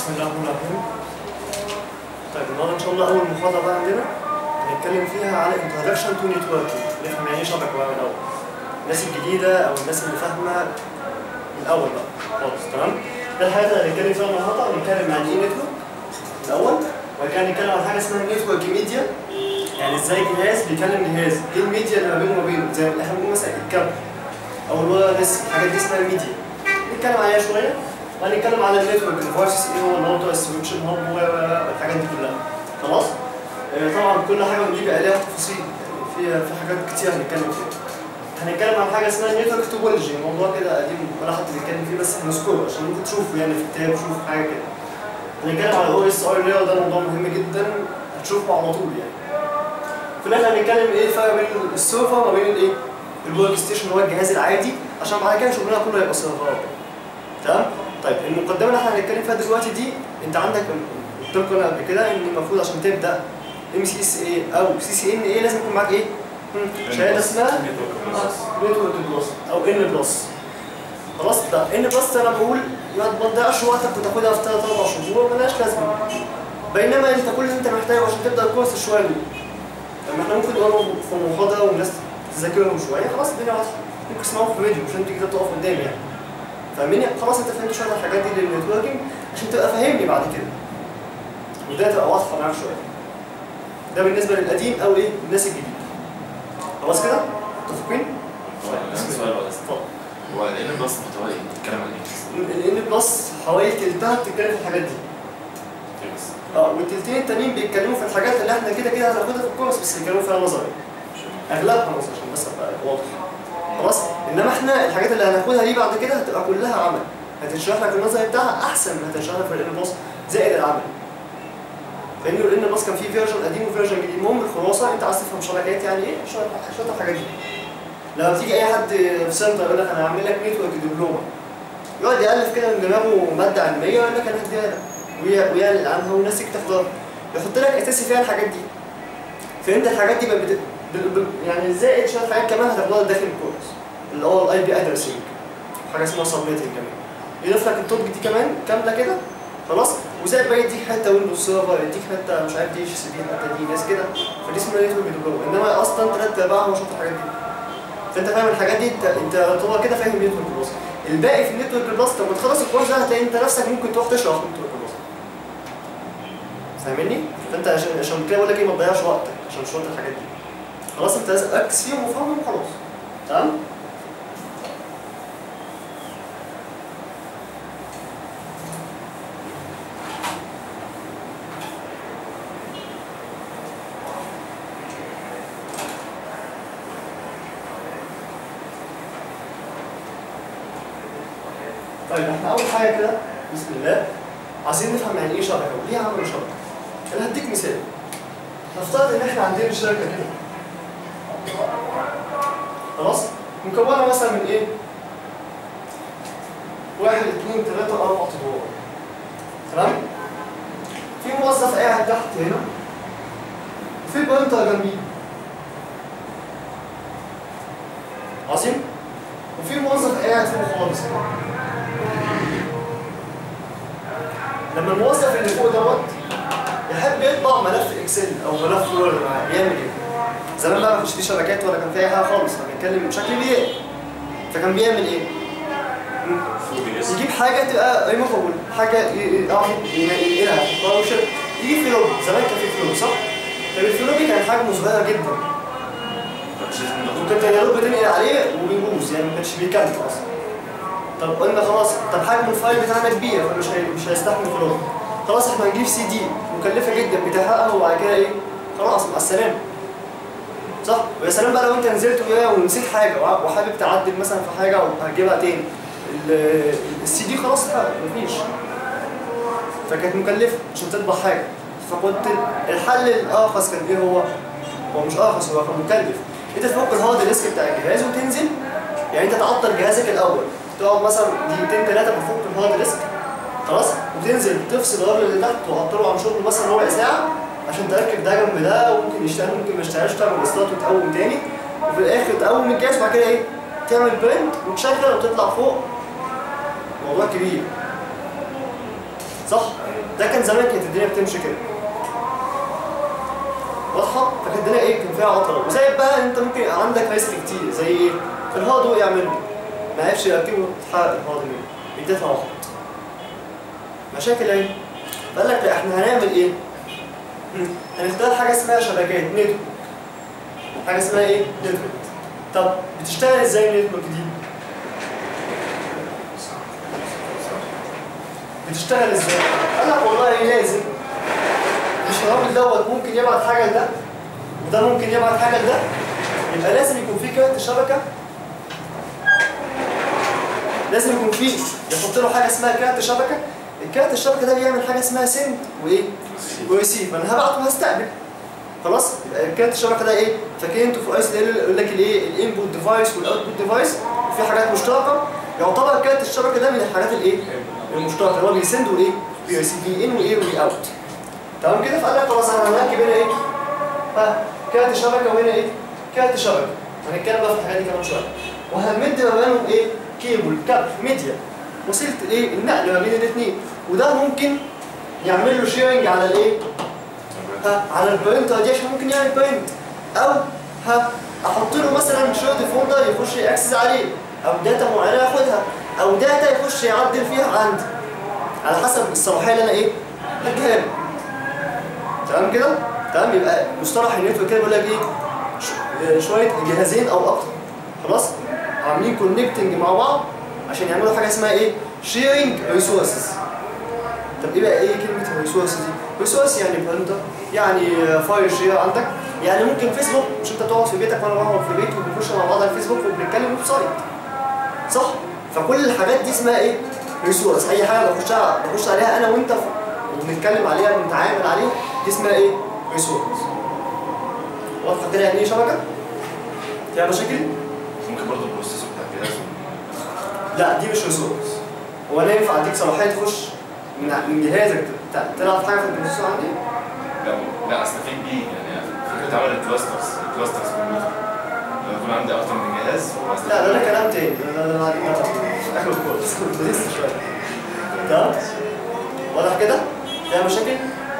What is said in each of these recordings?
بسم الله الرحمن الرحيم طيب النهارده ان شاء الله اول محاضره بقى عندنا هنتكلم فيها على introduction to networking نفهم يعني ايه شبكه بقى من الاول الناس الجديده او الناس اللي فاهمه من الاول بقى خالص تمام ده الحاجات اللي هنتكلم فيها النهارده هنتكلم عن ايه نتورك الاول وبعد كده هنتكلم عن حاجه اسمها نتورك ميديا يعني ازاي جهاز بيكلم جهاز ايه الميديا اللي ما بينه وما بينه زي ما احنا بنقول مثلا الكابل او الوايرلس الحاجات دي اسمها الميديا نتكلم عليها شويه وهنتكلم على النتورك الفويسز ايه هو الراوتر السويتش الهاب والحاجات دي كلها خلاص آه، طبعا كل حاجه بنجيب عليها تفاصيل يعني فيها في حاجات كتير هنتكلم فيها هنتكلم عن حاجه اسمها نتورك توبولوجي موضوع كده قديم ولا حد بيتكلم فيه بس هنذكره عشان ممكن تشوفه يعني في كتاب تشوف حاجه كده هنتكلم على الاو اس ار لاير ده موضوع مهم جدا هتشوفه على طول يعني في الاخر هنتكلم ايه الفرق بين السيرفر وما بين الايه الورك ستيشن اللي هو الجهاز العادي عشان بعد كده شغلنا كله هيبقى سيرفرات تمام طيب المقدمه اللي احنا هنتكلم فيها دلوقتي دي انت عندك قلت لكم انا قبل كده ان المفروض عشان تبدا ام سي اس اي او سي سي ان اي لازم يكون معاك ايه؟ مم، شهاده اسمها نتورك بلس او ان بلس خلاص ده ان بلس انا بقول ما تضيعش وقتك وتاخدها في ثلاث اربع شهور ملهاش لازمه بينما انت كل اللي انت محتاجه عشان تبدا الكورس شويه دول لما احنا ممكن نقول في محاضره والناس تذاكرهم شويه خلاص الدنيا واضحه ممكن تسمعهم في فيديو مش انت كده تقف قدامي يعني فاهمني خلاص انت فهمت شويه الحاجات دي للنتوركينج عشان تبقى فاهمني بعد كده وده تبقى واضحه معاك شويه ده بالنسبه للقديم او ايه الناس الجديده خلاص كده متفقين؟ نفس السؤال ولا اتفضل هو لان بس محتوى ايه؟ بتتكلم عن ايه؟ الان بلس حوالي تلتها بتتكلم في الحاجات دي إيه بس؟ اه والتلتين التانيين بيتكلموا في الحاجات اللي احنا كده كده هناخدها في الكورس بس بيتكلموا فيها نظري اغلبها نظري عشان بس ابقى واضح خلاص انما احنا الحاجات اللي هناخدها دي بعد كده هتبقى كلها عمل هتشرح لك النظري بتاعها احسن من هتشرح لك في الان بلس زائد العمل لان الان بلس كان فيه فيرجن قديم وفيرجن جديد المهم الخلاصه انت عايز تفهم شبكات يعني ايه شويه شويه الحاجات دي لما بتيجي اي حد في سنتر يقول لك انا هعمل لك نتورك دبلومه يقعد يالف كده من دماغه ماده علميه ويقول لك انا هديها لك ويا- ويعلن عنها والناس تيجي تحضرها يحط لك اساسي فيها الحاجات دي فانت الحاجات دي بقت بت... ب... ب... يعني زائد شويه حاجات كمان هتاخدها داخل الكورس اللي هو الاي بي ادرسنج حاجه اسمها سبنيتنج كمان يضيف لك التوب دي كمان كامله كده خلاص وزائد بقى يديك حته ويندوز سيرفر يديك حته مش عارف دي اتش سي بي حته دي ناس كده فدي اسمها نتورك دبلومه انما اصلا ثلاث ارباعها هو شاطر الحاجات دي فانت فاهم الحاجات دي انت انت طبعا كده فاهم نتورك بلس الباقي في النتورك بلس لما تخلص الكورس ده هتلاقي انت نفسك ممكن تروح تشرح في نتورك بلس فاهمني؟ فانت عشان عشان كده بقول لك ايه ما تضيعش وقتك عشان شويه الحاجات دي خلاص انت لازم ركز فيهم وفهمهم وخلاص تمام؟ طيب احنا اول حاجه كده بسم الله عايزين نفهم يعني ايه شبكه وليه عملوا شبكه انا هديك مثال نفترض ان احنا عندنا شركه كده خلاص مكونه مثلا من ايه واحد اثنين ثلاثة أربع أدوار تمام في موظف قاعد تحت هنا في بنطة جنبيه عظيم وفي موظف قاعد فوق خالص كده لما الموظف اللي فوق دوت يحب يطبع ملف اكسل او ملف وورد معاه يعمل ايه؟ زمان بقى ما كانش فيه شبكات ولا كان فيه اي حاجه خالص احنا بنتكلم بشكل بدائي فكان بيعمل ايه؟ يجيب حاجه تبقى ريموفبل حاجه يقعد ينقلها باورشيل يجيب فلوب زمان كان في فلوب صح؟ طب الفلوب دي كان حجمه صغير جدا وكنت يا دوب بتنقل عليه وبيبوظ يعني ما كانش بيكمل اصلا طب قلنا خلاص طب حجم الفايل بتاعنا كبير فمش هي... مش هيستحمل فلوس خلاص احنا هنجيب سي دي مكلفه جدا بتحققها وبعد كده ايه خلاص مع السلامه صح ويا سلام بقى لو انت نزلت وياه ونسيت حاجه وع- وحابب تعدل مثلا في حاجه وهتجيبها تاني ال- السي دي خلاص اتحرق مفيش فكانت مكلفه عشان تطبع حاجه فكنت الحل الارخص كان ايه هو؟ هو مش ارخص هو كان مكلف انت تفك الهارد ديسك بتاع الجهاز وتنزل يعني انت تعطل جهازك الاول تقعد مثلا دقيقتين ثلاثه بتفك الهارد ديسك خلاص وتنزل تفصل الراجل اللي تحت وتعطله عن شغل مثلا ربع ساعه عشان تركب ده جنب ده وممكن يشتغل ممكن ما يشتغلش تعمل اصلاحات وتقوم تاني وفي الاخر تقوم الجهاز وبعد كده ايه تعمل برنت وتشغل وتطلع فوق موضوع كبير صح؟ ده كان زمان كانت الدنيا بتمشي كده واضحه فكانت الدنيا ايه كان فيها عطله وزي بقى انت ممكن يبقى عندك ريسك كتير زي ايه الهارد وقع منه ما عرفش يركبه تحقق الهارد منه اديتها واحد مشاكل ايه فقال لك لا احنا هنعمل ايه مم. هنختار حاجه اسمها شبكات نتورك حاجه اسمها ايه نتورك طب بتشتغل ازاي النتورك دي بتشتغل ازاي قال لك والله لازم مش الراجل دوت ممكن يبعت حاجه لده وده ممكن يبعت حاجه لده يبقى لازم يكون في كارت شبكه لازم يكون في يحط له حاجه اسمها كارت شبكه الكارت الشبكه ده بيعمل حاجه اسمها سند وايه وريسيف انا هبعت وهستقبل خلاص يبقى كارت الشبكه ده ايه فاكرين انتوا في ايس يقول لك الايه الانبوت ديفايس والاوتبوت ديفايس وفي حاجات مشتركه يعتبر كارت الشبكه ده من الحاجات الايه المشتركه اللي هو بيسند وايه بيرسيف ان وايه وايه اوت تمام كده فقال لك خلاص انا هنركب هنا ايه ها كارت شبكه وهنا ايه كارت شبكه هنتكلم بقى في الحاجات دي كمان شويه وهنمد ما بينهم ايه كيبل كابل ميديا وسيله الايه النقل ما بين الاثنين وده ممكن يعمل له شيرنج على الايه ها على البرنتر دي عشان ممكن يعمل برنت او ها احط له مثلا شورت فولدر يخش ياكسس عليه او داتا معينه ياخدها او داتا يخش يعدل فيها عندي على حسب الصلاحيه اللي انا ايه هديها له تمام كده تمام يبقى مصطلح النتورك كده بيقول لك ايه ش- شويه جهازين او اكتر خلاص عاملين كونكتنج مع بعض عشان يعملوا حاجه اسمها ايه شيرنج ريسورسز طب ايه بقى ايه كلمه ريسورسز دي ريسورس يعني برنتر يعني فايل شير عندك يعني ممكن فيسبوك مش انت تقعد في بيتك وانا بقعد في بيتي وبنخش مع بعض على الفيسبوك وبنتكلم ويب سايت صح فكل الحاجات دي اسمها ايه ريسورس اي حاجه بخشها بخش عليها انا وانت وبنتكلم عليها بنتعامل عليها دي اسمها ايه ريسورس واضحه كده يعني ايه شبكه فيها مشاكل ممكن برضه البروسيسور بتاع الجهاز لا دي مش ريسورس هو انا ينفع اديك صلاحيه تخش من من جهازك ت- تلعب حاجه في البروسيسور عندي لا لا استفيد بيه يعني فكره عمل الكلاسترز الكلاسترز كمبيوتر لما يكون عندي اكتر من جهاز لا ده ده كلام تاني ده ده ده بعدين ده اخر خالص لسه شويه تمام واضح كده؟ فيها مشاكل؟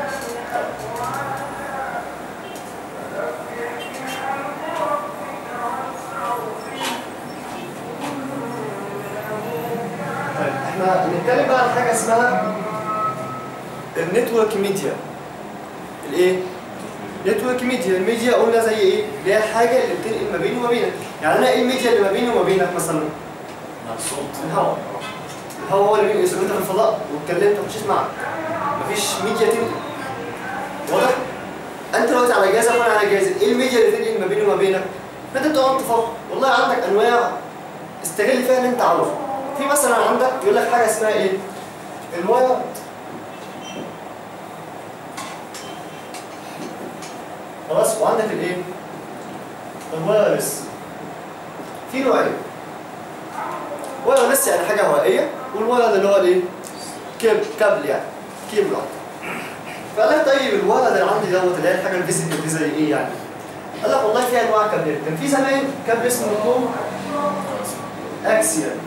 طيب احنا بنتكلم بقى عن حاجه اسمها النتورك ميديا الايه؟ نتورك ميديا الميديا قلنا زي ايه؟ اللي هي الحاجه اللي بتنقل ما بيني وما بينك يعني انا ايه الميديا اللي ما بيني وما بينك مثلا؟ الصوت الهواء الهواء هو اللي بينقل انت في الفضاء واتكلمت ومشيت معك مفيش ميديا تنقل واضح؟ انت دلوقتي على جهازك وانا على جهازي ايه الميديا اللي تنقل ما بيني وما بينك؟ فانت بتقعد تفكر والله عندك انواع استغل فيها اللي انت عاوزه في مثلا عندك يقول لك حاجه اسمها ايه؟ الواير خلاص وعندك الايه؟ الوايرلس في نوعين وايرلس يعني حاجه هوائيه والواير اللي هو الايه؟ كيبل كابل يعني كيبل أكتر. فقال لك طيب الولد اللي عندي دوت اللي هي الحاجه الفيزيكال دي زي ايه يعني؟ قال لك والله في انواع كابلات كان في زمان كابل اسمه كو اكسيال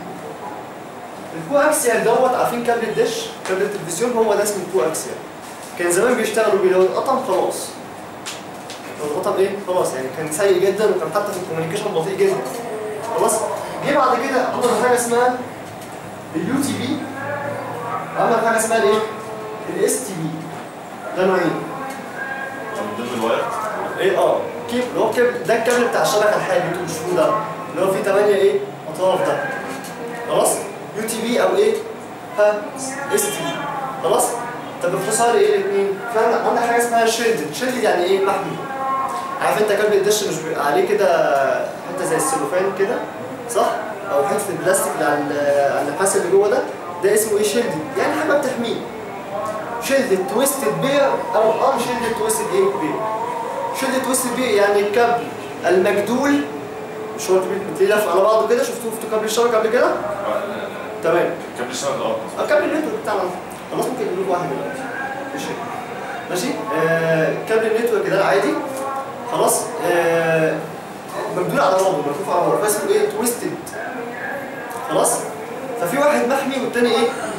الكو اكسيال دوت عارفين كابل الدش كابل التلفزيون هو ده اسمه كو اكسيال كان زمان بيشتغلوا بيه لو اتقطم خلاص لو اتقطم ايه خلاص يعني كان سيء جدا وكان حتى في الكوميونيكيشن بطيء جدا خلاص جه بعد كده عملوا حاجه اسمها اليو تي بي وعمل حاجه اسمها الايه الاس تي بي ده نوعين من ضمن الواير ايه اه كيب اللي هو كيب ده الكابل بتاع الشبكه الحالي اللي انتوا بتشوفوه ده اللي هو فيه 8 ايه اطراف ده خلاص يو تي بي او ايه ها اس تي بي خلاص طب باختصار ايه الاثنين فعلا عندك حاجه اسمها شيلدد شيلدد يعني ايه محمي عارف انت كابل الدش مش بيبقى عليه كده حته زي السلوفان كده صح او حته البلاستيك اللي على ال- على النحاس اللي جوه ده ده اسمه ايه شيلدد يعني حاجه بتحميه شيلدد تويستد بير او ان شيلدد تويستد ايه بير شيلدد تويستد بير يعني الكابل المجدول مش هو بتلاقيه لف على بعضه كده شفتوه في كابل الشبكه قبل كده تمام كابل الشبكه اه اه كابل النتورك بتاعنا خلاص ممكن نجيب واحد دلوقتي مفيش شيء. ماشي آه كابل النتورك ده العادي خلاص آه مجدول على بعضه ملفوف على بعضه فاسمه ايه تويستد خلاص ففي واحد محمي والتاني ايه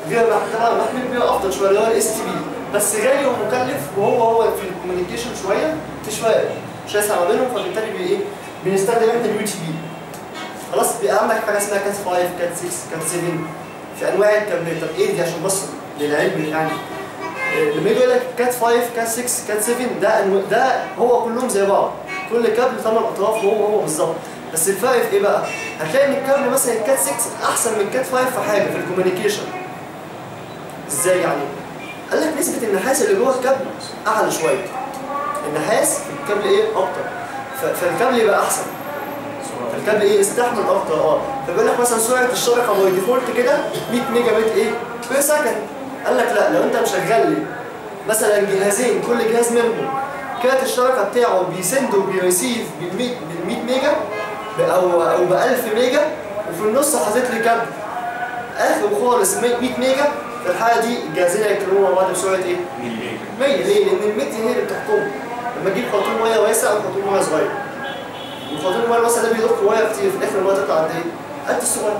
بيبقى طبعا محمل بيبقى افضل شويه اللي هو الاس تي بي بس غالي ومكلف وهو هو في الكوميونيكيشن شويه في شويه شاسع ما بينهم فبالتالي بي ايه بنستخدم احنا اليو تي بي خلاص بيبقى عندك حاجه اسمها كات 5 كات 6 كات 7 في انواع الكابلات طب ايه دي عشان بس للعلم يعني إيه، لما يجي يقول لك كات 5 كات 6 كات 7 ده أنو- ده هو كلهم زي بعض كل كابل ثمان اطراف هو هو بالظبط بس الفرق في ايه بقى؟ هتلاقي ان الكابل مثلا الكات 6 احسن من الكات 5 في حاجه في الكوميونيكيشن ازاي يعني؟ قال لك نسبه النحاس اللي جوه الكابل اعلى شويه النحاس في الكابل ايه اكتر ف- فالكابل يبقى احسن فالكابل ايه استحمل اكتر اه فبيقول لك مثلا سرعه الشبكه باي ديفولت كده 100 ميجا بت ايه بير سكند قال لك لا لو انت مشغل لي مثلا جهازين كل جهاز منهم كارت الشبكه بتاعه بيسند وبيريسيف بال 100 بال 100 ميجا ب- او او ب 1000 ميجا وفي النص حاطط لي كابل اخر خالص 100 ميجا في الحاله دي الجهازين هيتكلموا مع بعض بسرعه ايه؟ 100 ليه؟ لان الميت هي اللي بتحكم لما تجيب خرطوم ميه واسع وخرطوم ميه صغير وخرطوم الميه الواسع ده بيضخ ميه كتير في الاخر الميه تطلع قد ايه؟ قد الصغير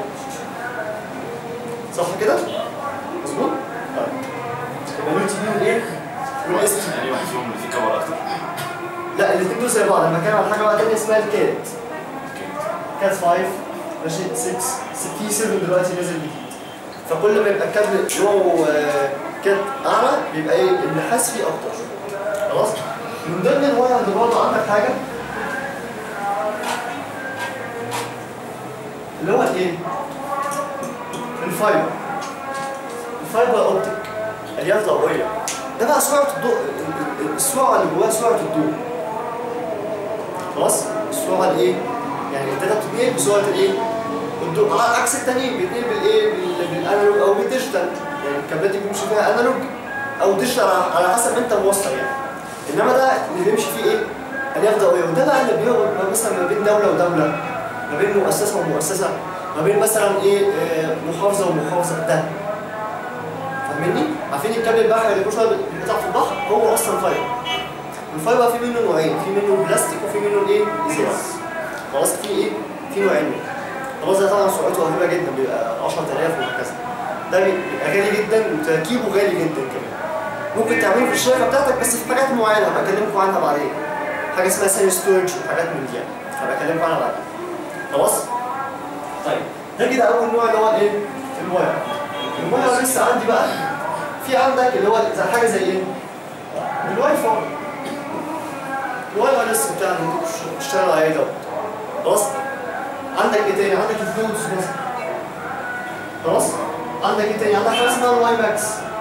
صح كده؟ مظبوط؟ طيب يبقى اليو تي بي والايه؟ والاس تي بي يعني واحد فيهم اللي فيه كبر اكتر لا الاثنين دول زي بعض انا بتكلم على حاجه بقى تانيه اسمها الكات كات 5 ماشي 6 في 7 دلوقتي نازل جديد فكل ما يبقى الكابل نوعه آه، كات اعلى بيبقى ايه النحاس فيه اكتر خلاص من ضمن الواير اللي برضه عندك حاجه اللي هو الايه؟ الفايبر الفايبر اوبتيك الياف ضوئيه ده بقى سرعه الضوء ال- ال- السرعه اللي جواها سرعه الضوء خلاص السرعه الايه؟ يعني الداتا بتتنقل بسرعه الايه؟ الضوء على عكس التانيين بيتنقل بالايه؟ بال- بالانالوج او بالديجيتال يعني الكابلات دي بيمشي فيها انالوج او ديجيتال على- على حسب انت موصل يعني انما ده اللي بيمشي فيه ايه؟ الياف ضوئيه وده بقى اللي بيربط ما مثلا ما بين دوله ودوله ما بين مؤسسه ومؤسسه ما بين مثلا ايه آه، محافظه ومحافظه ده فاهمني؟ عارفين الكابل البحري اللي كل شويه بيقطع في البحر هو اصلا فايبر الفايبر في منه نوعين في منه بلاستيك وفي منه الايه؟ ازاز خلاص في ايه؟ في نوعين خلاص ده طبعا سرعته رهيبه جدا بيبقى 10000 وهكذا ده بيبقى غالي جدا وتركيبه غالي جدا كمان ممكن تعمله في الشركه بتاعتك بس في حاجات معينه هبقى اكلمكم عنها بعدين حاجه اسمها سيل ستورج وحاجات من دي يعني هبقى اكلمكم عنها بعدين خلاص طيب ده كده اول نوع اللي هو الايه الواير الواير لسه عندي بقى في عندك اللي هو زي حاجه زي ايه الواي فاي الواي لسه بتاع اللي انت بتشتغل عليه دوت خلاص عندك ايه تاني عندك البلوتوث مثلا خلاص عندك ايه تاني عندك حاجه اسمها الواي ماكس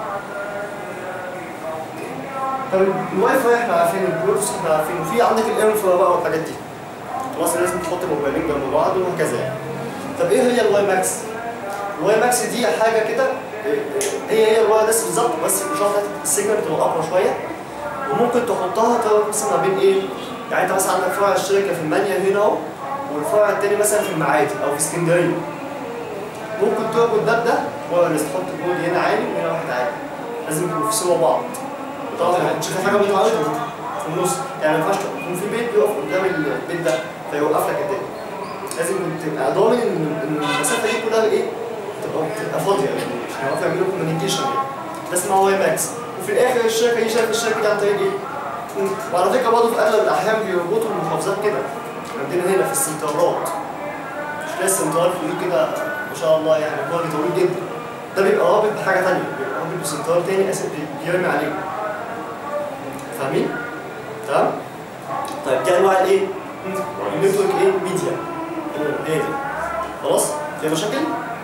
طب الواي فاي احنا عارفينه البلوتوث احنا عارفينه في عندك الانفرا بقى والحاجات دي خلاص لازم تحط موبايلين جنب بعض وهكذا يعني طب ايه هي الواي ماكس؟ الواي ماكس دي حاجه كده هي هي الوايرلس بالظبط بس الاشاره السيجنال بتبقى اقوى شويه وممكن تحطها تربط مثلا ما بين ايه؟ يعني انت مثلا عندك فرع الشركه في المانيا هنا اهو والفرع التاني مثلا في المعادي او في اسكندريه ممكن تربط ده بده وايرلس تحط كود هنا عالي وهنا واحد عالي لازم يكونوا في سوا بعض طبعا يعني تشوف حاجه متعرضه في النص يعني ما ينفعش يكون في بيت بيقف قدام البيت ده فيوقف لك الدنيا لازم تبقى ضامن ان إن المسافه دي كلها ايه تبقى تبقى فاضيه يعني عشان يعرفوا يعملوا كوميونيكيشن يعني ده اسمها واي ماكس وفي الاخر الشركه دي شايف الشركه دي عن طريق ايه؟ مم. وعلى فكره برضه في اغلب الاحيان بيربطوا المحافظات كده عندنا هنا في السنترات مش تلاقي السنترال فوقيه كده ما شاء الله يعني بعد طويل جدا ده بيبقى رابط بحاجه ثانيه بيبقى رابط بسنترال تاني اسف بيرمي عليه فاهمين؟ تمام؟ طيب دي انواع الايه؟ النتورك ايه؟ ميديا هي دي خلاص؟ في مشاكل؟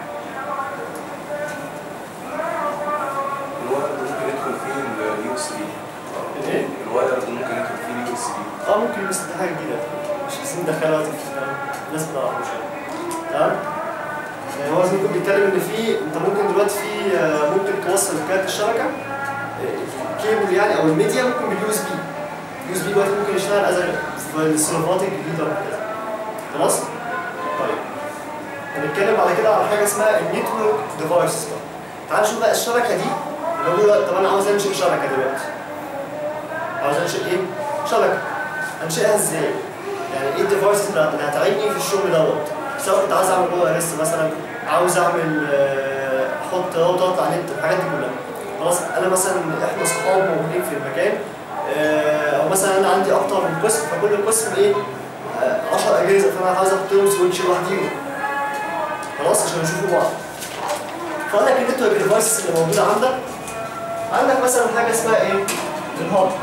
الواير ده ممكن يدخل فيه اليو اس بي الايه؟ الواير ده ممكن يدخل فيه اليو اس بي اه ممكن بس دي حاجه جديده مش عايزين ندخلها وقت في الناس ما تعرفوش تمام؟ يعني هو زي ما كنت بيتكلم ان في انت ممكن دلوقتي في آه، ممكن توصل كارت الشبكه آه، الكيبل يعني او الميديا ممكن باليو اس بي اليو اس بي دلوقتي ممكن يشتغل از في السيرفرات الجديده وكده خلاص؟ طيب هنتكلم على كده على حاجه اسمها النتورك ديفايسز بقى تعال نشوف بقى الشبكه دي اللي هو طب انا عاوز انشئ شبكه دلوقتي عاوز انشئ ايه؟ شبكه انشئها ازاي؟ يعني ايه الديفايس اللي اللي هتعيني في الشغل دوت؟ سواء كنت عاوز اعمل جوه ريست مثلا عاوز اعمل آه، تحط تضغط على النت الحاجات دي كلها خلاص انا مثلا احنا صحاب موجودين في المكان آه، او مثلا انا عندي اكتر من قسم فكل قسم ايه 10 اجهزه فانا عايز احط لهم سويتش لوحديهم خلاص عشان يشوفوا بعض فقال لك النتورك ديفايسز اللي موجوده عندك عندك مثلا حاجه اسمها ايه؟ الهاب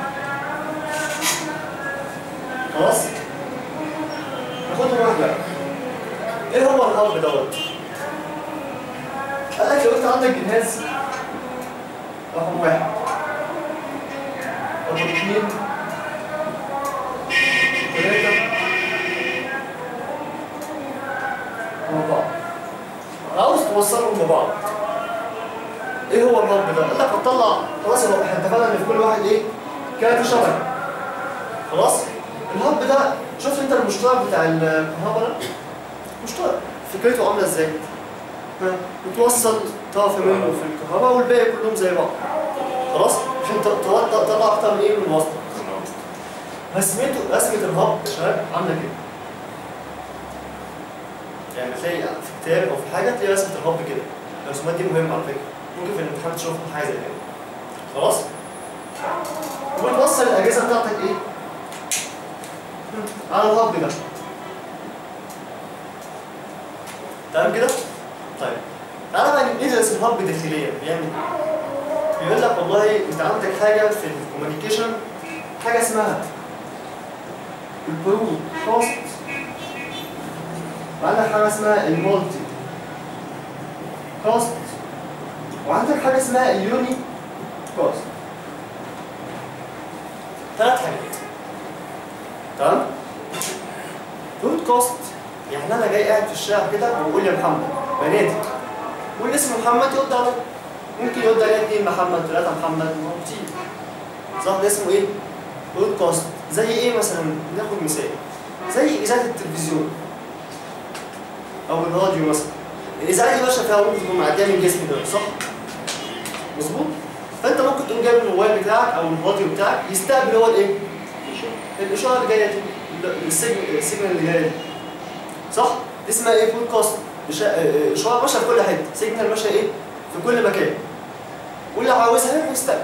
خلاص؟ ناخدهم واحده ايه هو الهاب دوت؟ قال لك لو انت عندك جهاز رقم واحد رقم اثنين ثلاثة أربعة عاوز توصلهم ببعض ايه هو الهب ده؟ قال لك هتطلع خلاص هو احنا اتفقنا ان في كل واحد ايه؟ كارت شبكة خلاص؟ الهب ده شفت انت المشترك بتاع الكهرباء ده؟ مشترك فكرته عاملة ازاي؟ ها، بتوصل طرف منه في الكهرباء والباقي كلهم زي بعض خلاص؟ عشان ت- ت- تطلع اكتر من ايه من الوسط رسمته رسمة الهب يا شباب عاملة كده يعني تلاقي في كتاب او في حاجه تلاقي رسمه الهب كده الرسومات دي مهمه على فكره ممكن في الامتحان تشوف حاجه زي كده خلاص وتوصل الاجهزه بتاعتك ايه على الهب ده تمام كده طيب تعالى بقى ندرس الهب داخليا بيعمل ايه بيقول لك والله انت عندك حاجه في الكوميونيكيشن حاجه اسمها البرود كوست وعندك حاجه اسمها المولتي كوست وعندك حاجه اسمها اليوني كوست ثلاث حاجات تمام روت كوست يعني انا جاي قاعد في الشارع كده وبقول يا محمد بنادي واللي اسمه محمد يرد عليا ممكن يرد عليا اثنين محمد ثلاثه محمد ما هو كتير صح ده اسمه ايه؟ روت كوست زي ايه مثلا ناخد مثال زي اذاعه التلفزيون او الراديو مثلا الاذاعه دي ماشيه فيها ممكن تكون معديه من جسم ده صح؟ مظبوط؟ فانت ممكن تقوم جايب الموبايل بتاعك او الراديو بتاعك يستقبل هو الايه؟ الاشاره اللي جايه دي السيجنال السيجنال اللي جايه دي صح؟ دي اسمها ايه؟ بودكاست إشا- آه، اشاره ماشيه في كل حته سيجنال ماشيه ايه؟ في كل مكان واللي عاوزها يروح يستقبل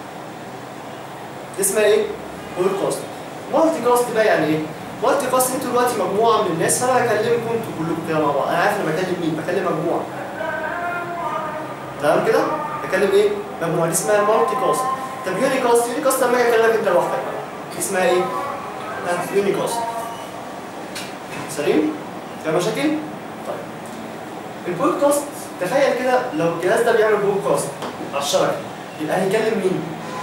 دي اسمها ايه؟ بودكاست مالتي كاست بقى يعني ايه؟ مالتي كاست انتوا دلوقتي مجموعه من الناس فانا بكلمكم انتوا كلكم كده مع بعض انا عارف انا بكلم مين بكلم مجموعه تمام كده بكلم ايه مجموعه دي اسمها مالتي كاست طب يوني كاست يوني كاست لما اجي اكلمك انت لوحدك بقى دي اسمها ايه ها، يوني كاست سليم فيها مشاكل طيب البودكاست تخيل كده لو الجهاز ده بيعمل بودكاست على الشبكه يبقى هيكلم مين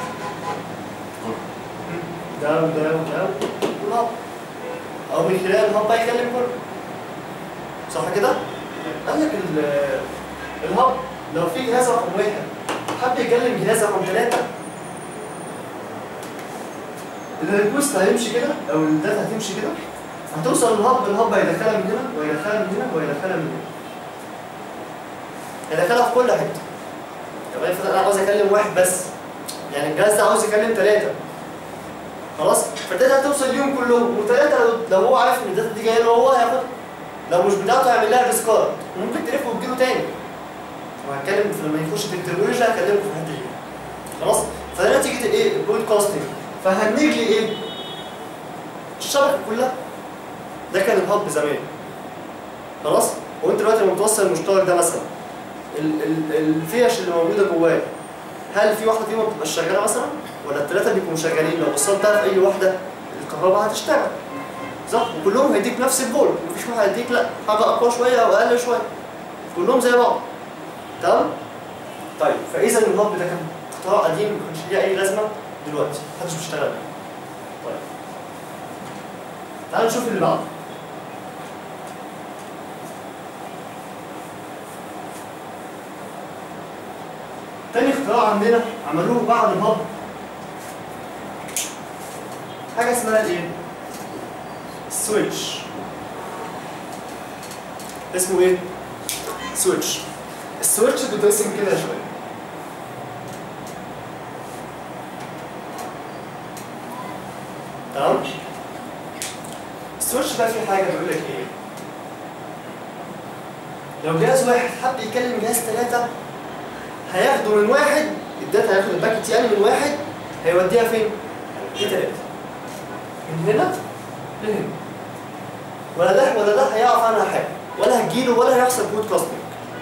ده وده وده والهب او من خلال الهب هيكلم كله صح كده؟ قال لك ال- الهب لو في جهاز رقم واحد حب يكلم جهاز رقم ثلاثة الريكوست هيمشي كده او الداتا هتمشي كده هتوصل للهب الهب هيدخلها من هنا ويدخلها من هنا ويدخلها من هنا هيدخلها في كل حته طب افرض انا عاوز اكلم واحد بس يعني الجهاز ده عاوز يكلم ثلاثة خلاص فالداتا هتوصل ليهم كلهم وثلاثة لو, لو هو عارف ان الداتا دي جايه له هو هياخد لو مش بتاعته هيعمل لها ديسكارد وممكن تلف وتجيله تاني وهتكلم في لما يخش في التكنولوجيا هكلمه في الحته دي خلاص فده نتيجه الايه البودكاستنج فهنج لي ايه الشبكه كلها ده كان الهب زمان خلاص وانت دلوقتي لما توصل المشترك ده مثلا ال- ال- الفيش اللي موجوده جواه هل في واحده فيهم ما بتبقاش شغاله مثلا ولا الثلاثه بيكونوا شغالين لو وصلتها في اي واحده الكهرباء هتشتغل صح وكلهم هيديك نفس الفولت مفيش واحد هيديك لا حاجه اقوى شويه او اقل شويه كلهم زي بعض تمام طيب فاذا الهب ده كان اختراع قديم ما كانش ليه اي لازمه دلوقتي محدش بيشتغل بيه طيب تعال نشوف اللي بعده تاني اختراع عندنا عملوه بعد الهب حاجه اسمها الايه؟ سويتش اسمه ايه؟ سويتش السويتش بيترسم كده شويه تمام؟ السويتش بقى فيه حاجه بيقول لك ايه؟ لو جهاز واحد حب يكلم جهاز ثلاثه هياخده من واحد الداتا هياخد الباكت يعني من واحد هيوديها فين؟ لثلاثة من هنا لهنا ولا ده ولا ده هيعرف عنها حاجة ولا هتجيله ولا هيحصل كود كاستنج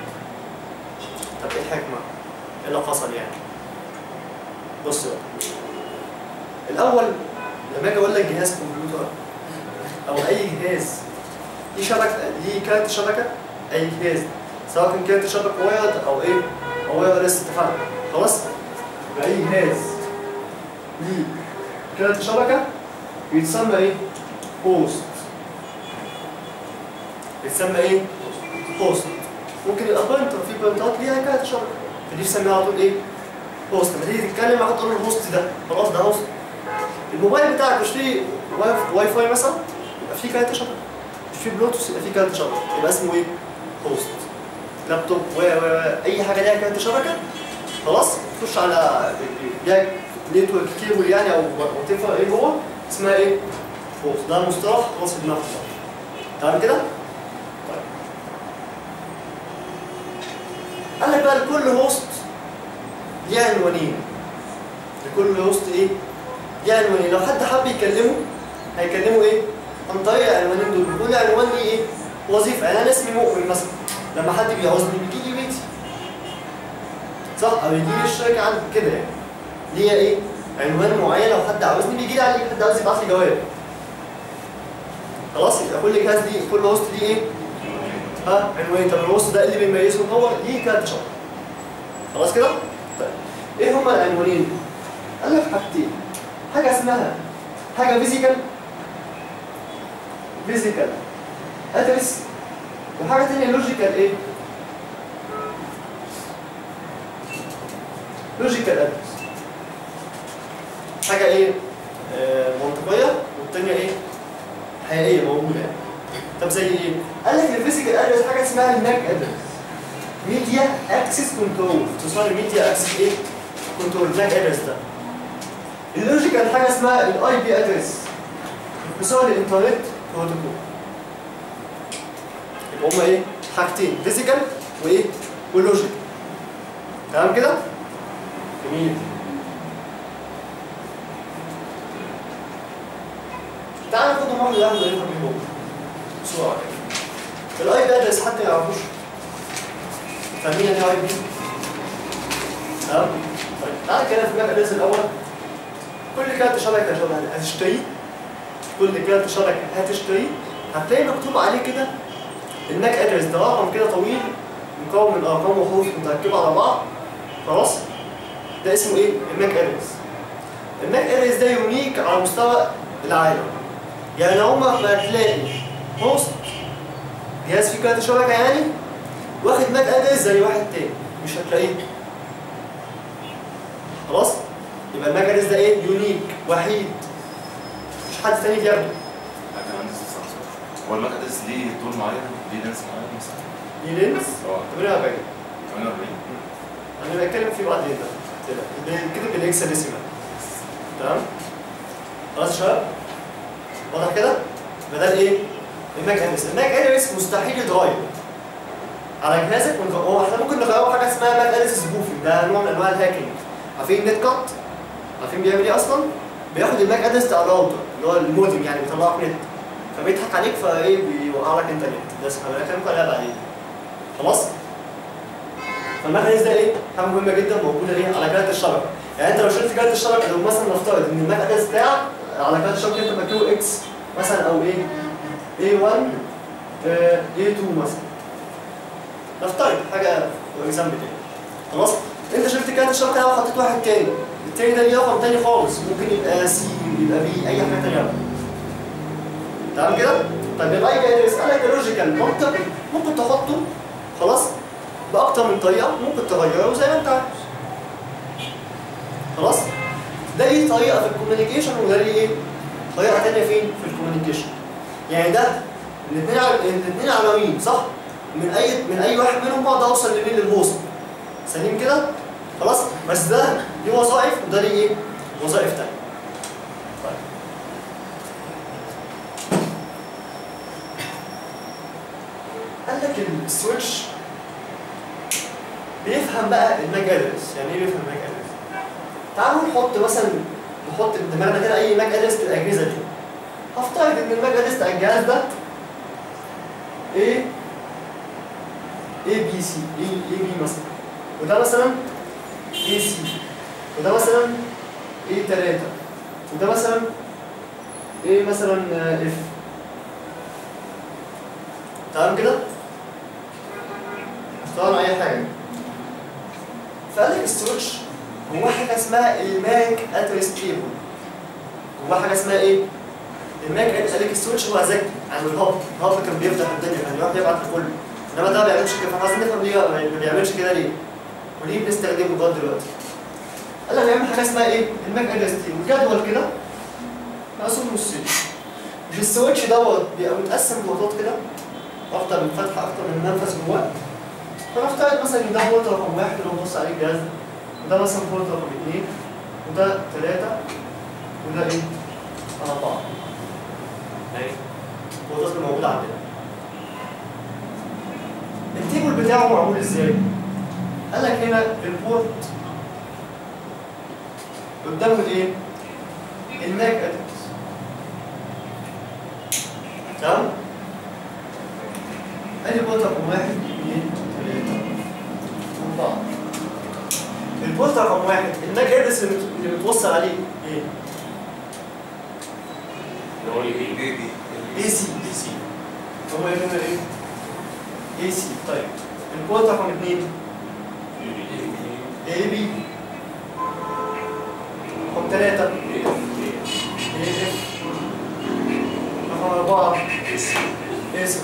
طب ايه الحكمة؟ ايه اللي حصل يعني؟ بص بقى الأول لما أجي أقول لك جهاز كمبيوتر أو أي جهاز ليه شبكة ليه كارت شبكة أي جهاز سواء كان كارت شبكة وايرد أو إيه أو وايرلس اتفقنا خلاص؟ يبقى أي جهاز ليه كارت شبكة بيتسمى إيه؟ هوست بيتسمى إيه؟ هوست ممكن يبقى بوينتر في بوينتات ليها كارت شبكة فدي بنسميها على طول إيه؟ هوست لما تيجي تتكلم هحط له الهوست ده خلاص ده هوست الموبايل بتاعك مش فيه واي, واي فاي مثلا يبقى فيه كارت شبكه مش فيه بلوتوث يبقى فيه كارت شبكه يبقى اسمه ايه؟ هوست لابتوب و و و اي حاجه ليها كارت شبكه خلاص تخش على ليها نتورك كيبل يعني او وات ايفر ايه هو اسمها ايه؟ هوست ده مصطلح خلاص في دماغك تمام كده؟ طيب قال لك بقى لكل هوست ليه عنوانين لكل هوست ايه؟ ليه عنوانين لو حد حب يكلمه هيكلمه ايه؟ عن طريق العنوانين دول كل عنوان ليه ايه؟ وظيفه يعني انا اسمي مؤمن مثلا لما حد بيعوزني بيجي لي بيتي صح؟ او يجي لي الشركه عندي كده يعني ليا ايه؟ عنوان معين لو حد عاوزني بيجي لي عليه حد عاوز يبعت لي جواب خلاص يبقى كل جهاز ليه كل هوست ليه ايه؟ ها عنوان طب الهوست ده اللي بيميزه هو ليه كارت شبكه خلاص كده؟ طيب ايه هما العنوانين؟ قال لك حاجتين حاجه اسمها حاجه فيزيكال فيزيكال ادرس وحاجه ثانيه لوجيكال ايه؟ لوجيكال ادرس حاجه ايه؟ آه منطقيه والثانيه ايه؟ حقيقيه موجوده يعني طب زي ايه؟ قال لك الفيزيكال ادرس حاجه اسمها الماك ادرس ميديا اكسس كنترول اختصار ميديا اكسس ايه؟ كنترول ماك ادرس ده اللوجيكال حاجه اسمها الاي بي ادرس اختصار الانترنت بروتوكول يبقى هما ايه؟ حاجتين فيزيكال وايه؟ ولوجيكال تمام كده؟ جميل تعال ناخدهم واحده واحده ونفهم ايه هو بسرعه كده الاي بي ادرس حد ما يعرفوش فاهمين يعني ايه اي بي؟ تمام؟ طيب تعال كده في الماك ادرس الاول كل كارت شبكه شبه هتشتريه كل كارت شبكه هتشتريه هتلاقي مكتوب عليه كده الماك ادرس ده رقم كده طويل مكون من ارقام وحروف متركبه على بعض خلاص ده اسمه ايه؟ الماك ادرس الماك ادرس ده يونيك على مستوى العالم يعني عمرك ما هتلاقي هوست جهاز فيه كارت شبكه يعني واخد ماك ادرس زي واحد تاني مش هتلاقيه خلاص يبقى الماك ادرس ده ايه يونيك وحيد مش حد تاني بياخده لكن عندي استفسار هو الماك ادرس ليه طول معين؟ ليه لينس معين مثلا؟ دي لينس اه 48 48 انا بتكلم فيه بعدين ده كده بالاكسلسيمال تمام خلاص يا شباب واضح كده بدل ايه الماك ادرس الماك ادرس مستحيل يتغير على جهازك ونغ- هو احنا ممكن نغيره حاجه اسمها ماك ادرس سبوفنج ده نوع من انواع الهاكينج عارفين النت كات عارفين بيعمل ايه اصلا بياخد الماك ادرس بتاع الراوتر اللي هو المودم يعني بيطلعك نت فبيضحك عليك فايه بيوقع لك انت نت ده اسمها بنتكلم عليها بعدين خلاص فالماك ادرس ده ايه حاجه مهمه جدا موجوده ايه على كارت الشبكه يعني انت لو شلت كارت الشبكه لو مثلا نفترض ان الماك ادرس بتاعك على كارت الشبكه انت مكتوب اكس مثلا او ايه A1 آه، A2 مثلا نفترض حاجه اكزامبل يعني خلاص انت شلت كارت الشبكه ده وحطيت واحد تاني التاني ده ليه رقم تاني خالص ممكن يبقى سي يبقى بي اي حاجه تانيه تمام كده؟ طيب يبقى اي ادرس قال لك لوجيكال منطقي ممكن تحطه خلاص باكتر من طريقه ممكن تغيره زي ما انت عايز خلاص ده ليه طريقه في الكوميونيكيشن وده ليه ايه طريقه ثانيه فين في الكوميونيكيشن يعني ده الاثنين الاثنين عناوين صح من اي من اي واحد منهم بقدر اوصل لمين للهوست سليم كده خلاص بس ده ليه وظائف وده ليه ايه وظائف ثانيه طيب قال لك السويتش بيفهم بقى الماك ادرس يعني ايه بيفهم الماك ادرس تعالوا نحط مثلا نحط في دماغنا كده اي ماك ادرس في الاجهزه دي هفترض ان الماك ادرس بتاع الجهاز ده ايه اي بي سي اي اي بي مثلا وده مثلا اي سي وده مثلا اي 3 وده مثلا ايه مثلا اف تمام كده؟ اختار اي حاجه فقال لك السويتش هو حاجه اسمها الماك ادرس تيبل هو حاجه اسمها ايه؟ الماك ادرس قال لك السويتش هو ذكي عن الهاب الهاب كان بيفتح الدنيا كان يروح يبعت لكله انما ده ما بيعملش كده فاحنا عايزين نفهم ليه ما بيعملش كده ليه؟ وليه بنستخدمه لغايه دلوقتي؟ قال لك بيعمل حاجه اسمها ايه؟ الماك ادرس تيبل جدول كده مقسوم نصين مش السويتش دوت بيبقى متقسم بورتات كده اكتر من فتحه اكتر من منفذ جواه فنفترض مثلا ان ده بورت رقم واحد اللي هو بص عليه الجهاز ده وده مثلا بورت رقم اثنين وده ثلاثة وده ايه؟ أربعة اهي البورتات اللي موجودة عندنا التيبل بتاعه معمول ازاي؟ قال لك هنا البورت قدامه الايه؟ الماك ادرس تمام؟ ادي بورت رقم واحد اثنين ثلاثة أربعة البورت رقم واحد الماك ادرس اللي مت- اللي متوصل عليه ايه؟ اللي هو الايه؟ اي بي اي سي دي سي هو هنا ايه؟ اي سي طيب البورت رقم اثنين اي بي رقم ثلاثة اي اف رقم أربعة اي سي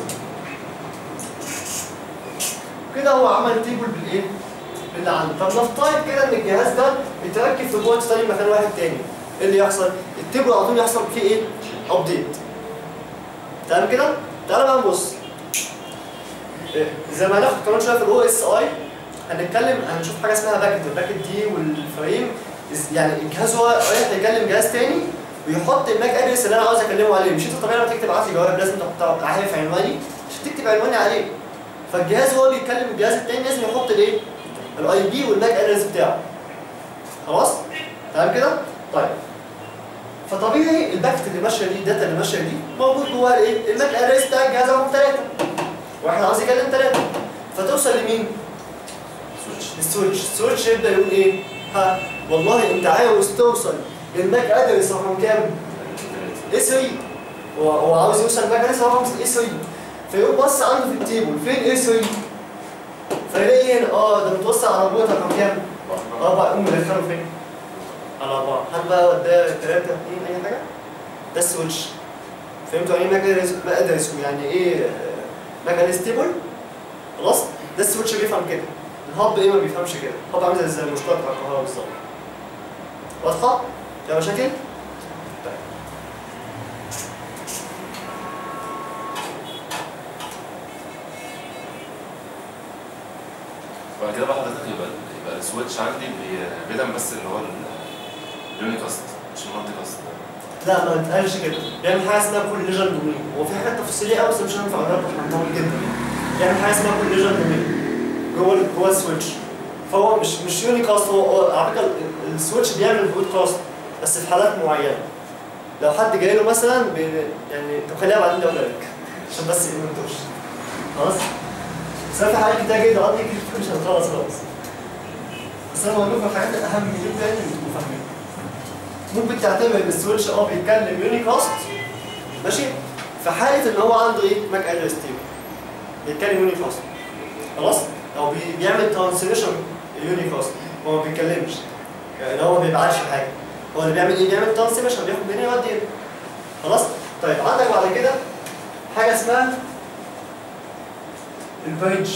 كده هو عمل تيبل بالايه؟ باللي عنده طب نفترض كده ان الجهاز ده بيتركب في بورت تاني مكان واحد تاني ايه اللي يحصل؟ التيبل على طول يحصل فيه ايه؟ ابديت تمام كده؟ تعالى بقى نبص إيه، زي ما هناخد كمان شويه في الاو اس اي هنتكلم هنشوف حاجه اسمها باكت الباكت دي والفريم إز- يعني الجهاز هو رايح يكلم جهاز تاني ويحط الماك ادرس اللي انا عاوز اكلمه عليه مش انت طبيعي لما تكتب ابعت لي جواب لازم تحطها عارف عنواني عشان تكتب عنواني عليه فالجهاز هو بيتكلم الجهاز التاني لازم يحط الايه؟ الاي بي والماك ادرس بتاعه خلاص؟ تمام كده؟ طيب فطبيعي الباكت اللي ماشيه دي الداتا اللي ماشيه دي موجود جواها الايه؟ الماك ادرس بتاع الجهاز رقم ثلاثه واحد عاوز يكلم ثلاثه فتوصل لمين؟ سويتش السويتش السويتش يبدا يقول ايه؟ ها والله انت عاوز توصل للماك ادرس رقم كام؟ اي 3 هو هو عاوز يوصل للماك ادرس رقم اي 3 فيقوم بص عنده في التيبل فين اي 3 فيلاقي هنا اه ده متوصل على بوت رقم كام؟ اربعه يقوم مدخله فين؟ على اربعه هل بقى وداه ثلاثه اثنين اي حاجه؟ ده السويتش فهمتوا يعني ايه ماك ادرس ماك ادرس يعني ايه آه، ماك ادرس تيبل؟ خلاص؟ ده السويتش بيفهم كده الهب ايه ما بيفهمش كده الهب عامل زي المشترك بتاع الكهرباء بالظبط واضحه؟ فيها مشاكل؟ طيب بعد كده بقى حضرتك يبقى يبقى السويتش عندي بي- بيدعم بس اللي هو اليونيكاست مش المالتي كاست لا ما تقالش كده بيعمل حاجه اسمها كوليجن دومين هو في حاجات تفصيليه قوي بس مش هينفع اقولها لكم احنا هنطول جدا بيعمل حاجه اسمها كوليجن دومين جوه ال- جوه السويتش فهو مش مش يونيكاست هو هو على فكره ال- السويتش بيعمل برودكاست بس في حالات معينه لو حد جاي له مثلا بي يعني طب خليها بعدين اقول لك عشان بس ما انتوش خلاص بس أنا في حاجات كتير جدا قضي كتير مش هنخلص خالص بس انا بقول لكم الحاجات الاهم جدا اللي تبقوا فاهمينها ممكن تعتبر ان السويتش اه بيتكلم يونيكاست ماشي في حاله ان هو عنده ايه ماك ادرس تيبل بيتكلم يونيكاست خلاص او بي- بيعمل ترانسليشن يونيكاست هو ما بيتكلمش يعني هو ما بيبعتش حاجه هو اللي بيعمل ايه بيعمل ترانسليشن بياخد من هنا يودي هنا خلاص طيب عندك بعد كده حاجه اسمها البريدج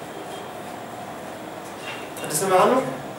هتسمع عنه؟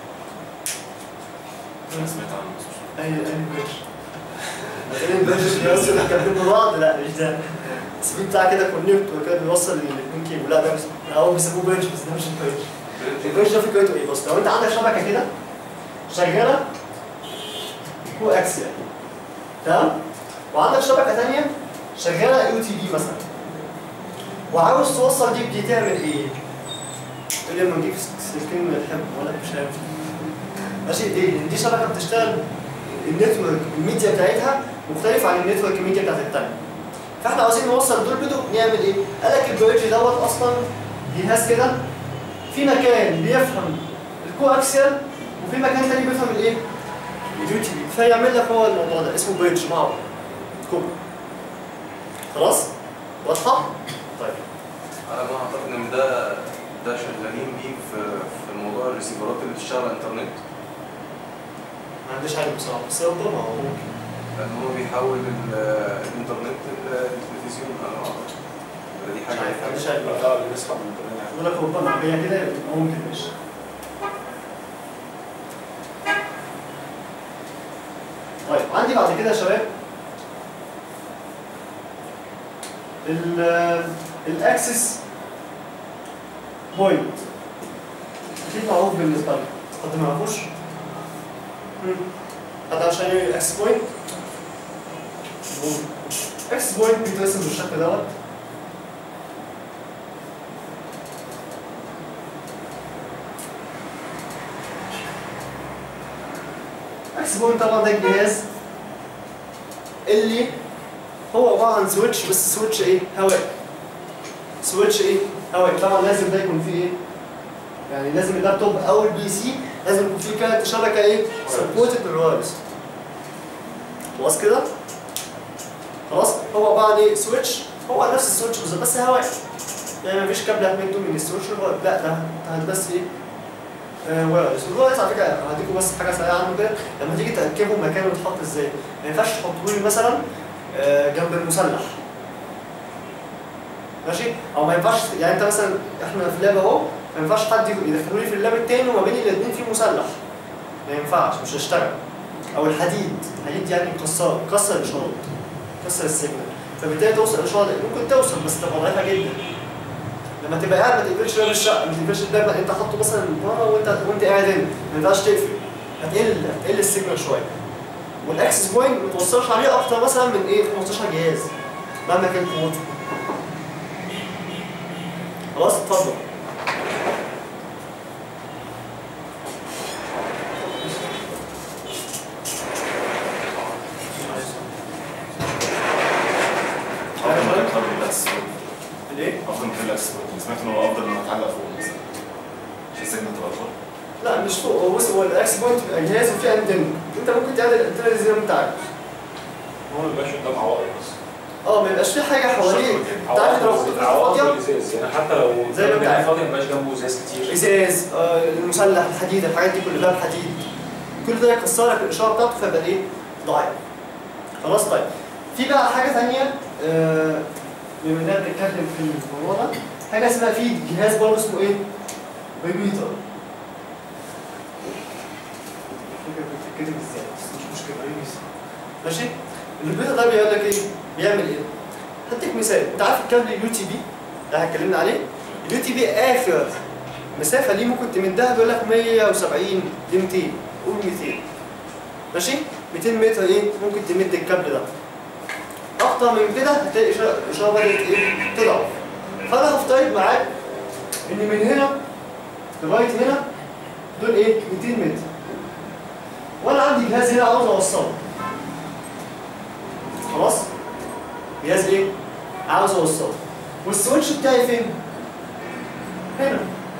انا سمعت عنه بس مش اي اي بريدج مثلا البريدج بيوصل الكابلين ببعض لا مش ده بس في بتاع كده كونكتور كده بيوصل الاثنين كيبل لا ده مش هو بيسموه بريدج بس ده مش البريدج البريدج ده فكرته ايه بص لو انت عندك شبكه كده شغاله كو اكسيال تمام وعندك شبكه ثانيه شغاله يو تي بي مثلا وعاوز توصل دي بدي تعمل ايه؟ تقول لي لما نجيب سلكين من الحب ولا مش هينفع ماشي دي دي شبكه بتشتغل النتورك الميديا بتاعتها مختلف عن النتورك الميديا بتاعت التانية فاحنا عاوزين نوصل دول بدو نعمل ايه؟ قال لك البريدج دوت اصلا جهاز كده في مكان بيفهم الكو اكسيال وفي مكان تاني بيفهم الايه؟ اليو تي بي فيعمل لك هو الموضوع ده اسمه بريدج مع بعض كوبري خلاص؟ واضحة؟ طيب على ما اعتقد ان ده ده شغالين بيه في في موضوع الريسيفرات اللي بتشتغل على الانترنت ما عنديش علم بصراحة بس ربما هو ممكن لان هو بيحول ال- الانترنت للتلفزيون على ما اعتقد ولا دي مش حاجه عارف ما عنديش علم اه اللي بيسحب من الانترنت بقول لك ربما هي كده ممكن ماشي طيب عندي بعد كده يا شباب ال الاكسس بوينت اكيد معروف بالنسبه لك حد ما يعرفوش؟ مم. حد عشان ايه الاكسس بوينت؟ اكسس بوينت بيترسم بالشكل دوت اكس بوينت طبعا ده الجهاز اللي هو عباره عن سويتش بس سويتش ايه؟ هواء سويتش ايه؟ هواء طبعا لازم ده يكون فيه ايه؟ يعني لازم اللابتوب او البي سي لازم يكون فيه كارت شبكه ايه؟ سبورتد بالوايرلس خلاص كده؟ خلاص هو عباره عن ايه؟ سويتش هو نفس السويتش بالظبط بس هواء يعني مفيش كابل هتمده من السويتش للواير لا ده ده بس ايه؟ آه، وايرلس الوايرلس على فكره هديكم بس حاجه سريعه عنه كده لما تيجي تركبه مكانه يتحط ازاي ما ينفعش تحطه لي مثلا آه، جنب المسلح ماشي او ما ينفعش يعني انت مثلا احنا في لاب اهو ما ينفعش حد يدخلوا لي في اللاب التاني وما بين الاثنين في مسلح ما ينفعش مش هيشتغل او الحديد الحديد يعني كسر كسر الاشارات كسر السيجنال فبالتالي توصل الاشاره دي ممكن توصل بس تبقى ضعيفه جدا لما تبقى قاعد ما تقفلش باب الشقه ما تقفلش الباب انت حاطه مثلا بره وانت وانت قاعد هنا ما ينفعش تقفل هتقل هتقل السيجنال شويه والاكسس بوينت ما توصلش عليه اكتر مثلا من ايه 15 جهاز مهما كان قوته خلاص اتفضل افضل من اكتر من الاكس ليه؟ افضل من الاكس سمعت ان هو افضل من اتعلق فوق مثلا عشان السيجنال تبقى اكبر لا مش فوق هو بص هو الاكس بوينت بيبقى جهاز وفيه انتن انت ممكن تعمل الانتنه زي ما انت عايز هو ما بيبقاش قدام عوائق بس اه ما يبقاش فيه حاجه حواليك انت عارف لو كنت عوائق فاضيه الازاز يعني حتى لو زي ما انت عارف. فاضي ما يبقاش جنبه ازاز كتير ازاز آه، المسلح الحديد الحاجات دي كلها الحديد كل ده يكسر لك الاشاره بتاعته فيبقى ايه ضعيف خلاص طيب في بقى حاجه ثانيه آه، بما اننا بنتكلم في الموضوع ده حاجه اسمها في جهاز برضه اسمه ايه؟ ريبيتر مش فاكر بتتكتب ازاي بس مش مشكله ريبيتر ماشي؟ الريبيتر ده بيقول لك ايه؟ بيعمل ايه؟ هديك مثال انت عارف الكابل اليو تي بي اللي اتكلمنا عليه؟ اليو تي بي اخر مسافه ليه ممكن تمدها بيقول لك 170 دي 200 قول 200 ماشي 200 متر ايه ممكن تمد الكابل ده اكتر من كده هتلاقي الاشاره الإشارة بدات ايه تضعف فانا هفترض معاك ان من هنا لغايه هنا دول ايه 200 متر وانا عندي جهاز هنا عاوز اوصله خلاص جهاز ايه عاوز اوصله والسويتش بتاعي فين هنا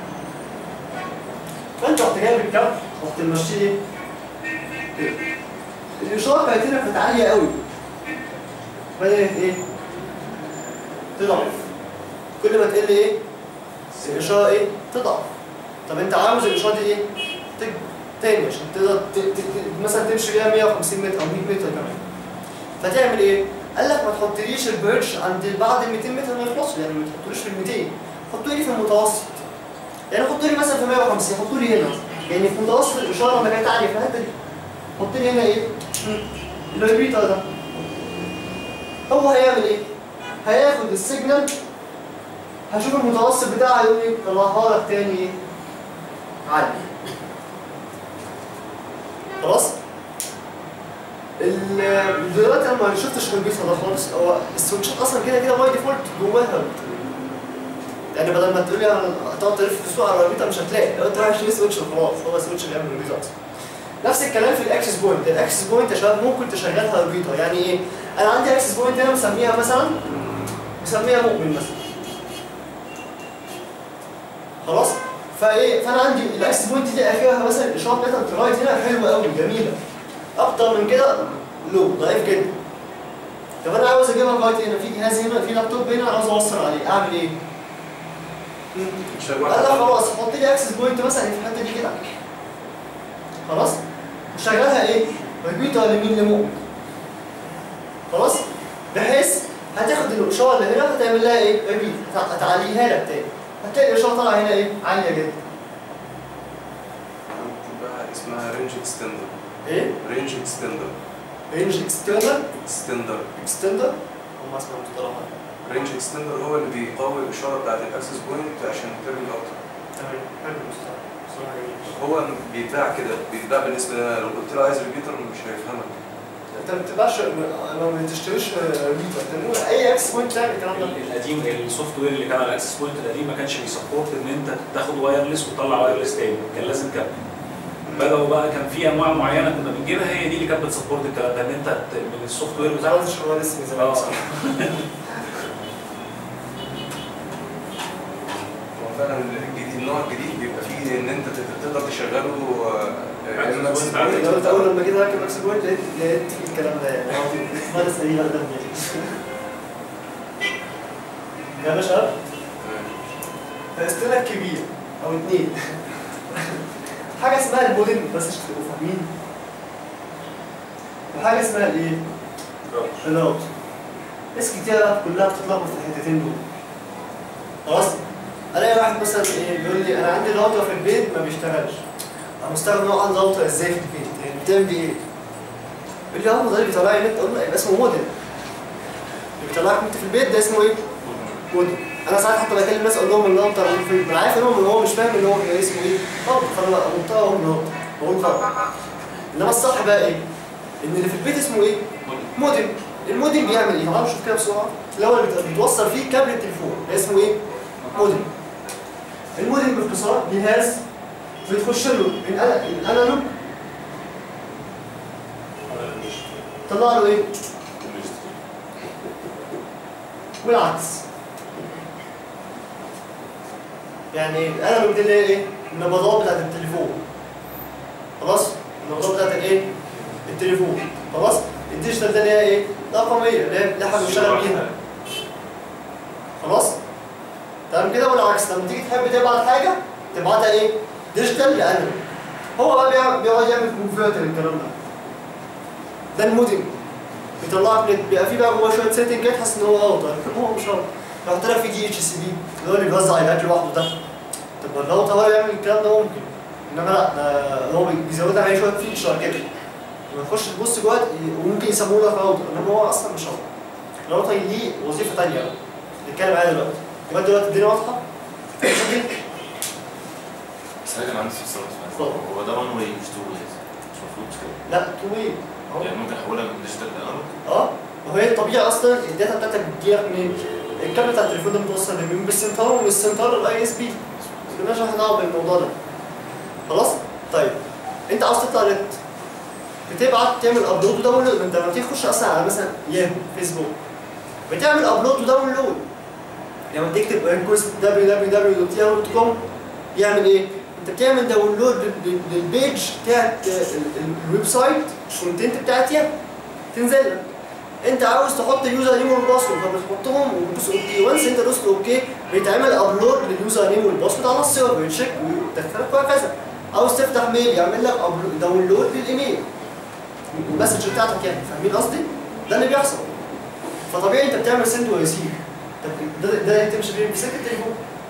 فانت رحت جايب الكابل رحت ماشيه ايه؟ كده. الاشاره بتاعت هنا كانت عاليه قوي بدات ايه؟ تضعف كل ما تقل ايه؟ الاشاره ايه؟ تضعف طب انت عاوز الاشاره دي ايه؟ تكبر تاني عشان تقدر ت- ت- ت- مثلا تمشي بيها 150 متر او 100 متر كمان فتعمل ايه؟ قال لك ما تحطليش البرش عند بعد ال 200 متر ما يخلصوا يعني ما تحطوليش في ال 200 حطوا لي في المتوسط يعني حطوا لي مثلا في 150 حطوا لي هنا يعني في متوسط الاشاره لما كانت عاليه في الحته دي حط لي هنا ايه؟ الريبيتر ده هو هيعمل ايه؟ هياخد السيجنال هشوف المتوسط بتاعها يقول لي طلعها لك تاني ايه؟ عالي خلاص؟ ال- دلوقتي انا ما شفتش الريبيتر ده خالص هو السويتشات اصلا كده كده باي ديفولت جواها يعني بدل ما تقول لي انا هتقعد تلف في السوق على الرابطه مش هتلاقي لو انت رايح تشتري سويتش وخلاص هو سويتش اللي يعمل الرابطه اصلا نفس الكلام في الاكسس بوينت الاكسس بوينت يا شباب ممكن تشغلها رابطه يعني ايه انا عندي اكسس بوينت هنا مسميها مثلا مسميها مؤمن مثلا خلاص فايه فانا عندي الاكسس بوينت دي اخرها مثلا الاشاره بتاعتها الرايت هنا حلوه قوي جميله اكتر من كده لو ضعيف جدا طب انا عاوز اجيبها لغايه هنا في جهاز هنا في لابتوب هنا عاوز اوصل عليه اعمل ايه؟ مش قال لك خلاص حط لي اكسس بوينت مثلا في الحته دي كده خلاص وشغلها ايه؟ ريبيتر لمين لمؤمن خلاص بحيث هتاخد الاشاره اللي هنا هتعمل لها ايه؟ ريبيت هتعليها لك تاني هتلاقي الاشاره طالعه هنا ايه؟ عاليه جدا بقى اسمها رينج اكستندر ايه؟ رينج اكستندر رينج اكسترنال اكستندر اكستندر هم اسمها مصطلحات رينج اكستندر هو اللي بيقوي الاشاره بتاعت الاكسس بوينت عشان ترمي اكتر تمام حلو المصطلح مصطلح جميل هو بيتباع كده بيتباع بالنسبه لو قلت له عايز ريبيتر مش هيفهمك انت ما بتبقاش ما بتشتريش ريبيتر انت اي اكس بوينت تعمل الكلام ده القديم السوفت وير اللي كان على الاكسس بوينت القديم ما كانش بيسبورت ان انت تاخد وايرلس وتطلع وايرلس تاني كان لازم كابل بدأوا بقى كان في انواع معينه كنا بنجيبها هي دي اللي كانت بتسبورت الكلام ده ان انت ت- من السوفت وير ما بتاعك عملتش هو لسه من زمان اه بصراحة. هو فعلا الجديد النوع الجديد بيبقى فيه ان انت تقدر- تقدر تشغله آه، آه، Access Access point point. عندك. لو انت اول لما جيت اركب اكس بوينت لقيت لقيت في الكلام ده يعني خالص ايه بقى ده يا باشا فقست لك كبير او اتنين حاجه اسمها المودم بس عشان تبقوا فاهمين وحاجه اسمها الايه؟ الراوت ناس كتيرة كلها بتتلخبط في الحتتين دول خلاص الاقي واحد مثلا ايه بيقول لي انا عندي راوتر في البيت ما بيشتغلش انا مستغرب نوع عندي راوتر ازاي في البيت يعني بتعمل بيه ايه؟ يقول لي اه ما ده اللي بيطلع لي نت اقول له يبقى اسمه مودم اللي بيطلع لك نت في البيت ده اسمه ايه؟ مودم انا ساعات حتى بكلم الناس اقول لهم الراوتر اللي في البيت انا عارف ان هو هو مش فاهم ان هو بيبقى اسمه ايه؟ راوتر فانا قلتها اقول راوتر بقول غلط انما الصح بقى ايه؟ ان اللي في البيت اسمه ايه؟ مودم المودم بيعمل ايه؟ تعالوا نشوف كده بسرعه اللي هو اللي بت- بيتوصل فيه كابل التليفون ده اسمه ايه؟ مودم المودم باختصار جهاز بتخش له من أنا- الانالوج طلع له ايه؟ والعكس يعني ايه؟ الانالوج دي اللي هي ايه؟ النبضات بتاعت التليفون خلاص؟ النبضات بتاعت الايه؟ التليفون خلاص؟ الديجيتال ده اللي هي ايه؟ رقميه اللي هي اللي احنا بنشتغل بيها خلاص؟ تمام كده والعكس لما تيجي تحب تبعت حاجه تبعتها ايه؟ ديجيتال لانالوج هو بقى بيع- بيقعد يعمل كونفرتر الكلام ده ده المودم بيطلع لك نت بيبقى فيه بقى جوه شويه سيتنجات تحس ان هو راوتر لكن هو مش راوتر لو طلع في دي اتش سي بي اللي هو اللي بيوزع ايباد لوحده ده طب ما الراوتر هو اللي يعمل الكلام ده ممكن انما لا ده هو بيزود عليه شويه فيتشر كده لما تخش تبص جوه وممكن يسموه لك راوتر انما هو اصلا مش راوتر الراوتر ليه وظيفه ثانيه بقى نتكلم عليها دلوقتي يبقى دلوقتي الدنيا واضحه بس انا كان عندي استفسار اتفضل. هو ده وان واي مش تو وايز مش المفروض مش كده لا تو واي يعني ممكن احولها من ديجيتال لانالوج اه وهي الطبيعه اصلا الداتا بتاعتك بتجيلك منين؟ الكابل بتاع التليفون ده متوصل لمين؟ بالسنتر ومن السنتر للاي اس بي مالناش احنا دعوه بالموضوع ده خلاص؟ طيب انت عاوز تطلع نت بتبعت تعمل ابلود وداونلود انت لما تيجي تخش اصلا على مثلا ياهو فيسبوك بتعمل ابلود وداونلود لما تكتب ريكوست www.yahoo.com يعمل ايه؟ انت بتعمل داونلود لل- للبيج بتاعت ال- ال- الويب سايت الكونتنت بتاعت ياهو تنزل لك انت عاوز تحط اليوزر نيم والباسورد فبتحطهم وتدوس اوكي وانس انت دوست اوكي بيتعمل ابلود لليوزر نيم والباسورد على السيرفر يتشيك ويدخلك وهكذا عاوز تفتح ميل يعمل لك أبلود- داونلود للايميل المسج بتاعتك يعني فاهمين قصدي؟ ده اللي بيحصل فطبيعي انت بتعمل سند وريسيف طب ده ده اللي تمشي بيه بسلك التليفون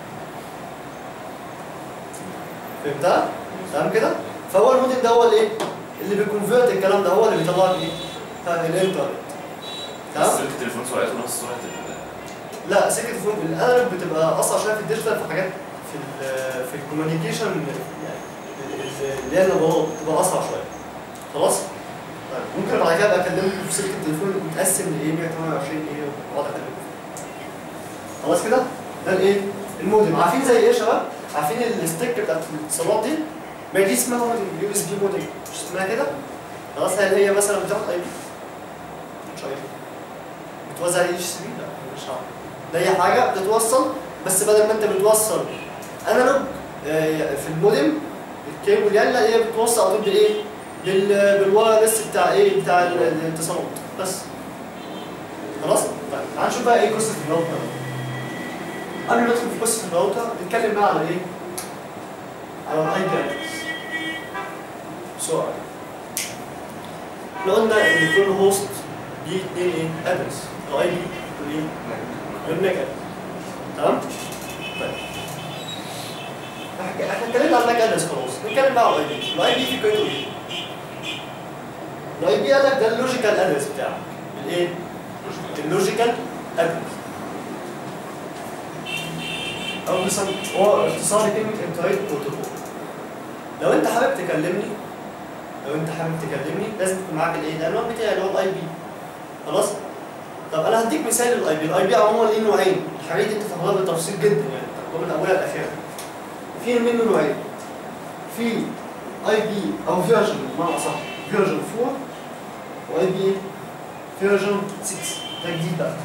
فهمتها؟ تمام كده؟ فهو الموديل ده هو الايه؟ اللي بيكونفيرت الكلام ده هو اللي بيطلع لك ايه؟ ها، الانترنت تمام؟ بس سلك التليفون سرعته نفس سرعه ال- لا سكه الفون الانالوج بتبقى اسرع شويه في الديجيتال في حاجات في ال في الكوميونيكيشن يعني اللي هي النبضات بتبقى اسرع شويه خلاص؟ طيب ممكن بعد كده ابقى اكلمكم في سلك التليفون متقسم لايه 128 ايه واقعد اكلمكم خلاص كده؟ ده الايه؟ المودم عارفين زي ايه يا شباب؟ عارفين الستيك بتاعت الاتصالات دي؟ ما دي اسمها مودم يو اس بي مودم مش اسمها كده؟ خلاص هل هي مثلا بتاخد اي بي؟ مش اي بي بتوزع على اتش سي بي؟ لا مش عارف ده هي حاجه بتتوصل بس بدل ما انت بتوصل انالوج آه، في المودم الكيبل يعني لا هي بتوصل على طول بالايه؟ بال بالوايرلس بتاع ايه؟ بتاع ال- الاتصالات بس خلاص؟ طيب تعال نشوف بقى ايه قصه الراوتر قبل ما ندخل في قصه الراوتر نتكلم بقى على ايه؟ على الاي بي ادرس بسرعه احنا قلنا ان كل هوست ليه اثنين ايه؟ ادرس الاي بي والايه؟ والميك ادرس تمام؟ طيب احنا احنا اتكلمنا عن الميك ادرس خلاص نتكلم بقى على الاي بي الاي بي في قيمته ايه؟ الاي بي قال لك ده اللوجيكال ادرس بتاعك الايه؟ اللوجيكال ادرس او مثلا هو اختصار كلمه انترايت بروتوكول لو انت حابب تكلمني لو انت حابب تكلمني لازم يكون معاك الايه العنوان بتاعي اللي هو الاي بي خلاص طب انا هديك مثال للاي بي الاي بي عموما ليه نوعين الحاجات دي انت تاخدها بالتفصيل جدا يعني تاخدها من اولها لاخرها في منه نوعين في اي بي او فيرجن بمعنى اصح فيرجن 4 واي بي فيرجن 6 ده جديد بقى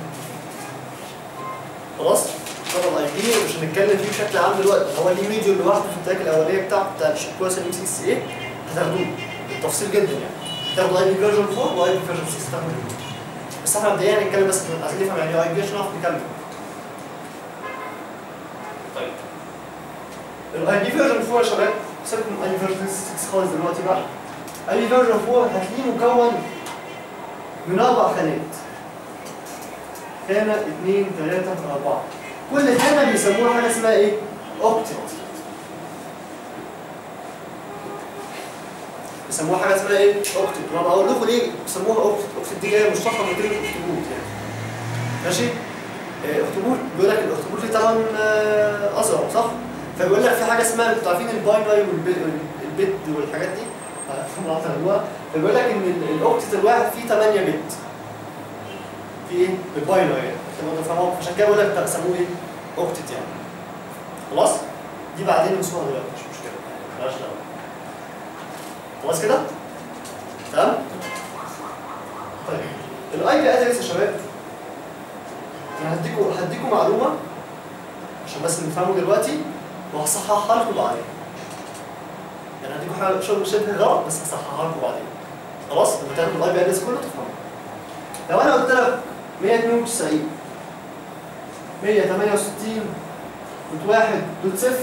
خلاص طبعا الاي بي مش هنتكلم فيه بشكل عام دلوقتي هو ليه فيديو لوحده في التراك الاوليه بتاعته بتاع الشكوى ام 6 ايه هتاخدوه بالتفصيل جدا يعني هتاخدوا اي بي فيرجن 4 واي بي فيرجن 6 تاخدوه بس احنا مبدئيا هنتكلم بس عايزين نفهم يعني ايه اي بي عشان نعرف نكمل طيب الاي بي فيرجن 4 يا شباب سيبكم من اي بي فيرجن 6 خالص دلوقتي بقى اي بي فيرجن 4 هتلاقيه مكون من اربع خانات خانه اثنين ثلاثه اربعه كل خانه بيسموها حاجه اسمها ايه؟ اوكتت بيسموها حاجه اسمها ايه؟ اوكتت وانا بقول لكم ليه بيسموها اوكتت اوكتت دي جايه مشتقه من كلمه اخطبوط يعني ماشي؟ آه، اخطبوط بيقول لك الاخطبوط ليه طبعا آه، ازرق صح؟ فبيقول لك في حاجه اسمها انتوا عارفين الباينري والبت والحاجات دي طبعا تعرفوها فبيقول لك ان ال- الاوكتت الواحد فيه 8 بت في ايه؟ بالباينري يعني عشان تفهموا عشان كده بقول لك سموه ايه؟ اوكتت يعني خلاص؟ دي بعدين نسوها دلوقتي مش مشكله مالهاش دعوه خلاص كده؟ تمام؟ طيب الاي بي ادرس يا شباب انا هديكوا هديكوا معلومه عشان بس نفهمه دلوقتي وهصححها لكم بعدين يعني هديكوا حاجه شغل شبه غلط بس هصححها لكم بعدين خلاص لما تاخدوا الاي بي ادرس كله تفهموا لو انا قلت لك 192 168 دوت واحد دوت صفر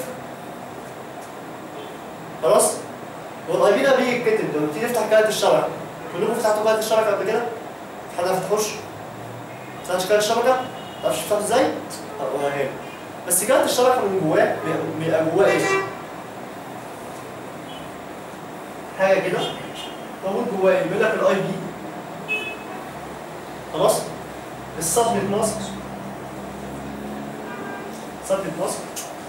خلاص والاي بي ده بيجي يتكتب لما تيجي تفتح كارت الشبكه كلكم فتحتوا كارت الشبكه قبل كده؟ في حد ما فتحوش؟ فتحتش كارت الشبكه؟ تعرفش تفتحه ازاي؟ هقولها لك بس كارت الشبكه من جواه بيبقى- بيبقى جواه ايه؟ حاجه كده موجود جواه ايه؟ بيقول لك الاي بي خلاص؟ السبنت ماسك سبنت ماسك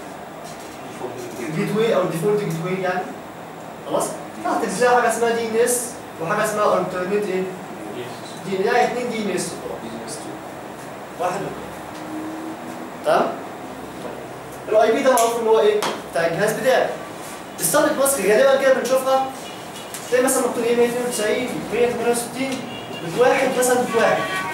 الجيت واي او الديفولت جيت واي يعني خلاص؟ تحت تلاقي حاجه اسمها دي ان اس وحاجه اسمها الترنت ايه؟ دي يعني اثنين دي ان اس واحد واتنين. تمام؟ الاي بي ده معروف ان هو ايه؟ بتاع الجهاز بتاعك السبنت ماسك غالبا كده بنشوفها تلاقي مثلا مكتوب ايه 192 168 بواحد مثلا بواحد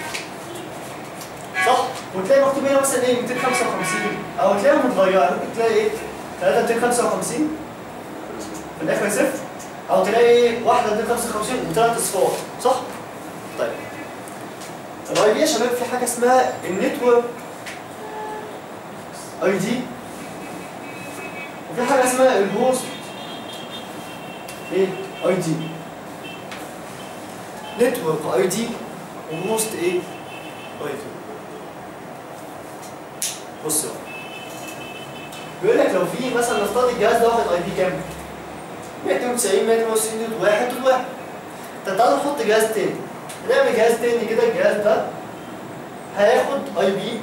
صح؟ وتلاقي مكتوب هنا مثلا ايه 255 او تلاقيها متغيره ممكن تلاقي ايه 3 255 في الاخر صفر او تلاقي ايه واحده 255 وثلاث اصفار صح؟ طيب الاي بي يا شباب في حاجه اسمها النتورك اي دي وفي حاجه اسمها الهوست ايه اي دي نتورك اي دي وهوست ايه اي دي بص بقى بيقول لك لو في مثلا نفترض الجهاز ده واخد اي بي كام 192 192 دوت واحد دوت واحد طب تعالى نحط جهاز تاني هنعمل جهاز تاني كده الجهاز ده هياخد اي بي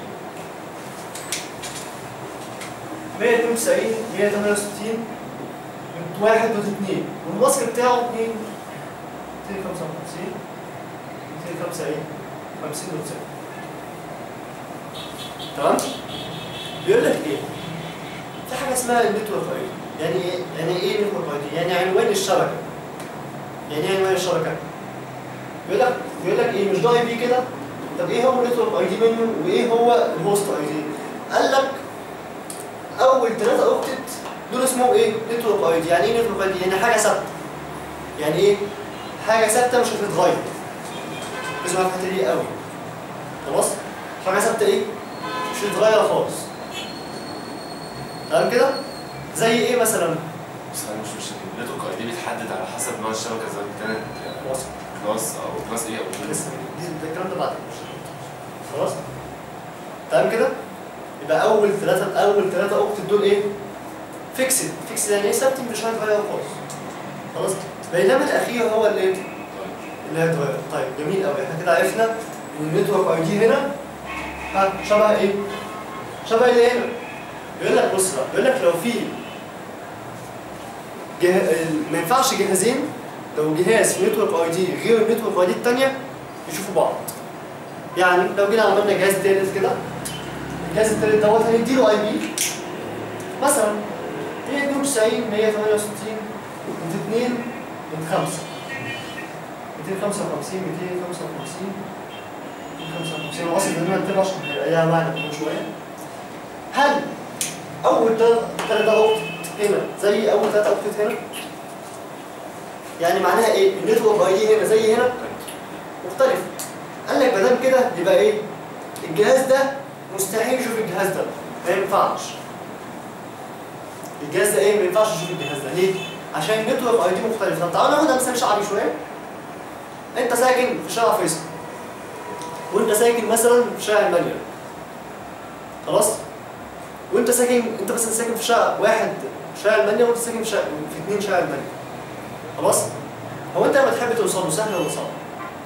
192 168 دوت واحد دوت اتنين والماسك بتاعه 2 255 275 50 دوت صفر تمام؟ بيقول لك ايه؟ حاجه اسمها النتورك اي دي يعني ايه يعني ايه نتورك اي دي يعني عنوان الشبكه يعني ايه عنوان الشبكه بيقول لك بيقول لك ايه مش ده اي بي كده طب ايه هو النتورك اي دي منه وايه هو الهوست اي دي قال لك اول ثلاثه اوكتت دول اسمهم ايه نتورك اي دي يعني ايه نتورك اي دي يعني حاجه ثابته يعني ايه حاجه ثابته مش هتتغير اسمها الحته دي قوي خلاص حاجه ثابته ايه مش هتتغير خالص تمام كده زي ايه مثلا بس انا مش مش النتورك اي دي بيتحدد على حسب نوع الشبكه اذا كانت وصل كلاس او كلاس ايه او B. لسه دي ده الكلام ده بعدين خلاص تمام كده يبقى اول ثلاثه اول ثلاثه اوكت دول ايه فيكسد فيكسد يعني ايه ثابت مش هيتغير خالص خلاص بينما الاخير هو اللي ايه اللي هيتغير طيب جميل قوي احنا كده عرفنا ان النتورك اي دي هنا ها شبه ايه شبه اللي هنا بيقول لك بص بقى بيقول لك لو في جه... ال- ما ينفعش جهازين لو جهاز في نتورك اي دي غير النتورك اي دي الثانيه يشوفوا بعض يعني لو جينا عملنا جهاز تالت كده الجهاز التالت دوت هنديله اي بي مثلا 192 168 202 5 255 255 255 هو اصلا هنا نكتبها عشان هيبقى ليها معنى كمان شويه هل اول ثلاثة اوقات هنا زي اول ثلاثة اوقات هنا؟ يعني معناها ايه؟ النتورك اي دي هنا زي هنا مختلف قال لك ما دام كده يبقى ايه؟ الجهاز ده مستحيل يشوف الجهاز ده ما ينفعش الجهاز ده ايه؟ ما ينفعش يشوف الجهاز ده ليه؟ عشان النتورك اي دي مختلف طب تعالوا ناخد مثال شعبي شويه انت ساكن في شارع فيصل وانت ساكن مثلا في شارع المانيا خلاص؟ وانت ساكن انت مثلا ساكن في شارع واحد في شارع المانيا وانت ساكن في شارع في اثنين شارع المانيا خلاص؟ هو انت لما تحب توصل له سهل ولا صعب؟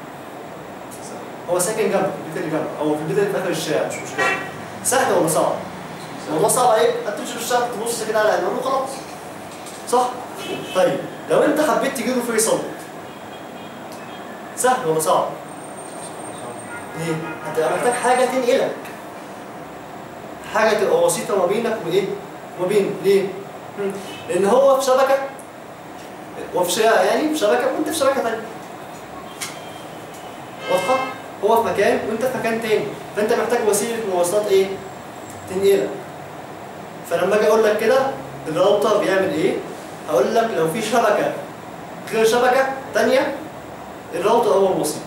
هو ساكن جنبك في البيت اللي جنبك او في البيت اللي في اخر الشارع مش مشكله سهل ولا صعب؟ الموضوع صعب عليك هتمشي في الشارع تبص كده على عنوان وخلاص صح؟ طيب لو انت حبيت تجيله فيصل سهل ولا صعب؟ ليه؟ هتبقى محتاج حاجه تنقلك حاجه تبقى وسيطه ما بينك وايه؟ وما بين ليه؟ مم. لان هو في شبكه وفي شارع يعني في شبكه وانت في شبكه ثانيه واضحه؟ هو في مكان وانت في مكان تاني فانت محتاج وسيله مواصلات ايه؟ تنقلك فلما اجي اقول لك كده الراوتر بيعمل ايه؟ هقول لك لو في شبكه غير شبكه ثانيه الراوتر هو الوسيط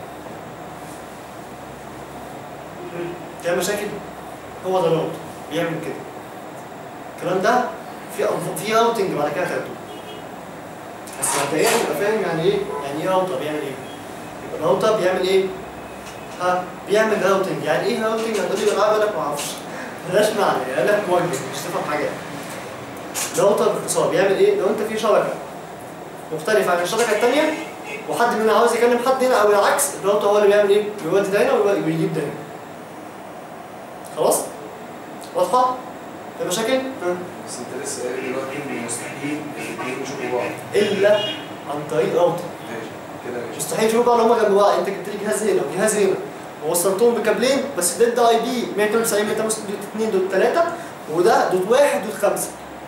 فيها مشاكل هو ده الراوتر بيعمل كده الكلام ده في في راوتنج بعد كده هتاخده بس مبدئيا تبقى فاهم يعني ايه يعني ايه راوتر بيعمل ايه يبقى الراوتر بيعمل ايه ها بيعمل راوتنج يعني ايه راوتنج هتقول لي انا اقول لك ما اعرفش ملهاش معنى يعني لك موجه مش تفهم حاجه راوتر باختصار بيعمل ايه لو انت في شبكه مختلفه عن الشبكه الثانيه وحد مننا عاوز يكلم حد هنا او العكس الراوتر هو اللي بيعمل ايه بيودي ده هنا ويجيب ده هنا خلاص واضحه في مشاكل ها. بس انت لسه قايل دلوقتي ان مستحيل الاثنين يشوفوا بعض الا عن طريق راوتر ماشي كده ماشي مستحيل يشوفوا بعض لو هم جنب بعض انت جبت لي جهاز هنا وجهاز هنا ووصلتهم بكابلين بس ده ده اي بي 192 2 دوت 3 وده دوت 1 دوت 5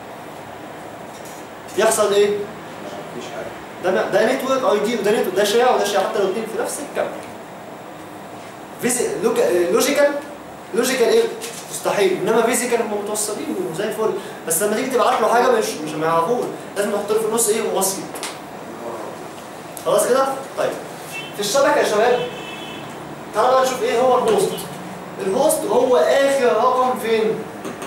يحصل ايه؟ مفيش حاجه ده ده نتورك اي دي وده نتورك ده شارع وده شارع حتى لو الاثنين في نفس الكابل فيزي لوكا- لوجيكال لوجيكال ايه؟ مستحيل انما فيزيكال هم متوصلين وزي الفل بس لما تيجي تبعت له حاجه مش مش ما يعرفوش لازم نحط له في النص ايه وسيط خلاص كده؟ طيب في الشبكه يا شباب تعالى بقى نشوف ايه هو الهوست الهوست هو اخر رقم فين؟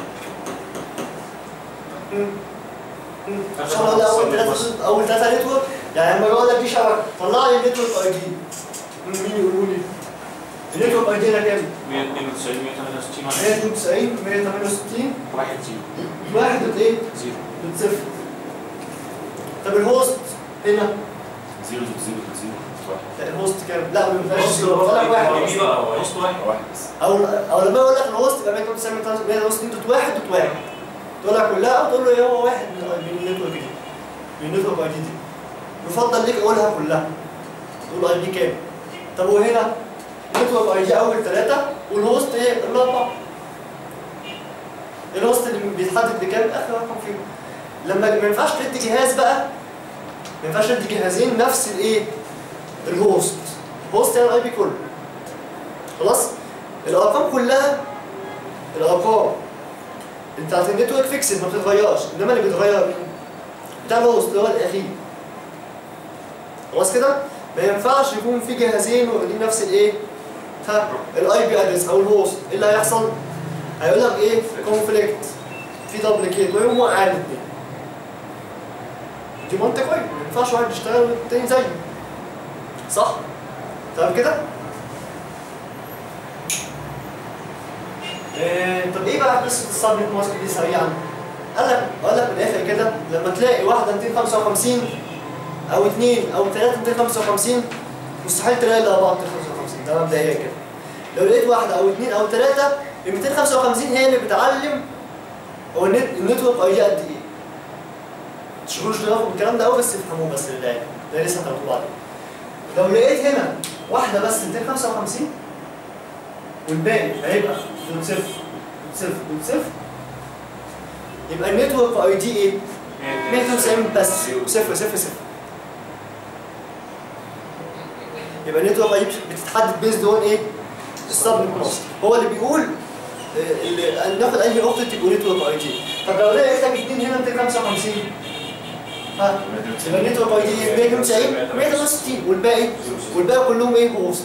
مم. مم. عشان اقول اول ثلاثه اول ثلاثه نتورك يعني لما اقول لك دي شبكه طلع لي النتورك اي دي مين يقولوا لي؟ النتورك اي دي هنا كام؟ 192 168 192 168 1 0 واحد دوت ايه؟ 0 دوت صفر طب الهوست هنا زيرو دوت زيرو دوت زيرو واحد لا الهوست كام؟ لا ما ينفعش زيرو، طلع واحد اي بس. بي بقى هو هوست واحد واحد بس او او لما يقول لك الهوست يبقى 192 168 دوت واحد دوت واحد تقولها كلها او تقول له ايه هو واحد من من النتورك دي من النتورك اي دي دي يفضل ليك اقولها كلها تقول اي دي كام طب وهنا النتورك اي دي اول ثلاثه والهوست ايه الاربعه الهوست اللي بيتحدد بكام اخر رقم فيهم لما ما ينفعش تدي جهاز بقى ما ينفعش تدي جهازين نفس الايه الهوست هوست يعني الاي بي كله خلاص الارقام كلها الارقام بتاعت النتورك فيكسد ما بتتغيرش انما اللي بيتغير مين؟ بتاع الهوست اللي هو الاخير خلاص كده ما ينفعش يكون في جهازين واخدين نفس الايه ها الاي بي ادرس او الهوست ايه اللي هيحصل هيقول لك ايه كونفليكت في دبليكيت ويقوم وقع الاثنين دي منطق كويس ما ينفعش واحد يشتغل والتاني زيه صح تمام كده إيه طب ايه بقى قصه السبنت ماسك دي سريعا قال لك قال لك من الاخر كده لما تلاقي واحده 255 او اثنين او ثلاثه 255 مستحيل تلاقي الا اربعه 255 ده مبدئيا كده لو لقيت واحده او اثنين او ثلاثه ال 255 هي اللي بتعلم هو النت النتورك اي دي قد ايه تشغلوش دماغكم بالكلام ده قوي بس افهموه بس لله ده لسه هتعرفوه بعدين لو لقيت هنا واحده بس 255 والباقي هيبقى دوت صفر دوت صفر دوت صفر يبقى النتورك اي دي ايه؟ 192 بس صفر صفر صفر يبقى النتورك اي بتتحدد بيزد اون ايه؟ السبنت ماستر هو اللي بيقول آه، اللي ناخد انهي نقطه تبقى نتورك اي دي طب لو لقيت لك اثنين هنا 255 ها يبقى النتورك اي دي 192 168 والباقي والباقي كلهم ايه هوست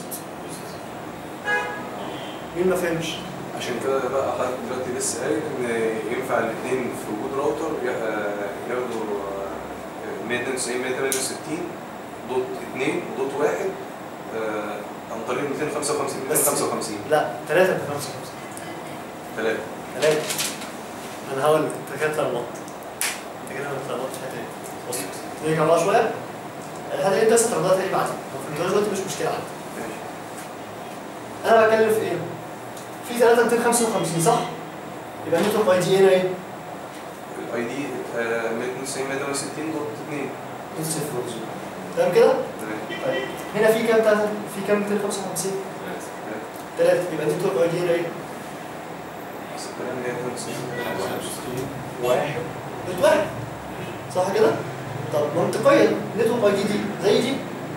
مين ما فهمش؟ عشان كده بقى حضرتك دلوقتي لسه قايل ان ينفع الاثنين في وجود راوتر ي- آه، ياخدوا آه، 192 168 دوت 2 دوت 1 آه، عن طريق 255 بس. 255 لا 3 255 ثلاثة ثلاثة انا هقول لك انت كده اتلخبطت انت كده اتلخبطت في الحته دي بص نرجع بقى شويه الحته دي انت لسه اتلخبطت ايه بعدين لو فهمتهاش دلوقتي مش مشكله عندي ماشي انا بتكلم في ايه؟ في 3 255 صح؟ يبقى النتورك اي دي هنا ايه؟ الاي دي 192 168 دوت 2 صفر تمام كده؟ تمام طيب هنا في كام تلاتة؟ في كام 255 3 يبقى النتورك اي دي هنا ايه؟ نفس الكلام 192 واحد دوت واحد صح كده؟ طب منطقيا نتورك اي دي دي زي دي؟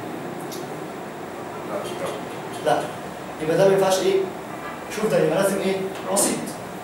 لا لا يبقى ده ما ينفعش ايه؟ شوف ده يبقى لازم ايه؟ وسيط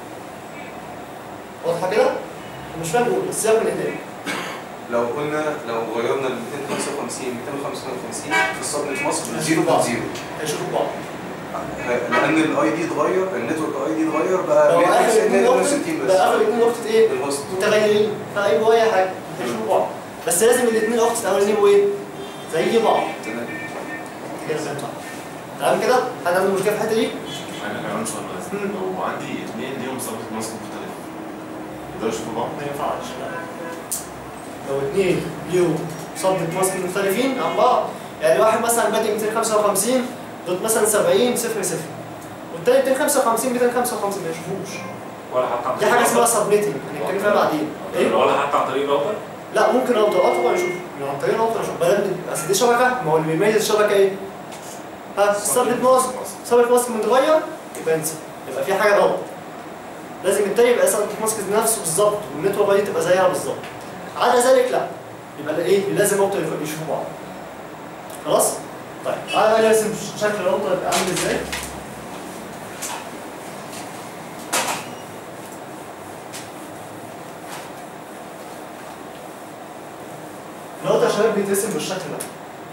واضحه كده؟ مش فاهم قول بس سيبك من الاثنين لو قلنا لو غيرنا ال 255 255 في السبنت مصر هيشوفوا زيرو بعض. دوت زيرو هيشوفوا بعض لان الاي دي اتغير النتورك اي دي اتغير بقى لو اخر 192 اثنين نقطه 168 بقى اخر بس اثنين نقطه ايه؟ الهوست متغيرين فهيبقوا اي حاجه هيشوفوا بعض بس لازم الاثنين نقط الاولانيين يبقوا ايه؟ زي بعض تمام كده فهمت تمام كده؟ حد عنده مشكله في الحته دي؟ انا كمان سؤال بس مم. لو عندي اثنين ليهم صفحه ماسك مختلفه يقدروا يشوفوا بعض؟ ما ينفعش لا لو اثنين ليهم صبة ماسك مختلفين عن بعض يعني واحد مثلا بادئ 255 دوت مثلا 70 صفر صفر والتاني 255 255 ما يشوفوش ولا حتى عن دي طريق حاجه اسمها راوتر؟ سبنيتنج هنتكلم فيها بعدين ايه؟ ولا حتى عن طريق راوتر لا ممكن راوتر اه طبعا يشوف عن طريق راوتر يشوف بدل اصل دي شبكه ما هو اللي بيميز الشبكه ايه؟ ها السبنت ماسك سبنت ماسك متغير يبقى انسى يبقى في حاجه غلط لازم التاني يبقى سبنت ماسك نفسه بالظبط والنتورك دي تبقى زيها بالظبط عدا ذلك لا يبقى ايه لازم راوتر يشوفوا بعض خلاص؟ طيب تعالى بقى نرسم شكل الراوتر يبقى عامل ازاي الراوتر يا شباب بيترسم بالشكل ده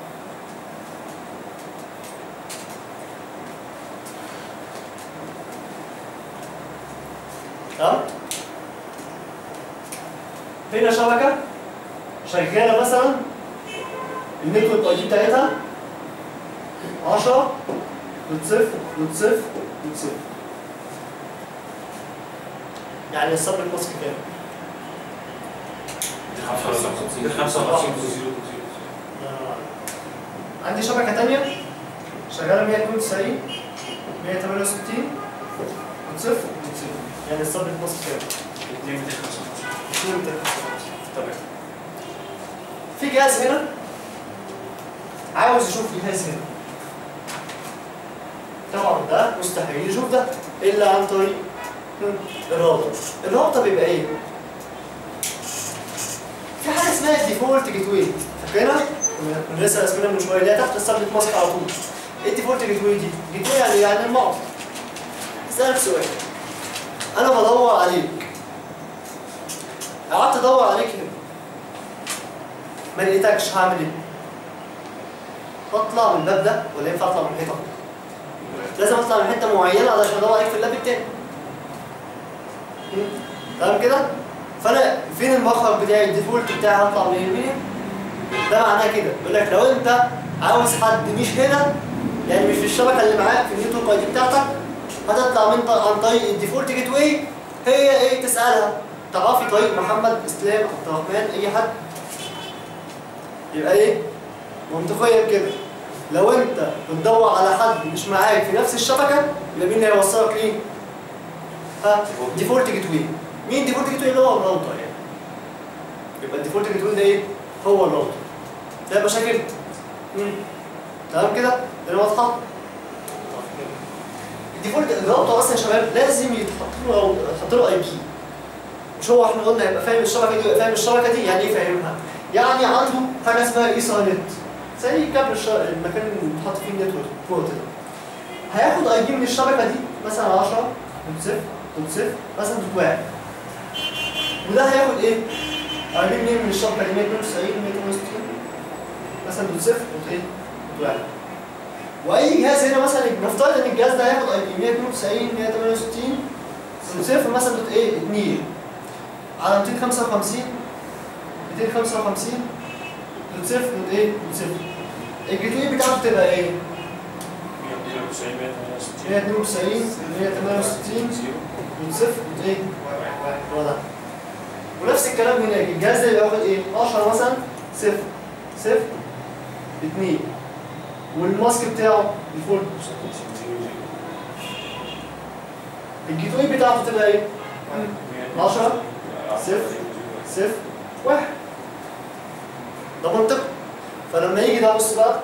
تمام؟ هنا شبكة شغالة مثلا النتورك اي دي بتاعتها 10 دوت صفر دوت صفر دوت صفر يعني الصبر المصري كام؟ 55 55 آه. عندي شبكة تانية شغالة 192 168 دوت صفر دوت صفر يعني الصبر المصري كام؟ 2 255 اثنين وتلاتة. تمام في جهاز هنا عاوز يشوف جهاز هنا طبعا ده مستحيل يشوف ده الا عن طريق مم. الراوتر الراوتر بيبقى ايه؟ في حاجه اسمها الديفولت جيت واي فاكرينها؟ كنا لسه راسمينها من شويه اللي هي تحت السبنت ماسك على طول ايه الديفولت جيت واي دي؟ جيت واي يعني يعني المعطي اسالك سؤال انا بدور عليك قعدت ادور عليك هنا ما لقيتكش هعمل ايه؟ اطلع من الباب ده ولا ينفع اطلع من الحيطه؟ لازم اطلع من حته معينه علشان ادور عليك في اللاب التاني. مم. تمام كده؟ فانا فين المخرج بتاعي الديفولت بتاعي هطلع منين؟ منين؟ ده معناه كده بيقول لك لو انت عاوز حد مش هنا يعني مش في الشبكه اللي معاك في النتورك اي دي بتاعتك هتطلع من ط- عن طريق الديفولت جيت واي هي ايه تسالها تعرفي طريق محمد اسلام عبد الرحمن اي حد يبقى ايه منطقيا كده لو انت بتدور على حد مش معاك في نفس الشبكه يبقى مين اللي هيوصلك ليه؟ ها ديفولت جيت واي مين ديفولت جيت واي اللي هو الراوتر يعني يبقى الديفولت جيت واي ده ايه؟ هو الراوتر ده مشاكل مم. تمام كده؟ الدنيا واضحه؟ الديفولت الراوتر اصلا يا شباب لازم يتحط له راوتر- يتحط له اي بي مش هو احنا قلنا يبقى فاهم الشبكه دي يبقى فاهم الشبكه دي يعني ايه فاهمها؟ يعني عنده حاجه اسمها ايثرنت زي كابل الش... المكان اللي بتحط فيه النتورك بورت ده هياخد اي بي من الشبكه دي مثلا 10 دوت صفر دوت صفر مثلا دوت واحد وده هياخد ايه؟ اي بي منين من الشبكه دي 192 168 مثلا دوت صفر دوت ايه؟ دوت واحد واي جهاز هنا مثلا نفترض ان الجهاز ده هياخد اي بي 192 168 دوت صفر مثلا دوت ايه؟ 2 على 255 255 دوت صفر دوت ايه؟ دوت صفر الجيت واي بتاعته تبقى ايه؟ 192 168 دوت صفر دوت ايه؟ هو ده ونفس الكلام هناك الجهاز ده يبقى واخد ايه؟ 10 مثلا صفر صفر 2 والماسك بتاعه الفول الجيت واي بتاعته تبقى ايه؟ 10 صفر صفر واحد ده منطقي فلما يجي ده بص بقى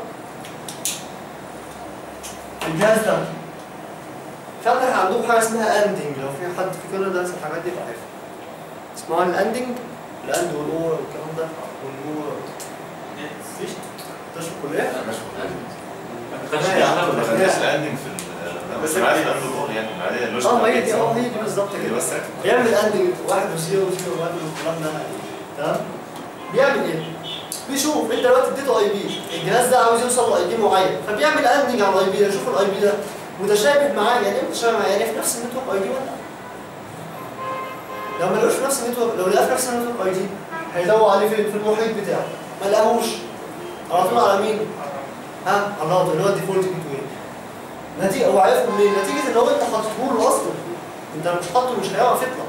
الجهاز ده فتح عندهم حاجه اسمها اندنج لو في حد في كل درس الحاجات دي يبقى عارفها اسمها الاندنج الاند والاو والكلام ده والنور مفيش تشرب كليه مش ما خدش بالك ولا ما خدش خدناش الاندنج في ال- بس عارف الاندنج الأول يعني بعدين اللوجيك اه ما هي بتاع دي اه هي دي بالظبط اللي كده بس بيعمل اندنج واحد وزيرو وزيرو واحد والكلام ده تمام بيعمل ايه؟ بيشوف انت دلوقتي اديته اي بي الجهاز ده عاوز يوصل لاي بي معين فبيعمل اندنج على الاي بي ده يشوف الاي بي ده متشابه معاه يعني ايه متشابه معاه يعني في نفس النتورك اي دي ولا لا؟ لو ما لقوش في نفس النتورك لو لقاه في نفس النتورك اي دي هيدور عليه في في المحيط بتاعه ما لقاهوش على طول على مين؟ ها على الراوتر اللي هو الديفولت جيت واي نتيجه هو عارف منين؟ نتيجه ان هو انت حاططه له اصلا انت لو مش حاطه مش هيعرف يطلع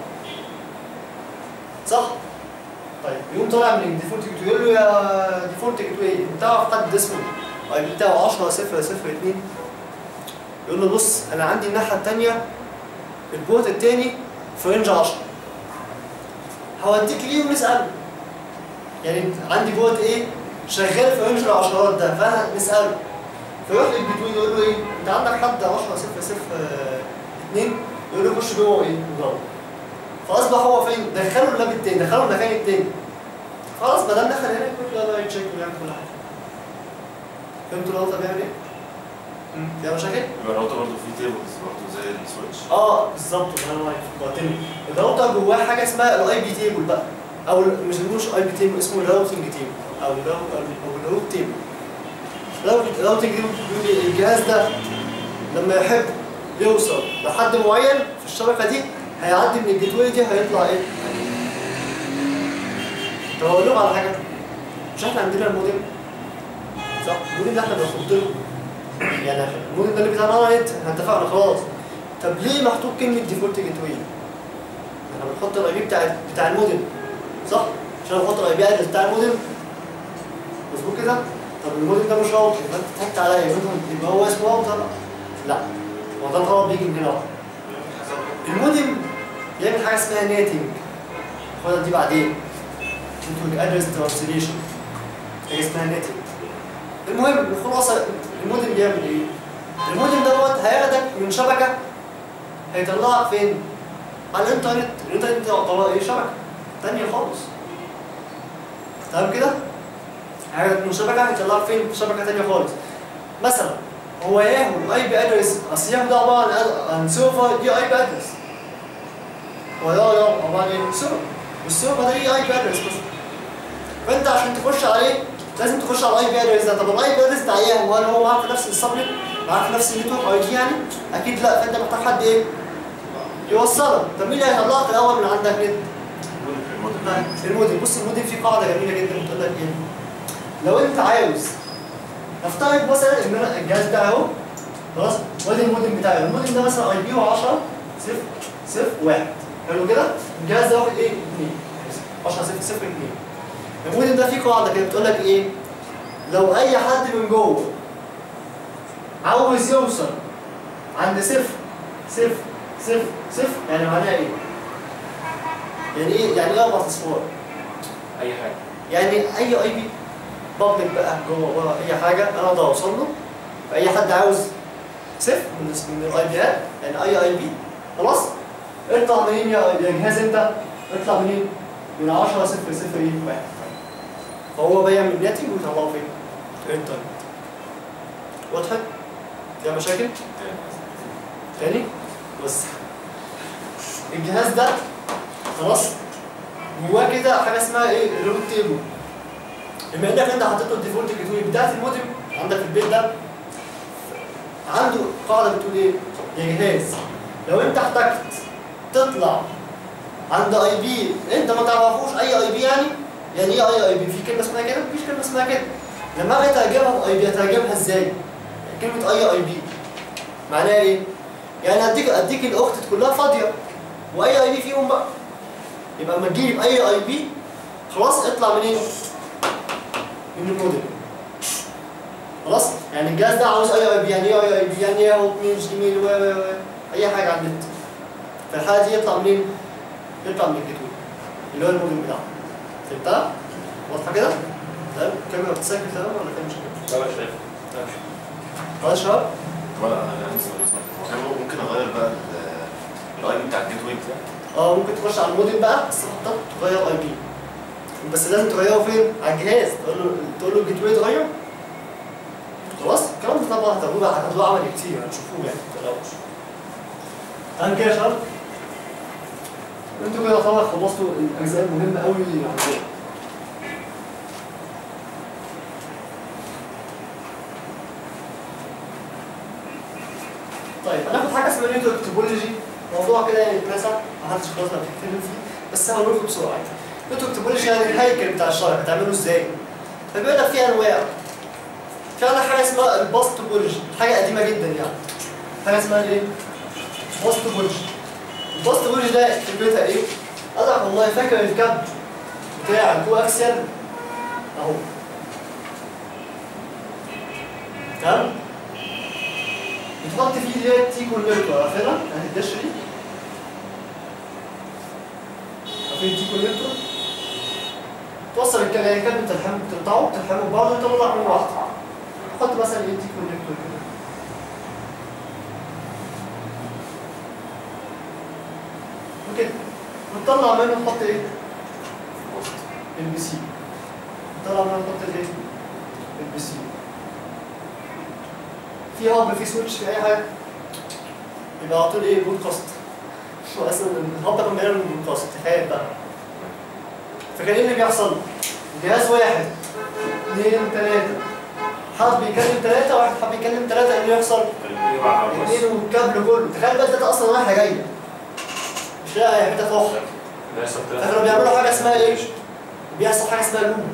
صح؟ طيب يقوم طالع من الديفولت جيت واي يقول له يا ديفولت جيت واي انت تعرف حد اسمه اي بي بتاعه 10 0 0 2 يقول له بص انا عندي الناحيه الثانيه البورت الثاني في رينج 10 هوديك ليه ونساله يعني عندي بورت ايه شغال في رينج العشرات ده فنساله فيروح للبتوين يقول له ايه انت عندك حد 10 0 0 2 يقول له خش جوه ايه جوه فاصبح هو فين دخله اللاب التاني دخله المكان التاني خلاص ما دام دخل هنا يقول له يلا يتشيك ويعمل كل حاجه فهمتوا الراوتر بيعمل ايه؟ مم. فيها مشاكل؟ يبقى الراوتر برضه فيه تيبلز برضه زي السويتش اه بالظبط الله ينور عليك فكرتني الراوتر جواه حاجه اسمها الاي بي تيبل بقى او ال- مش مش اي بي تيبل اسمه الراوتنج تيبل او الراوت او الروت تيبل الراوت- الراوتنج تيبل بيقول لي الجهاز ده لما يحب يوصل لحد معين في الشبكه دي هيعدي من الجيت واي دي هيطلع ايه؟ طب اقول لكم على حاجه مش احنا عندنا المودم صح؟ المودم ده احنا بنحط له يعني المودم ده اللي بتاعنا نت احنا اتفقنا خلاص طب ليه محطوط كلمه ديفولت جيت واي؟ احنا بنحط الاي بي بتاع بتاع المودم صح؟ عشان نحط الاي بي ادرس بتاع المودم مظبوط كده؟ طب المودم ده مش راوتر يبقى انت ضحكت عليا يبقى انت- يبقى هو اسمه راوتر لا هو ده الغلط بيجي من هنا بقى. المودم بيعمل حاجه اسمها نيتنج خدها دي بعدين نتورك ادرس ترانسليشن حاجه اسمها نيتنج المهم الخلاصه المودم بيعمل ايه؟ المودم دوت هياخدك من شبكه هيطلعك فين؟ على الانترنت الانترنت يعتبر ايه شبكه تانية خالص تمام كده؟ حاجه من شبكه هيطلعك فين في شبكه تانية خالص مثلا هو ياهو الاي بي ادرس اصل ياهو ده عباره عن عن سيرفر دي اي بي ادرس هو ده ده عباره عن ايه؟ سيرفر والسيرفر ده ليه اي بي ادرس بس فانت عشان تخش عليه لازم تخش على الاي بي ادرس ده طب الاي بي ادرس بتاع ياهو هل هو معاك في نفس السبنت معاك في نفس النتورك اي دي يعني؟ اكيد لا فانت محتاج حد ايه؟ يوصلك طب مين اللي هيطلعك الاول من عندك نت؟ المودم بص المودم فيه قاعده جميله جدا بتقول لك ايه؟ لو انت عاوز نفترض مثلا ان انا الجهاز ده اهو خلاص وادي المودم بتاعي المودم ده مثلا اي بي 10 0 0 1 حلو كده الجهاز ده واخد ايه 2 10 0 0 2 المودم ده فيه قاعده كده بتقول لك ايه لو اي حد من جوه عاوز يوصل عند صفر صفر صفر صفر يعني معناها ايه؟ يعني ايه يعني ايه اربع اصفار؟ اي حاجه يعني اي اي بي بابليك بقى جوه ورا اي حاجه انا اقدر اوصل له فاي حد عاوز صفر من من الاي بيات يعني اي اي بي خلاص اطلع منين يا يا جهاز انت اطلع منين من 10 0 0 1 فهو بيعمل ناتج ويطلعه فين؟ انترنت وضحت؟ فيها مشاكل؟ تاني بص الجهاز ده خلاص جواه كده حاجه اسمها ايه الروت تيبل بما انك انت حطيت له الديفولت جيتوي بتاعت المودم عندك في البيت ده عنده قاعده بتقول ايه يا جهاز لو انت احتجت تطلع عند اي بي انت ما تعرفوش اي اي بي يعني يعني ايه اي اي بي في كلمه اسمها كده مفيش كلمه اسمها كده لما اجي اترجمها باي بي اترجمها ازاي كلمه اي اي بي معناها ايه يعني اديك اديك الاخت كلها فاضيه واي اي بي فيهم بقى يبقى اما تجيب اي اي بي خلاص اطلع منين؟ من الموديل خلاص يعني الجهاز ده عاوز اي اي بي يعني ايه اي اي بي يعني ايه هوت مين جيميل و و و اي حاجه على النت في الحاله دي يطلع منين؟ يطلع من الجيت واي اللي هو الموديل بتاعه فهمتها؟ واضحه كده؟ تمام الكاميرا بتسجل تمام ولا كام مش كده؟ لا مش شايف تمام خلاص يا شباب؟ ولا انا عندي سؤال بس هو كان ممكن اغير بقى الاي بي بتاع الجيت واي بتاعي اه ممكن تخش على الموديل بقى بس تحطها تغير اي بي بس لازم تغيره فين؟ على الجهاز تقول له تقول له الجيت واي اتغير خلاص الكلام ده طبعا هتاخدوه هتاخدوه عملي كتير هتشوفوه يعني ما تقلقوش تمام كده يا شباب انتوا كده طبعا خلصتوا الاجزاء المهمه قوي عندنا طيب هناخد حاجه اسمها نيوتن توبولوجي موضوع كده يعني اتنسى ما حدش خلاص ما بيتكلم فيه بس هقول لكم بسرعه نيوتن توبولوجي يعني الهيكل بتاع الشركه هتعمله ازاي؟ فبيقول لك في انواع في عندك حاجه اسمها الباست توبولوجي حاجه قديمه جدا يعني حاجه اسمها ايه؟ باست توبولوجي الباست توبولوجي ده فكرتها ايه؟ قال لك والله فاكر الكابل بتاع الكو اكسيال اهو تمام؟ بتحط فيه اللي هي التي كونكتور عارفينها؟ يعني الدش دي عارفين التي كونكتور؟ توصل الكابل يعني الكابل بتلحمه بتقطعه بتلحمه ببعض وتطلع منه واحدة حط مثلا ايه تي كونكتور كده وكده وتطلع منه تحط ايه؟ البي سي تطلع منه تحط الايه؟ البي سي في هاب في سويتش في اي حاجه يبقى على طول ايه بودكاست هو اصلا الهاب ده كان بيعمل بودكاست تخيل بقى فكان ايه اللي بيحصل؟ جهاز واحد اثنين ثلاثة حد بيكلم ثلاثة واحد حد بيكلم ثلاثة ايه اللي يحصل؟ اثنين والكابل كله تخيل بقى الداتا اصلا رايحة جاية مش لاقي حتة تروح فكانوا بيعملوا حاجة اسمها ايه؟ بيحصل حاجة اسمها لوب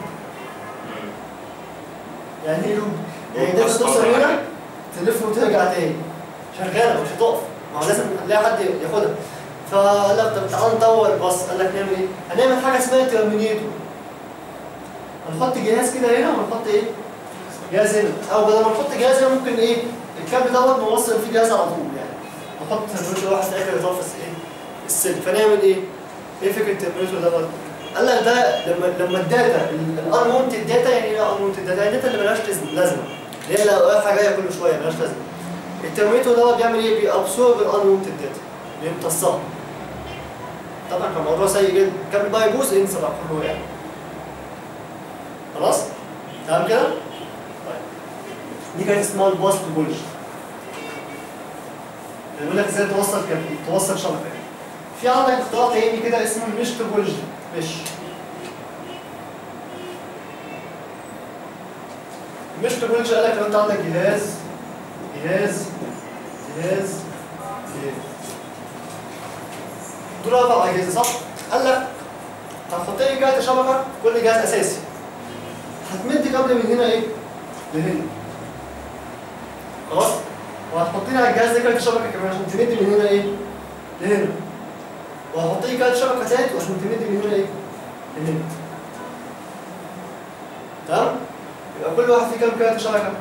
يعني ايه لوب؟ يعني الداتا توصل هنا تلف وترجع تاني شغاله مش هتقف ما هو لازم نلاقي حد ياخدها فقال لك طب تعالى نطور بص قال لك نعمل ايه؟ هنعمل حاجه اسمها ترمينيتور هنحط جهاز كده هنا ونحط ايه؟ جهاز هنا او بدل ما نحط جهاز هنا ممكن ايه؟ الكابل دوت نوصل فيه جهاز على طول يعني نحط ترمينيتور واحد في الاخر يطفس ايه؟ السلك فنعمل ايه؟ ايه فكره الترمينيتور دوت؟ قال لك ده لما لما الداتا الانونتد داتا يعني ايه انونتد داتا؟ يعني الداتا اللي ملهاش لازمه اللي هي لو رايحه جايه كل شويه مالهاش لازمه الترميتور دوت بيعمل ايه؟ بيابسورب الانونتد داتا بيمتصها طبعا كان موضوع سيء جدا كان بقى يبوظ انسى بقى كله يعني خلاص تمام كده طيب دي كانت اسمها الباص توبولوجي بيقول لك ازاي توصل كان توصل شبكه يعني. في عندك اختراع تاني كده اسمه المش توبولوجي مش مش توبولوجي قال لك لو انت عندك جهاز جهاز جهاز جهاز دول اربع اجهزه صح؟ قال لك هتحط لي جهه شبكه في كل جهاز اساسي هتمد كابل من هنا ايه؟ لهنا خلاص؟ وهتحط لي على الجهاز ده كارت شبكه كمان عشان تمد من هنا ايه؟ لهنا وهحط لي كارت شبكه تالت عشان تمد من هنا ايه؟ لهنا تمام؟ يبقى كل واحد فيه كام كارت شبكه؟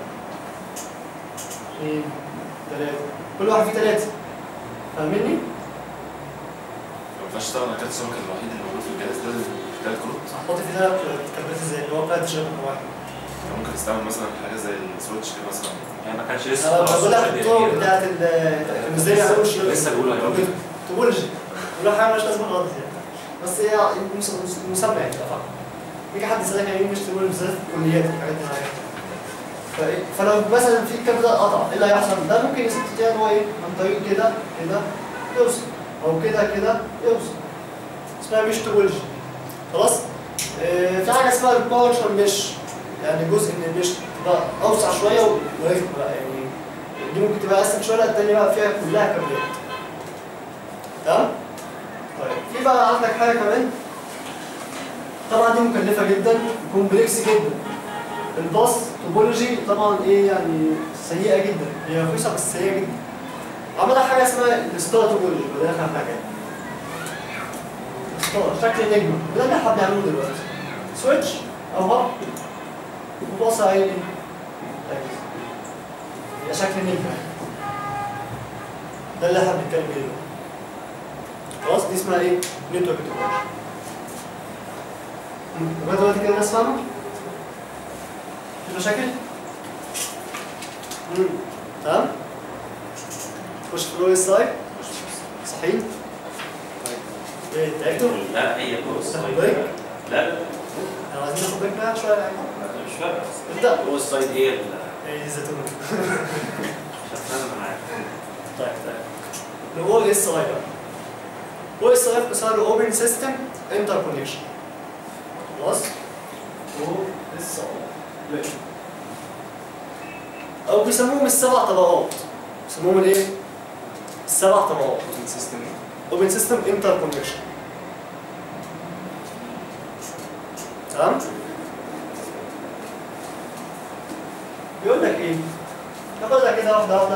اثنين ثلاثة كل واحد فيه ثلاثة فاهمني؟ ما ينفعش تشتغل على كارت الشبكه الوحيد اللي موجود في الجهاز لازم ثلاث كروت هحط فيه ثلاث كابلات ازاي؟ اللي هو كارت شبكه واحد انت ممكن تستعمل مثلا حاجه زي السويتش كده مثلا يعني ما كانش لسه انا خلاص بقول لك السوشيال الطرق ميديا. بتاعت ال ازاي يعملوا ش- لسه بيقولوا هيعملوا توبولوجي ولا حاجه مش لازم خالص يعني بس هي مس- مس- مسمى يعني فقط يجي حد يسالك يعني ايه مش توبولوجي بالذات في الكليات والحاجات دي حاجات. فإيه؟ فلو مثلا في الكابل ده قطع ايه اللي هيحصل؟ ده ممكن يسيب تاني هو ايه؟ عن طريق كده كده يوصل او كده كده يوصل اسمها مش توبولوجي خلاص؟ آه، في حاجه اسمها الباورشن مش يعني جزء من المش تبقى اوسع شويه ورخم بقى يعني دي ممكن تبقى اسهل شويه لا التانيه بقى فيها كلها كابلات تمام؟ طيب في بقى عندك حاجه كمان طبعا دي مكلفه جدا كومبلكس جدا الباص توبولوجي طبعا ايه يعني سيئه جدا هي رخيصه بس سيئه جدا عملنا حاجه اسمها الستار توبولوجي وده اخر حاجه ستار شكل نجمه ده اللي احنا بنعمله دلوقتي سويتش او هب وباص عيني ركز يبقى شكل نجمه ده اللي احنا بنتكلم فيه دلوقتي. خلاص دي اسمها ايه؟ نتورك توبولوجي لغايه دلوقتي كده الناس فاهمه؟ في مشاكل؟ امم تمام؟ خش في الويب سايت صحيح؟ ايه تعبتوا؟ لا هي بص تاخد بريك؟ لا لا انا عايزين ناخد بريك بقى شويه يعني مش فارقه ابدا هو السايد هي اللي ايه دي زيتون شغاله معاك طيب طيب الاو اس اي بقى او اس اي اختصار اوبن سيستم انتر كونكشن خلاص او اس اي او بيسموهم السبع طبقات بيسموهم الايه؟ السبع طبقات سيستم اوبن سيستم انتر كونكشن تمام بيقول لك ايه ناخدها كده واحده واحده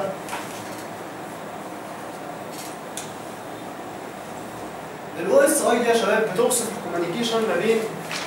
الاو اس اي دي يا شباب بتوصف الكوميونيكيشن ما بين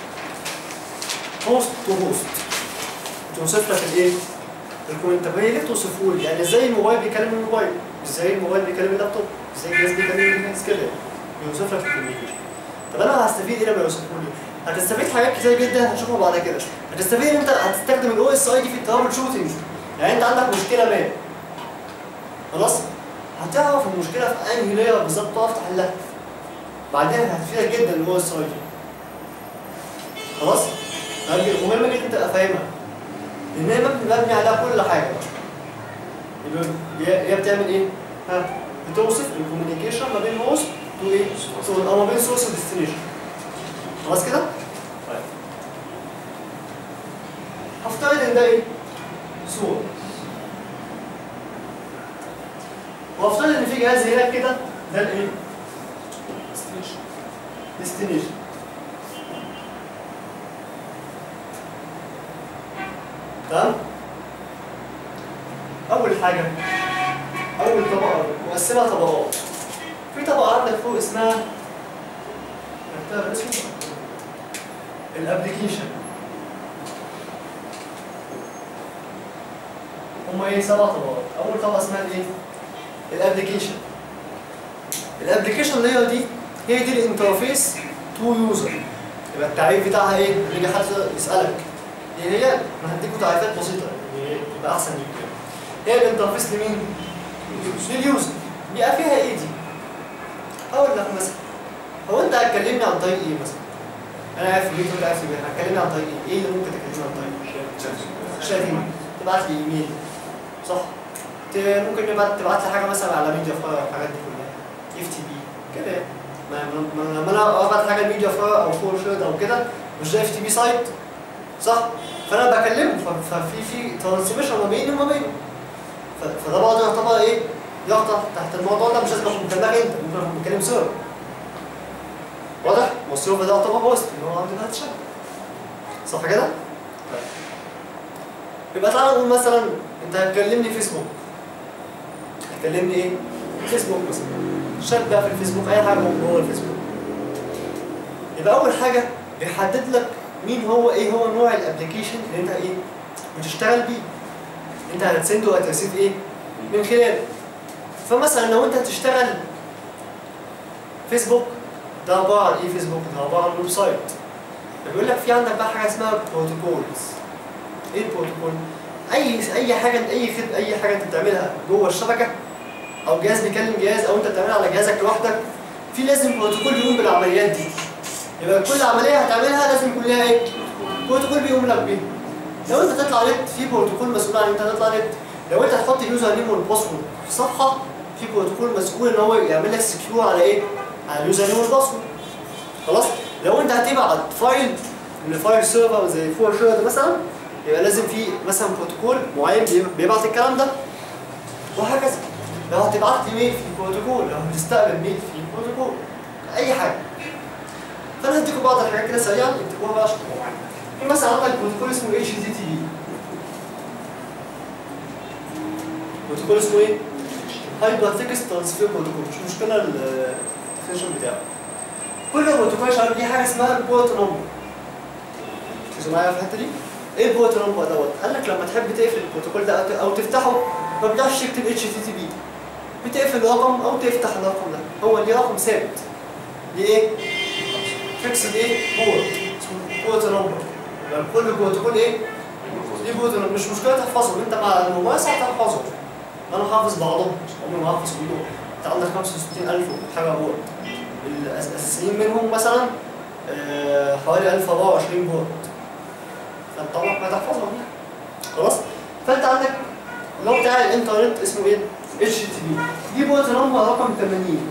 هوست تو هوست بتوصف لك الايه؟ الكومنت طب هي ليه توصفه لي؟ يعني ازاي الموبايل بيكلم الموبايل؟ ازاي الموبايل بيكلم اللابتوب؟ ازاي الجهاز بيكلم الجهاز كده؟ بيوصف لك الكوميونيكيشن طب انا هستفيد ايه لما يوصفه لي؟ هتستفيد حاجات كتير جدا هنشوفها بعد كده هتستفيد ان انت هتستخدم الاو اس اي دي في الترابل شوتنج يعني انت عندك مشكله ما خلاص هتعرف المشكله في انهي لاير بالظبط تعرف تحلها بعدين هتفيدك جدا الاو اس اي دي خلاص مهم جدا انت تبقى فاهمها لان هي مبني مبني عليها كل حاجه يبقى هي هي بتعمل ايه؟ ها بتوصف الكوميونيكيشن ما بين هوست تو ايه؟ تو- او ما بين سورس وديستنيشن خلاص كده؟ طيب هفترض ان ده ايه؟ صورة وافترض ان في جهاز هنا كده ده الايه؟ ديستنيشن تمام؟ أول حاجة أول طبقة مقسمة طبقات في طبقة عندك فوق اسمها كتبتها بالاسم الابلكيشن هما ايه سبع طبقات أول طبقة اسمها الايه؟ الابلكيشن الابلكيشن لاير دي هي دي الانترفيس تو يوزر يبقى التعريف بتاعها ايه؟ يجي حد يسألك هي هي انا هديكوا تعريفات بسيطة يعني تبقى أحسن ليك هي الانترفيس لمين؟ لليوزر بيبقى فيها ايه دي؟ أقول لك مثلا هو انت هتكلمني عن طريق ايه مثلا؟ انا قاعد في البيت وانت قاعد في البيت هتكلمني عن طريق ايه؟ ايه اللي ممكن تكلمني عن طريق؟ شاتنج تبعت لي ايميل صح؟ ت- ممكن تبعت تبعت لي حاجه مثلا على ميديا فاير الحاجات دي كلها اف تي بي كده يعني. ما ما- ما- لما انا ابعت حاجه ميديا فاير او فور شيرد او كده مش ده اف تي بي سايت صح؟ فانا بكلمه ف- ففي في ترانسميشن ما بيني وما بينه ف- فده برضه يعتبر ايه؟ يقطع تحت الموضوع ده مش لازم اكون مكلمك انت ممكن اكون بكلم سيرفر واضح؟ والسيرفر ده يعتبر هوست اللي هو عندنا هتشتغل صح كده؟ يبقى تعالى نقول مثلا انت هتكلمني فيسبوك هتكلمني ايه؟ فيسبوك مثلا شات بقى في الفيسبوك اي حاجه جوه الفيسبوك يبقى اول حاجه بيحدد لك مين هو ايه هو نوع الابلكيشن اللي انت ايه بتشتغل بيه انت هتسنده وهترسيف ايه من خلاله فمثلا لو انت هتشتغل فيسبوك ده عباره عن ايه فيسبوك ده عباره عن ويب سايت بيقول لك في عندك بقى حاجه اسمها بروتوكولز ايه البروتوكول اي اي حاجه اي خد اي حاجه انت بتعملها جوه الشبكه او جهاز بيكلم جهاز او انت بتعملها على جهازك لوحدك في لازم بروتوكول بيقوم بالعمليات دي يبقى كل عمليه هتعملها لازم يكون لها ايه بروتوكول بيقوم لك بيه لو انت تطلع نت في بروتوكول مسؤول عن انت تطلع نت لو انت هتحط اليوزر نيم والباسورد في صفحه في بروتوكول مسؤول ان هو يعمل لك سكيور على ايه على اليوزر نيم والباسورد خلاص لو انت هتبعت فايل من فايل سيرفر زي فور شيرد مثلا يبقى لازم في مثلا بروتوكول معين بي- بيبعت الكلام ده وهكذا لو هتبعت لي ميل في بروتوكول لو هتستقبل ميل في بروتوكول اي حاجه فانا هديكم بعض الحاجات كده سريعا اكتبوها بقى عشان تبقوا عارفين. في مثلا عندك بروتوكول اسمه اتش تي تي بي بروتوكول اسمه ايه؟ هايبر تكست ترانسفير بروتوكول مش مشكله الديفينيشن بتاعه كل بروتوكول شغال ليه حاجه اسمها البورت نمبر ركزوا معايا في الحته دي ايه البورت نمبر دوت؟ قال لك لما تحب تقفل البروتوكول ده أو- او تفتحه ما بتعرفش تكتب اتش تي تي بي بتقفل الرقم او تفتح الرقم ده هو ليه رقم ثابت ليه ايه؟ فيكسد ايه؟ بورت اسمه بورت نمبر يبقى كل بروتوكول ايه؟ ليه بورت نمبر مش مشكله تحفظهم انت مع الموبايل ساعتها تحفظهم انا حافظ بعضهم عمري ما حافظ كلهم انت عندك 65000 حاجه بورت الاساسيين منهم مثلا آه، حوالي 1024 بورت فانت طبعا ما تحفظهم يعني. خلاص فانت عندك اللي هو بتاع الانترنت اسمه ايه؟ اتش تي بي دي بورت نمبر رقم 80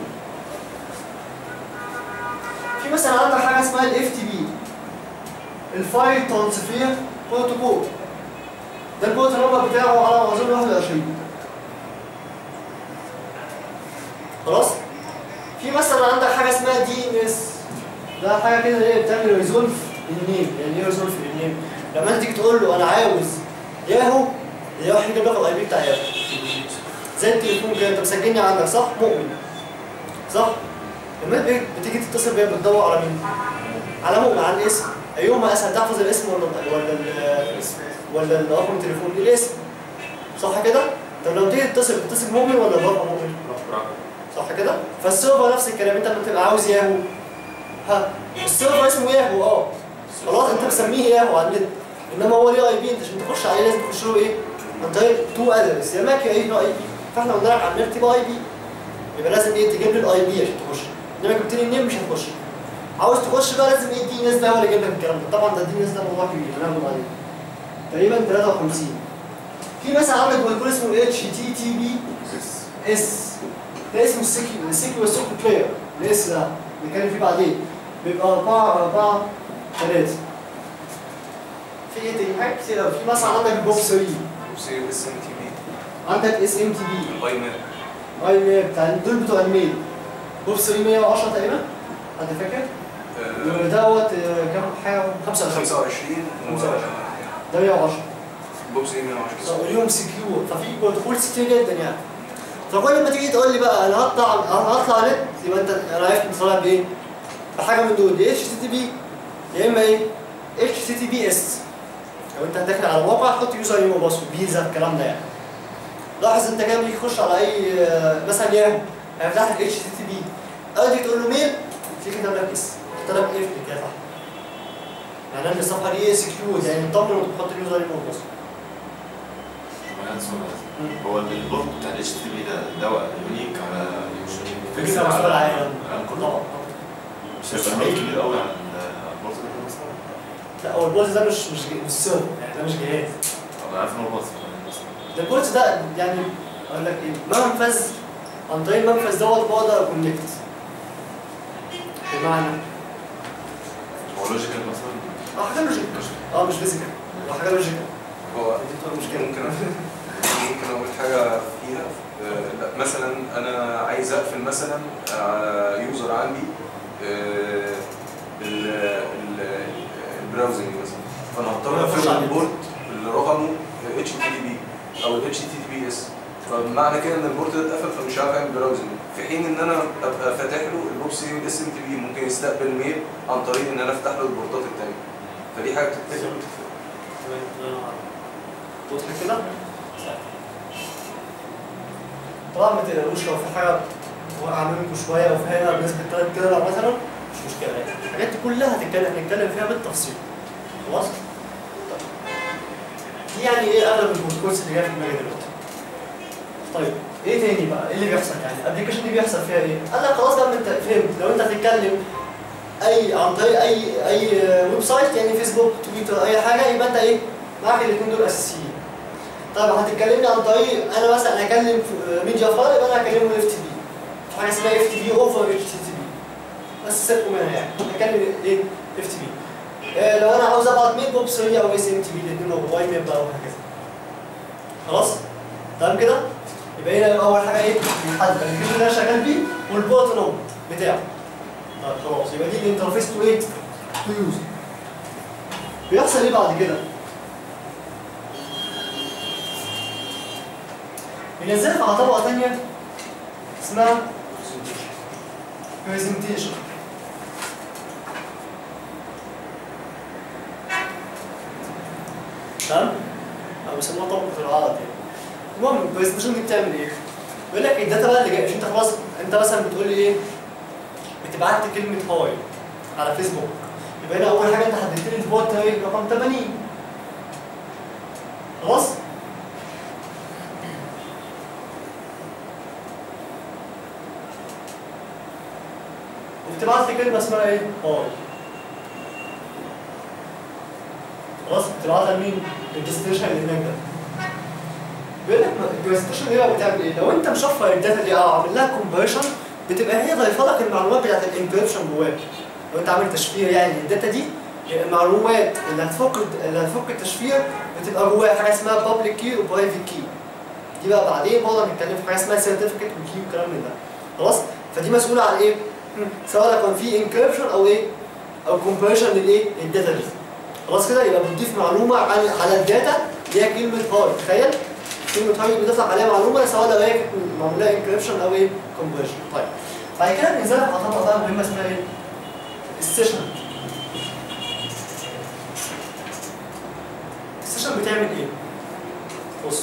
في مثلا عندك حاجه اسمها الاف تي بي الفايل ترانسفير بروتوكول ده البورت نمبر بتاعه على ما اظن 21 خلاص في مثلا عندك حاجه اسمها دي ان اس ده حاجه كده ايه بتعمل ريزولف للنيم يعني ايه ريزولف للنيم لما انت تيجي تقول له انا عاوز ياهو ياهو هيجيب لك الاي بي بتاع ياهو زي التليفون كده انت مسجلني عندك صح مؤمن صح لما انت بتيجي تتصل بيا بتدور على مين على مؤمن على الاسم ايهما اسهل تحفظ الاسم ولا ولا ال- ولا الرقم التليفون الاسم صح كده طب لو تيجي تتصل بتتصل مؤمن ولا برقم مؤمن صح كده فالسيرفر نفس الكلام انت لما تبقى عاوز ياهو ها السيرفر اسمه ياهو اه خلاص انت مسميه ياهو على النت انما هو ليه اي بي انت عشان تخش عليه لازم تخش له ايه عن طريق تو ادرس يا ماك يا اي اي بي فاحنا قلنا لك على النت يبقى اي بي يبقى لازم ايه تجيب لي الاي بي عشان تخش انما جبت لي النيم مش هتخش عاوز تخش بقى لازم ايه دي ناس ده هو اللي يجيب لك الكلام ده طبعا ده دي ناس ده موضوع كبير هناخده بعدين تقريبا 53 في مثلا عندك بروتوكول اسمه اتش تي تي بي اس ده اسمه السيكيو السيكيو سوق بلاير الاس ده نتكلم فيه بعدين بيبقى 4 4 3 في ايه تاني حاجات كتير قوي في مثلا عندك بوب 3 وسي اس ام تي بي عندك اس ام تي بي باي ماب اي ميل بتاع دول بتوع الميل بوب 3 110 تقريبا حد فاكر؟ ودوت آه، كام حاجه 25 25 25. ده 110 بوكس ايه 110 وليهم سكيور ففي بروتوكولز كتير جدا يعني فكل ما تيجي تقول لي بقى انا هطلع انا هطلع نت يبقى انت انا عرفت انت طالع بايه؟ بحاجه من دول يا اتش تي تي بي يا اما ايه؟ اتش تي تي بي اس لو انت داخل على موقع حط يوزر نيم وباسورد فيزا الكلام ده يعني لاحظ انت كده بيجي تخش على اي آه، مثلا ياهو هيفتح لك اتش تي تي بي اول تيجي تقول له ميل تيجي كتب لك اس كتب لك اف كده تحت يعني ان الصفحه دي سكيور يعني مطمن وتحط اليوزر نيم وباسورد طب انا سؤال هو البورت بتاع الاتش تي بي ده ده يونيك على مش يونيك فكرة على مستوى العالم العالم كله طبعا مش هيبقى الميل كبير قوي على البورصه ده مثلا لا هو البولت ده مش مش مش سيرفر يعني ده مش جهاز انا عارف ان هو بورصه ده البولت ده يعني اقول لك ايه منفذ عن طريق المنفذ دوت بقدر اكونكت بمعنى هو لوجيكال مثلا اه حاجه لوجيك اه مش فيزيكال هو حاجه لوجيكال هو دي بتبقى مشكله ممكن ممكن اقول حاجه فيها آه، لا، مثلا انا عايز اقفل مثلا على يوزر عندي آه، ال- ال- البراوزنج مثلا فانا هضطر اقفل على البورت اللي رقمه اتش تي تي بي او اتش تي تي بي اس فمعنى كده ان البورت ده اتقفل فمش هعرف اعمل براوزنج في حين ان انا ابقى فاتح له البوكس اس ام تي بي ممكن يستقبل ميل عن طريق ان انا افتح له البورتات التانيه فدي حاجه بتتفق واضح كده؟ طبعا ما تقلقوش لو في حاجه واقعه منكم شويه او في حاجه بنسبه 3 كده مثلا مش مشكله يعني الحاجات دي كلها هتتكلم هنتكلم فيها بالتفصيل خلاص؟ دي يعني ايه اغلب الكورس اللي جايه في دماغي دلوقتي طيب ايه تاني بقى؟ ايه اللي بيحصل يعني؟ الابلكيشن دي بيحصل فيها ايه؟ قال لك خلاص بقى ما انت فهمت لو انت هتتكلم اي عن طريق اي اي ويب سايت يعني فيسبوك تويتر اي حاجه يبقى انت ايه؟ معاك الاثنين دول اساسيين. طيب هتتكلمني عن طريق انا مثلا هكلم ميديا فاير يبقى انا هكلمه اف تي بي. في حاجه اسمها اف تي بي اوفر اتش تي بي. بس سيبكم منها يعني هكلم ايه؟ اف تي بي. لو انا عاوز ابعت ميل بوب 3 او اس ام تي بي الاثنين او واي ميل بقى وهكذا. خلاص؟ تمام كده؟ يبقى هنا اول حاجه ايه؟ نحدد الابلكيشن اللي انا شغال بيه والبورت نمبر بتاعه. طيب خلاص يبقى دي الانترفيس تو ايه؟ تو يوز. بيحصل ايه بعد كده؟ بينزلك على طبقه ثانيه اسمها برزنتيشن تمام؟ او بيسموها طبقه العرض يعني. المهم البرزنتيشن دي بتعمل ايه؟ بيقول لك الداتا بقى اللي جاي مش انت خلاص انت مثلا بتقول لي ايه؟ بتبعت لي كلمه هاي على فيسبوك يبقى هنا اول حاجه انت حددت لي البوت ايه رقم 80 خلاص؟ وبتبعت لي كلمه اسمها ايه؟ هاي خلاص بتبعتها لمين؟ للديستنيشن اللي هناك ده بيقول لك الديستنيشن دي بقى بتعمل ايه؟ لو انت مشفر الداتا دي او عامل لها كومبريشن بتبقى هي ضايفه لك المعلومات بتاعت الانكريبشن جواك لو انت عامل تشفير يعني الداتا دي المعلومات اللي هتفك اللي هتفك التشفير بتبقى جواها حاجه اسمها بابليك كي وبرايفت كي دي بقى بعدين برضه هنتكلم في حاجه اسمها سيرتيفيكت وكي والكلام من ده خلاص فدي مسؤوله عن ايه؟ سواء كان في انكريبشن او ايه؟ او كومبريشن للايه؟ للداتا دي خلاص كده يبقى بتضيف معلومه عن على الداتا اللي هي كلمه هاي تخيل كلمه هاي بيضيف لك عليها معلومه سواء لو هي كانت معمول لها انكريبشن او ايه؟ كومبريشن طيب بعد كده بننزل على طبقه بقى مهمه اسمها ايه؟ السيشن السيشن بتعمل ايه؟ بص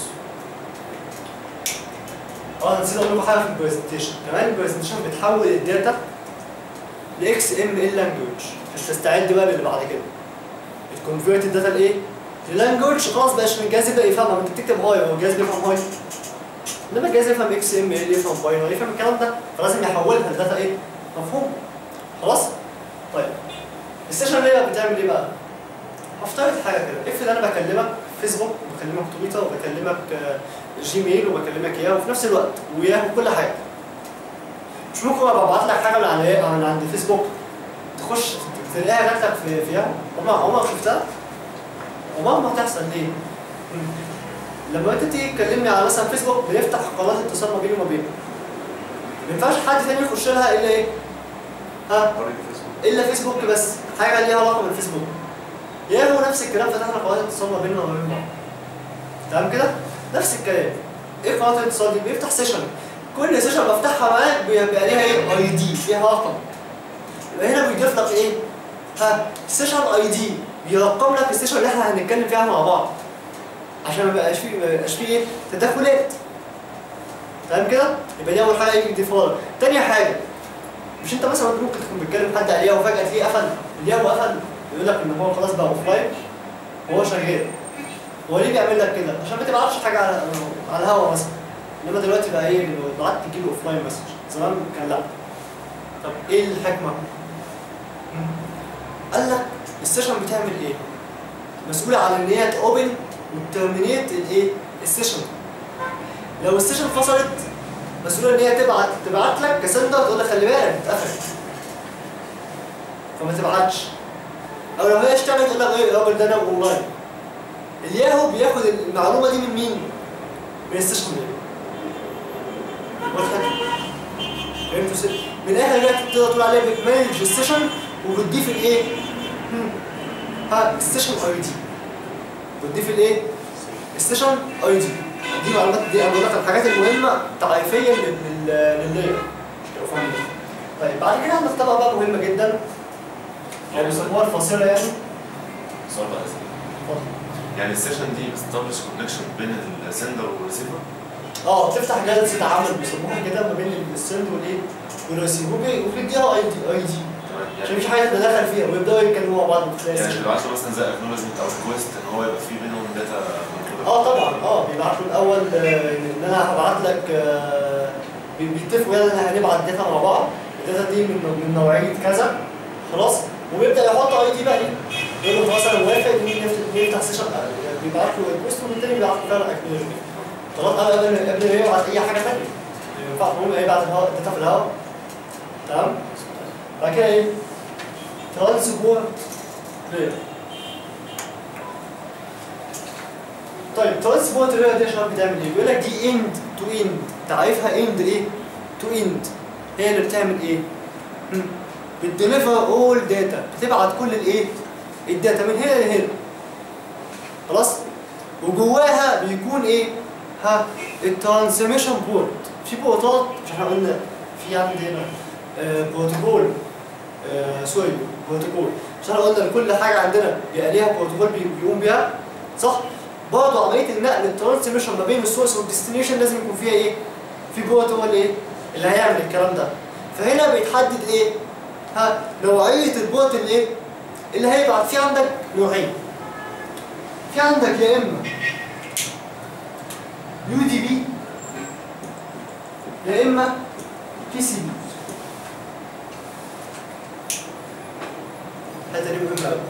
اه نسيت اقول لكم حاجه في البرزنتيشن كمان البرزنتيشن بتحول الداتا لاكس ام ال لانجوج عشان تستعد بقى للي بعد كده بتكونفيرت الداتا لايه؟ للانجوج خلاص بقاش من الجهاز يبدا يفهمها ما انت بتكتب هاي هو الجهاز بيفهم هاي انما الجهاز يفهم اكس ام ال يفهم باينر يفهم الكلام ده فلازم يحولها لداتا ايه؟ مفهوم خلاص؟ طيب السيشن اللي هي بتعمل ايه بقى؟ هفترض حاجه كده افرض انا بكلمك فيسبوك وبكلمك تويتر وبكلمك آه، جيميل وبكلمك ياهو وفي نفس الوقت وياهو كل حاجه مش ممكن ابقى ابعت لك حاجه من على من عند فيسبوك تخش تلاقيها جات لك في في ياهو عمرك عمرك شفتها؟ عمرها ما هتحصل ليه؟ مم. لما انت تيجي تكلمني على مثلا فيسبوك بنفتح قناه اتصال ما بيني وما بينك ما ينفعش حد تاني يخش لها الا ايه؟ ها؟ طريق فيسبوك الا فيسبوك بس حاجه ليها علاقه بالفيسبوك ياهو نفس الكلام فتحنا قناه اتصال ما بيننا وما بين بعض تمام كده نفس الكلام ايه قناه الاتصال دي بيفتح سيشن كل سيشن بفتحها معاك بيبقى ليها ايه اي دي ليها رقم يبقى هنا بيضيف لك ايه ها سيشن اي دي بيرقم لك السيشن اللي احنا هنتكلم فيها مع بعض عشان ما يبقاش فيه ما يبقاش فيه ايه تدخلات تمام كده يبقى دي اول حاجه يجي يضيفها لك تاني حاجه مش انت مثلا ممكن تكون بتكلم حد عليها وفجاه تلاقيه قفل اليوم قفل يقول لك ان هو خلاص بقى اوف لاين وهو شغال هو ليه بيعمل لك كده؟ عشان ما تبعتش حاجه على على الهوا مثلا انما دلوقتي بقى ايه لو بعت تجيله اوف لاين مسج زمان كان لا طب ايه الحكمه؟ قال لك السيشن بتعمل ايه؟ مسؤولة عن ان هي تأوبن وترمينيت الايه؟ السيشن لو السيشن فصلت مسؤولة ان هي تبعت تبعت لك كسندر تقول لك خلي بالك اتقفلت فما تبعتش او لو هي اشتغلت تقول لك ايه الراجل ده انا اونلاين الياهو بياخد المعلومه دي من مين؟ من السيشن ده واضحه؟ فهمتوا ست؟ من الاخر كده تقدر تقول عليها بتمانج السيشن وبتضيف الايه؟ هم، ها السيشن اي دي بتضيف الايه؟ السيشن اي دي دي معلومات دي انا بقول لك الحاجات المهمه تعريفيا لل- لل- لللاير تبقوا فاهمين طيب بعد كده هنختبر بقى مهمه جدا او بيسموها الفاصله يعني سؤال بقى اسئله اتفضل. يعني السيشن دي بتستبلش كونكشن بين السندر والريسيفر اه تفتح جلسه تعامل بيسموها كده ما بين السند والايه والريسيف وبي- وبيديها اي دي اي دي تمام عشان يعني مفيش حاجه تتدخل فيها ويبداوا يتكلموا مع بعض في يعني السيشن. بيبعت له مثلا زي اكنولجمنت او ريكويست ان هو يبقى في بينهم داتا اه طبعا اه بيبعتوا الاول آه، ان انا هبعت لك آه، بي- بيتفقوا يلا ان احنا هنبعت داتا مع بعض الداتا دي من من نوعيه كذا خلاص وبيبدا يحط اي دي بقى ايه يقول له خلاص انا موافق ان نفتح نفتح سيشن آه، بيبعت له ريكوست والتاني بيبعت له فعلا اكنولجمنت خلاص قبل قبل قبل ما يبعت اي حاجه ثانيه ما ينفعش المهم يبعت الهواء الداتا في الهواء تمام بعد كده ايه ترانسبورت لاير طيب ترانسبورت لاير دي يا شباب بتعمل ايه؟ بيقول لك دي اند تو اند تعريفها اند ايه؟ تو اند هي اللي بتعمل ايه؟ هم. بتديليفر اول داتا بتبعت كل الايه؟ الداتا من هنا لهنا خلاص؟ وجواها بيكون ايه؟ ها الترانسميشن بورت في بورتات مش احنا قلنا في عندنا آه بروتوكول آه سوري بروتوكول مش احنا قلنا كل حاجه عندنا بيبقى ليها بروتوكول بي- بيقوم بيها صح؟ برضه عمليه النقل الترانسميشن ما بين السورس والديستنيشن لازم يكون فيها ايه؟ في بروتوكول ايه؟ اللي هيعمل الكلام ده فهنا بيتحدد ايه؟ ها نوعيه البورت اللي ايه؟ اللي هيبعت في عندك نوعين في عندك يا اما يو دي بي يا اما بي سي بي الحته دي مهمه قوي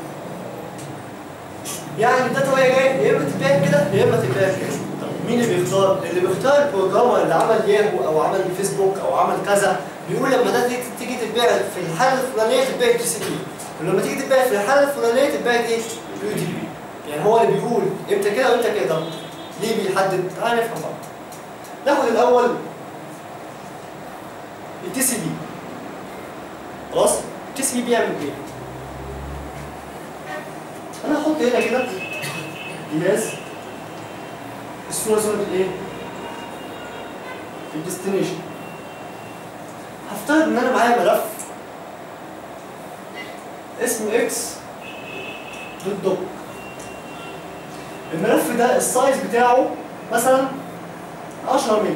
يعني الداتا وهي جايه يا اما تتباع كده يا اما تتباع كده طب مين اللي بيختار؟ اللي بيختار البروجرامر اللي عمل ياهو او عمل فيسبوك او عمل كذا بيقول لما ده تيجي- تيجي تتباع في الحاله الفلانيه تتباع جي سي بي ولما تيجي تتباع في الحاله الفلانيه تتباع ايه؟ يو دي بي يعني هو اللي بيقول امتى كده وامتى كده طب ليه بيحدد؟ تعالى نفهم بعض ناخد الاول التي سي بي خلاص؟ التي سي بي بيعمل ايه؟ انا هحط هنا كده جهاز الصوره صوره الايه؟ الديستنيشن هفترض ان انا معايا ملف اسمه اكس دوت دوك الملف ده السايز بتاعه مثلا 10 ميجا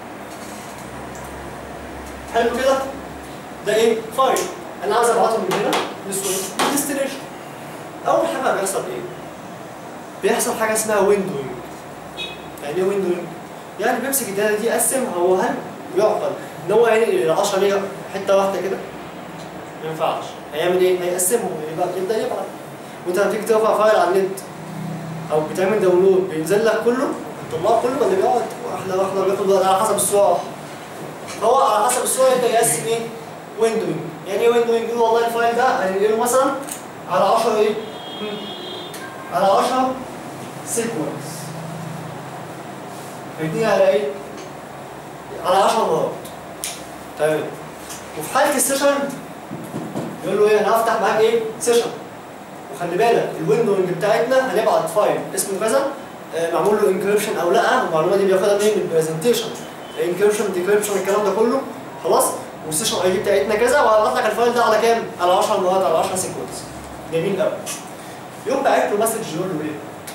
حلو كده ده ايه فايل انا عايز ابعته من هنا للصوره ديستنيشن اول حاجه بيحصل ايه بيحصل حاجه اسمها ويندوينج يعني ايه ويندوينج يعني بيمسك الداتا دي يقسمها هو هل يعقل ان هو ينقل ال 10 ميجا حته واحده كده ما ينفعش هيعمل ايه هيقسمهم يبقى يبدا يبعت وانت لما تيجي ترفع فايل على النت او بتعمل داونلود بينزل لك كله بتطلعه كله ولا بيقعد واحده واحده بياخد وقت على حسب السرعه هو على حسب السرعه يبدا يقسم ايه ويندوينج يعني ايه ويندوينج يقول والله الفايل ده هننقله مثلا على 10 ايه مم. على 10 سيكونس هيديني على ايه على 10 مرات تمام وفي حاله السيشن يقول له ايه انا هفتح معاك ايه سيشن وخلي بالك الويندوينج بتاعتنا هنبعت فايل اسمه كذا آه، معمول له انكريبشن او لا المعلومه دي بياخدها منين من البرزنتيشن انكريبشن ديكريبشن الكلام ده كله خلاص والسيشن اي دي بتاعتنا كذا وهبعت لك الفايل ده على كام؟ على 10 مرات على 10 سيكونس جميل قوي يقوم باعت له مسج يقول له ايه؟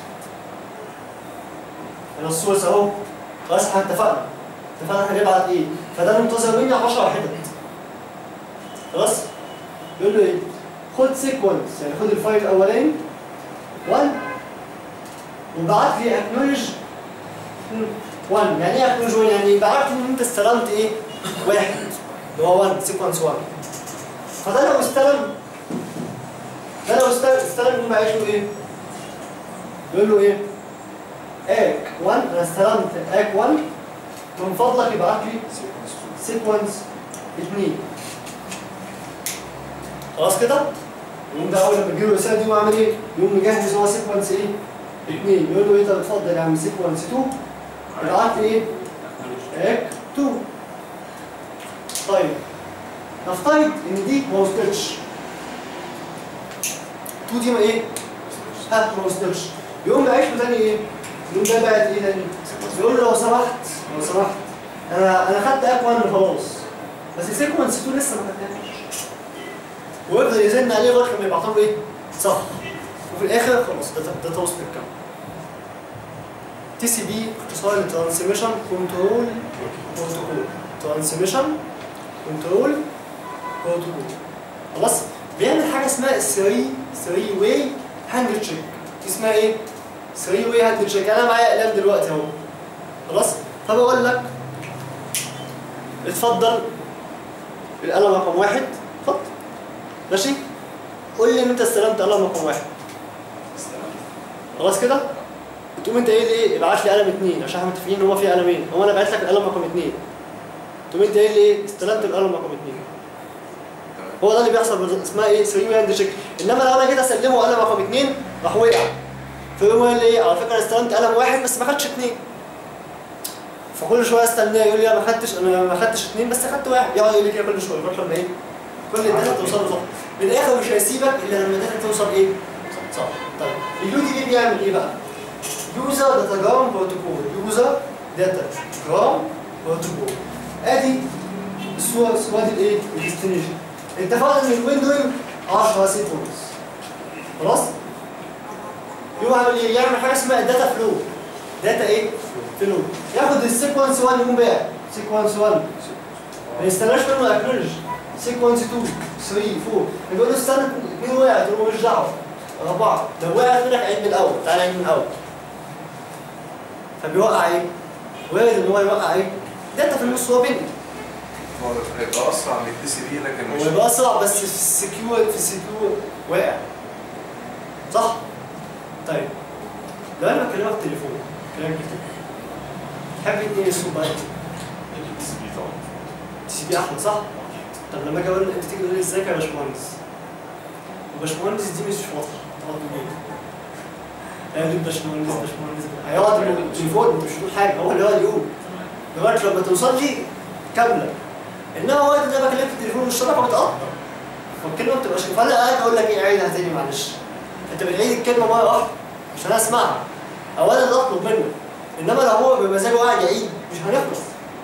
انا السورس اهو خلاص احنا اتفقنا اتفقنا هنبعت ايه؟ فده منتظر مني 10 وحدات خلاص؟ يقول له ايه؟ خد سيكونس يعني خد الفايل الاولاني 1 وبعت لي اكنولج 1 يعني ايه اكنولج 1 يعني بعت ان انت استلمت ايه؟ واحد اللي هو 1 سيكونس 1 فده لو استلم ده لو استلم استلم يقوم عايش له ايه؟ يقول له ايه؟ اك 1 انا استلمت اك 1 من فضلك ابعت لي سيكونس 2 خلاص كده؟ يقوم ده اول لما تجيله الرساله دي يقوم عامل ايه؟ يقوم مجهز هو سيكونس ايه؟ 2 يقول له ايه طب اتفضل يا عم سيكونس 2 ابعت لي ايه؟ اك 2 طيب نفترض ان دي ما وصلتش 2 دي ما ايه؟ ها ما وصلتش يقوم عايش له تاني ايه؟ يقوم ده بعت ايه تاني؟ يقول له لو سمحت لو سمحت انا انا خدت اك 1 خلاص بس سيكونس 2 لسه ما خدتهاش ويفضل يزن عليه لغايه لما يبعت له ايه؟ صح وفي الاخر خلاص ده ده توصل الكام تي سي بي اختصار لترانسميشن كنترول بروتوكول ترانسميشن كنترول بروتوكول خلاص بيعمل حاجه اسمها 3 3 واي هاند تشيك دي اسمها ايه 3 واي هاند تشيك انا معايا اقلام دلوقتي اهو خلاص فبقول لك اتفضل القلم رقم واحد اتفضل ماشي قول لي ان انت استلمت قلم رقم واحد خلاص كده تقوم انت ايه ايه ابعت لي قلم اثنين عشان احنا متفقين ان هو في قلمين هو انا بعت لك القلم رقم اثنين تقوم انت ايه ايه استلمت القلم رقم اثنين هو ده اللي بيحصل بالظبط اسمها ايه 3 هاند تشيك انما لو انا جيت اسلمه قلم رقم اثنين راح وقع فيقوم قال لي ايه على فكره انا استلمت قلم واحد بس ما خدتش اثنين فكل شويه استناه يقول لي انا ما خدتش انا ما خدتش اثنين بس خدت واحد يقعد يقول لي كده كل شويه لغايه لما ايه كل الداتا توصل له صح من الاخر مش هيسيبك الا لما الداتا توصل ايه صح طيب اليو دي بي بيعمل ايه بقى يوزر داتا جرام بروتوكول يوزر داتا جرام بروتوكول ادي الصوره صوره الايه الديستنيشن اتفقنا ان الويندوينج 10 سيكونس خلاص يقوم عامل ايه يعمل حاجه اسمها داتا فلو داتا ايه فلو ياخد السيكونس 1 يقوم بايع سيكونس 1 ما يستناش منه اكنولج سيكونس 2 3 4 يقول له استنى اثنين وقعت يقول له مش دعوه اربعه لو وقعت منك عيد من الاول تعالى عيد من الاول فبيوقع ايه؟ وارد ان هو يوقع ايه؟ داتا في النص هو بيني هو هيبقى اسرع من التي سي بي لكن مش هو يبقى اسرع بس في السكيور في السكيور واقع صح؟ طيب لو انا بكلمك تليفون كلامك تليفون تحب اتنين الصوت بقى البي سي بي طبعا تي سي بي احلى صح؟ طب لما اجي اقول انت تيجي تقول لي ازيك يا باشمهندس الباشمهندس دي مش واضحه تقعد تقول ايه؟ يا دي باشمهندس باشمهندس هيقعد التليفون انت مش هتقول حاجه هو اللي يقعد يقول لغايه لما توصل لي كامله انما وقت ان انا بكلمك في التليفون والشبكه بتقطع والكلمه ما بتبقاش فانا قاعد اقول لك ايه عيدها تاني معلش انت بتعيد الكلمه مره واحده عشان انا اسمعها او انا اللي اطلب منه انما لو هو بمزاجه قاعد يعيد مش هنخلص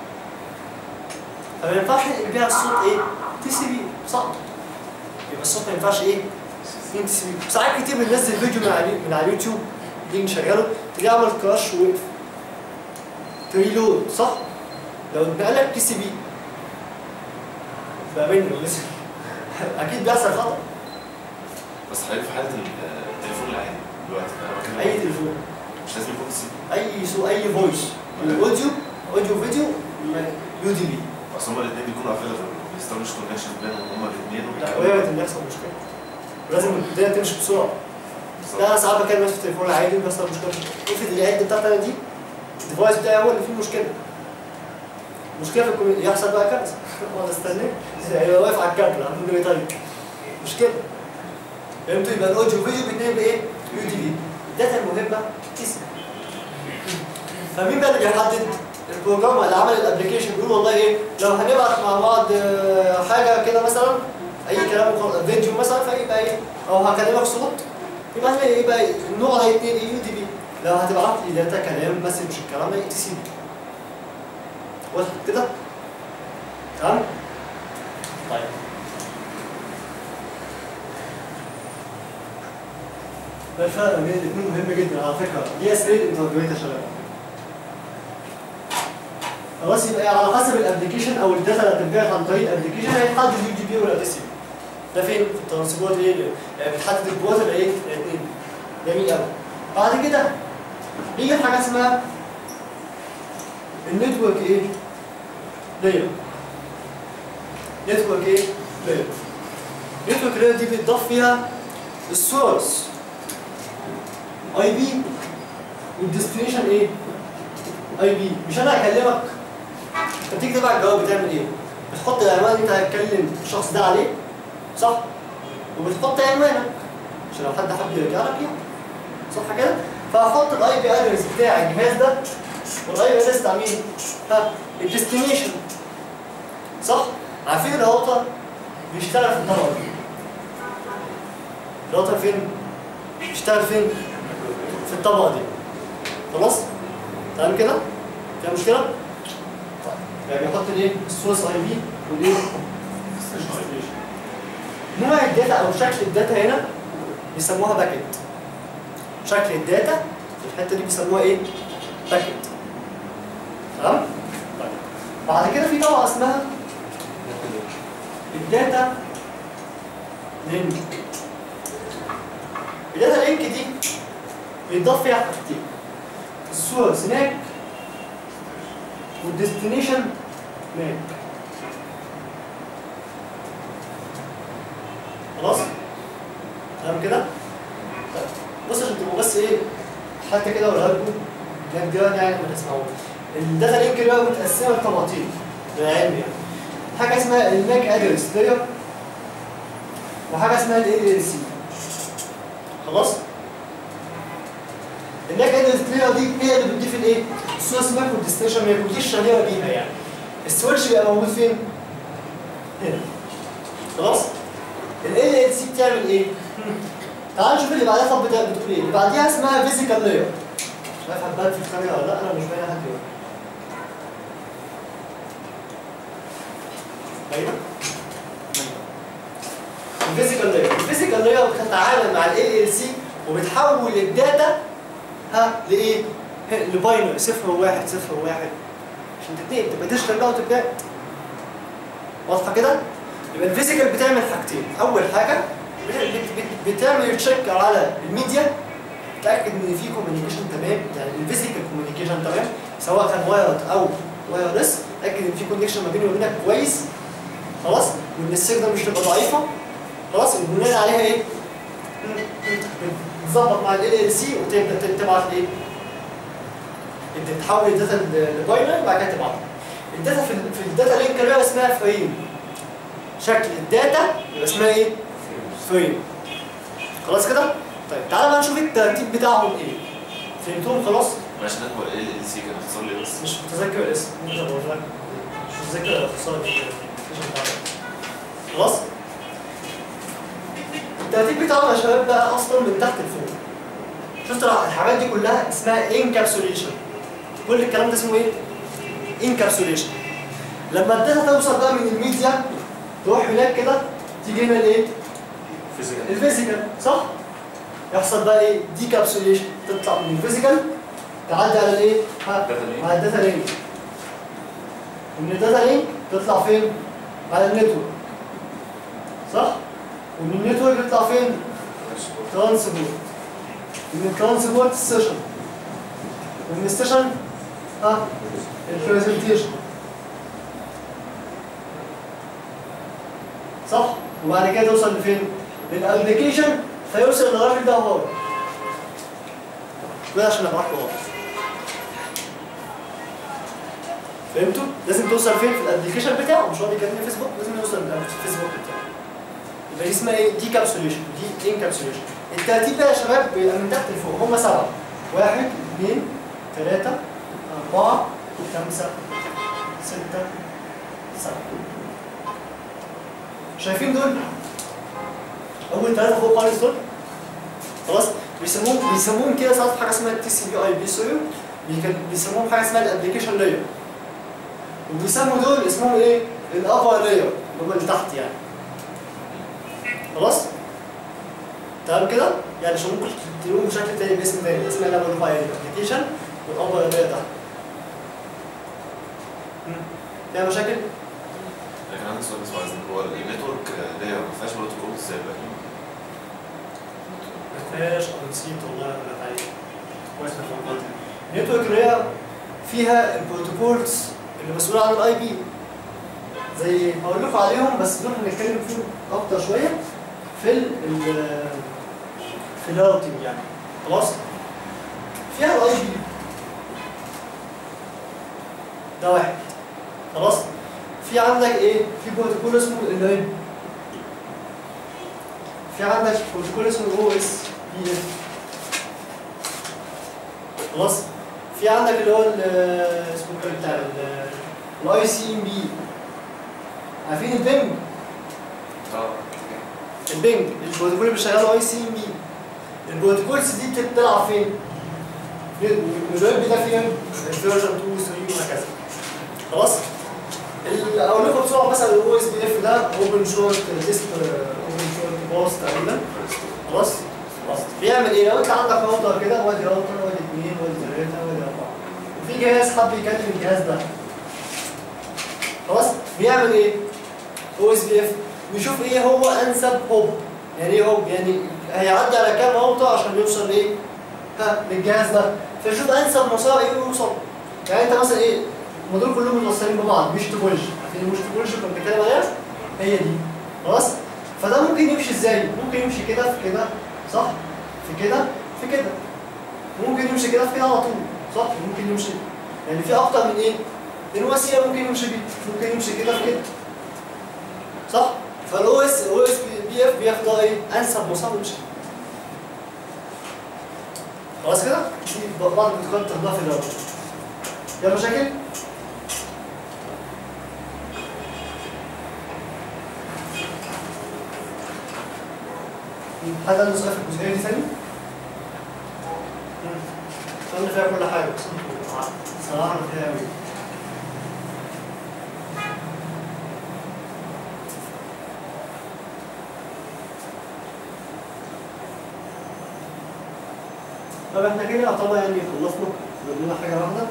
فما ينفعش نقلب بيها الصوت ايه؟ تي سي بي صعب يبقى الصوت ما ينفعش ايه؟ اتنين تي سي بي ساعات كتير بننزل فيديو من على من على اليوتيوب تيجي نشغله تلاقيه عمل كراش ووقف تريلود صح؟ لو اتنقلك تي سي بي بقى منه لسه اكيد بيحصل خطأ بس حضرتك في حاله التليفون العادي دلوقتي انا بكلم اي تليفون مش لازم يكون سي اي سو اي فويس الاوديو اوديو فيديو يو دي بي اصل هما الاثنين بيكونوا افيلبل بيستخدموش كونكشن بينهم هما الاثنين لا وارد ان يحصل مشكله ولازم الدنيا تمشي بسرعه لا انا ساعات بكلم نفسي في التليفون العادي بيحصل مشكله افرض العد بتاعتي انا دي الديفايس بتاعي هو اللي فيه مشكله مشكله في الكمبيوتر يحصل بقى كارثه اقعد استنى هيبقى واقف على الكابل عامل له طيب مشكله فهمتوا يبقى الاوديو فيديو بيتنقل بايه؟ يو دي بي الداتا المهمه اسم فمين بقى اللي بيحدد البروجرام اللي عمل الابلكيشن بيقول والله ايه لو هنبعت مع بعض آه، حاجه كده مثلا اي كلام وخلاص، فيديو مثلا فيبقى ايه او هكلمك صوت يبقى هنا يبقى النوع ده يتنقل يو دي بي لو هتبعت لي داتا كلام مسج الكلام ده تي سي بي واضح كده؟ تمام؟ طيب ده الفرق بين الاثنين مهم جدا على فكره دي اسئله انترفيوهات يا شباب خلاص يبقى على حسب الابلكيشن او الداتا اللي هتنبعت عن طريق الابلكيشن هيتحدد اليو دي بي ولا تي سي بي ده فين؟ في الترانسبورت ايه؟ يعني بتحدد البوات اللي ايه؟ الاثنين جميل قوي بعد كده يجي حاجه اسمها النتورك ايه؟ لاير نتورك ايه؟ لاير نتورك لاير دي بيتضاف فيها السورس اي بي والديستنيشن ايه؟ اي بي مش انا هكلمك انت تيجي تبعت الجواب بتعمل ايه؟ بتحط العنوان اللي انت هتكلم الشخص ده عليه صح؟ وبتحط عنوانك عشان لو حد حب يرجع لك يعني صح كده؟ فهحط الاي بي ادرس بتاع الجهاز ده والاي بي ادرس بتاع مين؟ ها الديستنيشن صح؟ عارفين الراوتر بيشتغل في الطبقه دي الراوتر فين؟ بيشتغل فين؟ في الطبقه دي خلاص؟ تمام كده؟ فيها مشكله؟ طيب يعني بيحط الايه؟ السورس اي بي والايه؟ نوع الداتا او شكل الداتا هنا بيسموها باكيت شكل الداتا في الحته دي بيسموها ايه؟ باكيت تمام؟ طيب بعد كده في طبقه اسمها الداتا لينك الداتا لينك دي بيتضاف فيها حاجتين السورس هناك والديستنيشن هناك خلاص؟ تمام كده؟ طيب بص عشان تبقوا بس ايه حتى كده اقولها لكم هناك دلوقتي يعني لما تسمعوها الداتا لينك دي بقى متقسمه لطبقتين بالعلم يعني حاجه اسمها الماك ادرس لاير وحاجه اسمها ال ال سي خلاص الماك ادرس لاير دي هي اللي بتضيف الايه السورس ماك والديستنيشن ماك ودي الشهيره بيها يعني السويتش بيبقى موجود فين هنا خلاص ال ال سي بتعمل ايه تعال نشوف اللي بعدها طب بتا- بتقول ايه اللي بعديها اسمها فيزيكال لاير مش عارف هتبان في الكاميرا ولا لا انا مش باين لحد دلوقتي ايوه الفيزيكال لاير الفيزيكال لاير بتتعامل مع ال ال سي وبتحول الداتا ها لايه؟ لباينري صفر وواحد صفر وواحد عشان تتنقل تبقى ديجيتال بقى وتبقى واضحه كده؟ يبقى الفيزيكال بتعمل حاجتين اول حاجه بت- بت- بت- بتعمل تشيك على الميديا تاكد ان في كوميونيكيشن تمام يعني الفيزيكال كوميونيكيشن تمام سواء كان وايرد او وايرلس تاكد ان في كونكشن ما بيني وبينك كويس خلاص وان السيجنال مش تبقى ضعيفه خلاص البناء عليها ايه؟ بتظبط مع ال ال سي وتبدا تبعت ايه؟ انت تحول الداتا لباينري وبعد كده تبعتها الداتا في ال- في الداتا لينك اللي اسمها فريم شكل الداتا يبقى اسمها ايه؟ فريم خلاص كده؟ طيب تعالى بقى نشوف الترتيب بتاعهم ايه فهمتهم خلاص؟ معلش ده هو ال ال سي كان اختصار لي بس مش متذكر الاسم ممكن اقول لك مش متذكر الاختصار خلاص؟ الترتيب بتاعهم يا شباب بقى اصلا من تحت لفوق شفت الحاجات دي كلها اسمها انكابسوليشن كل الكلام ده اسمه ايه؟ انكابسوليشن لما الداتا توصل بقى من الميديا تروح هناك كده تيجي هنا الايه؟ فيزيكال الفيزيكال صح؟ يحصل بقى ايه؟ دي كابسوليشن تطلع من الفيزيكال تعدي على الايه؟ ها؟ Data link. على الداتا لينك ومن الداتا لينك تطلع فين؟ على النتورك صح؟ ومن النتورك تطلع فين؟ ترانسبورت ومن الترانسبورت السيشن ومن السيشن ها؟ البرزنتيشن صح؟ وبعد كده توصل لفين؟ للابلكيشن فيوصل للراجل ده هو كده عشان ابقى واضح فهمتوا؟ لازم توصل فين في الابلكيشن بتاعه مش هو بيكلمني فيسبوك لازم يوصل للفيسبوك بتاعه يبقى دي اسمها ايه؟ دي كابسوليشن دي انكابسوليشن الترتيب بقى يا شباب بيبقى من تحت لفوق هم سبعه واحد اثنين ثلاثة أربعة خمسة ستة سبعة شايفين دول؟ أول ثلاثة فوق خالص دول خلاص بيسموهم بيسموهم كده ساعات حاجة اسمها تي سي بي اي بي سوري بيسموهم حاجة اسمها الابلكيشن لاير وبيسموا دول اسمهم ايه؟ الابر لاير اللي هم اللي تحت يعني خلاص؟ تمام كده؟ يعني عشان ممكن تقولوا بشكل تاني باسم تاني اسمها الابر لاير ابلكيشن والابر لاير تحت مم. فيها مشاكل؟ لكن عندي سؤال بس عايز هو النتورك ده ما فيهاش بروتوكول ازاي بقى؟ مفيهاش او نسيت والله ولا عليك كويس انك فكرت النتورك اللي هي فيها البروتوكولز اللي مسؤوله عن الاي بي زي هقول لكم عليهم بس دول هنتكلم فيهم اكتر شويه في ال ال- في الراوتنج يعني خلاص فيها الاي بي ده واحد خلاص في عندك ايه في بروتوكول اسمه الاي في عندك بروتوكول اسمه او اس بي اف خلاص في عندك اللي هو ال- اسمه ايه بتاع الاي سي ام بي عارفين البنج اه البنج البروتوكول اللي بيشغله اي سي ام بي البروتوكولز دي بتلعب فين؟ الويب ده فين؟ الفيرجن 2 3 وهكذا خلاص؟ ال- اقول لكم بسرعه مثلا الاو اس بي اف ده اوبن شورت ديسك اوبن شورت باص تقريبا خلاص؟ خلاص بيعمل ايه؟ لو انت عندك راوتر كده وادي راوتر وادي اثنين وادي ثلاثه وادي اربعه وفي جهاز حب يكلم الجهاز ده خلاص؟ بيعمل ايه؟ او اس بي اف بيشوف ايه هو انسب هوب يعني ايه هوب يعني هيعدي على كام راوتر عشان يوصل لايه ها للجهاز ده فيشوف انسب مسار ايه يوصل يعني انت مثلا ايه هم دول كلهم متوصلين ببعض مش توبولوجي عارفين مش توبولوجي كنا بنتكلم عليها هي دي خلاص فده ممكن يمشي ازاي ممكن يمشي كده في كده صح في كده في كده ممكن يمشي كده في كده على طول صح ممكن يمشي يعني في اكتر من ايه من وسيله ممكن يمشي بيه ممكن يمشي كده في كده صح فالاو اس او اس بي اف بياخد ايه انسب مسار يمشي خلاص كده دي بعض البروتوكولات بتاخدها في الاول يا مشاكل حد عنده سؤال في الجزئيه دي ثاني؟ قلنا فيها كل حاجه بس صراحه فيها قوي طب احنا كده يعتبر يعني خلصنا لنا حاجه واحده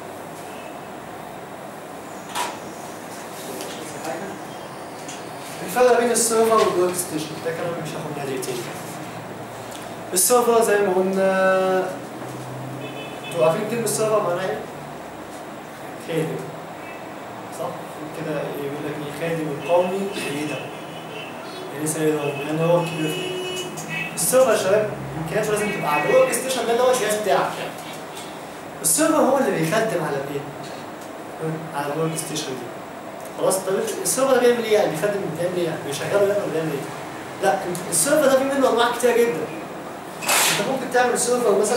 الفرق بين السيرفر والورك ستيشن ده كلام مش هاخد منها دقيقتين السيرفر زي ما قلنا انتوا عارفين كلمة السيرفر معناها ايه؟ خادم صح؟ كده يقول لك ايه خادم القومي سيدا يعني سيدا لان هو الكبير فيه السيرفر يا شباب امكانياته لازم تبقى عاليه الورك ستيشن ده اللي هو الجهاز بتاعك يعني السيرفر هو اللي بيخدم على الايه؟ على الورك ستيشن دي خلاص طب السيرفر ده بيعمل ايه يعني بيخدم بيعمل ايه يعني بيشغله يعني ولا بيعمل ايه لا السيرفر ده في منه انواع كتير جدا انت ممكن تعمل سيرفر مثلا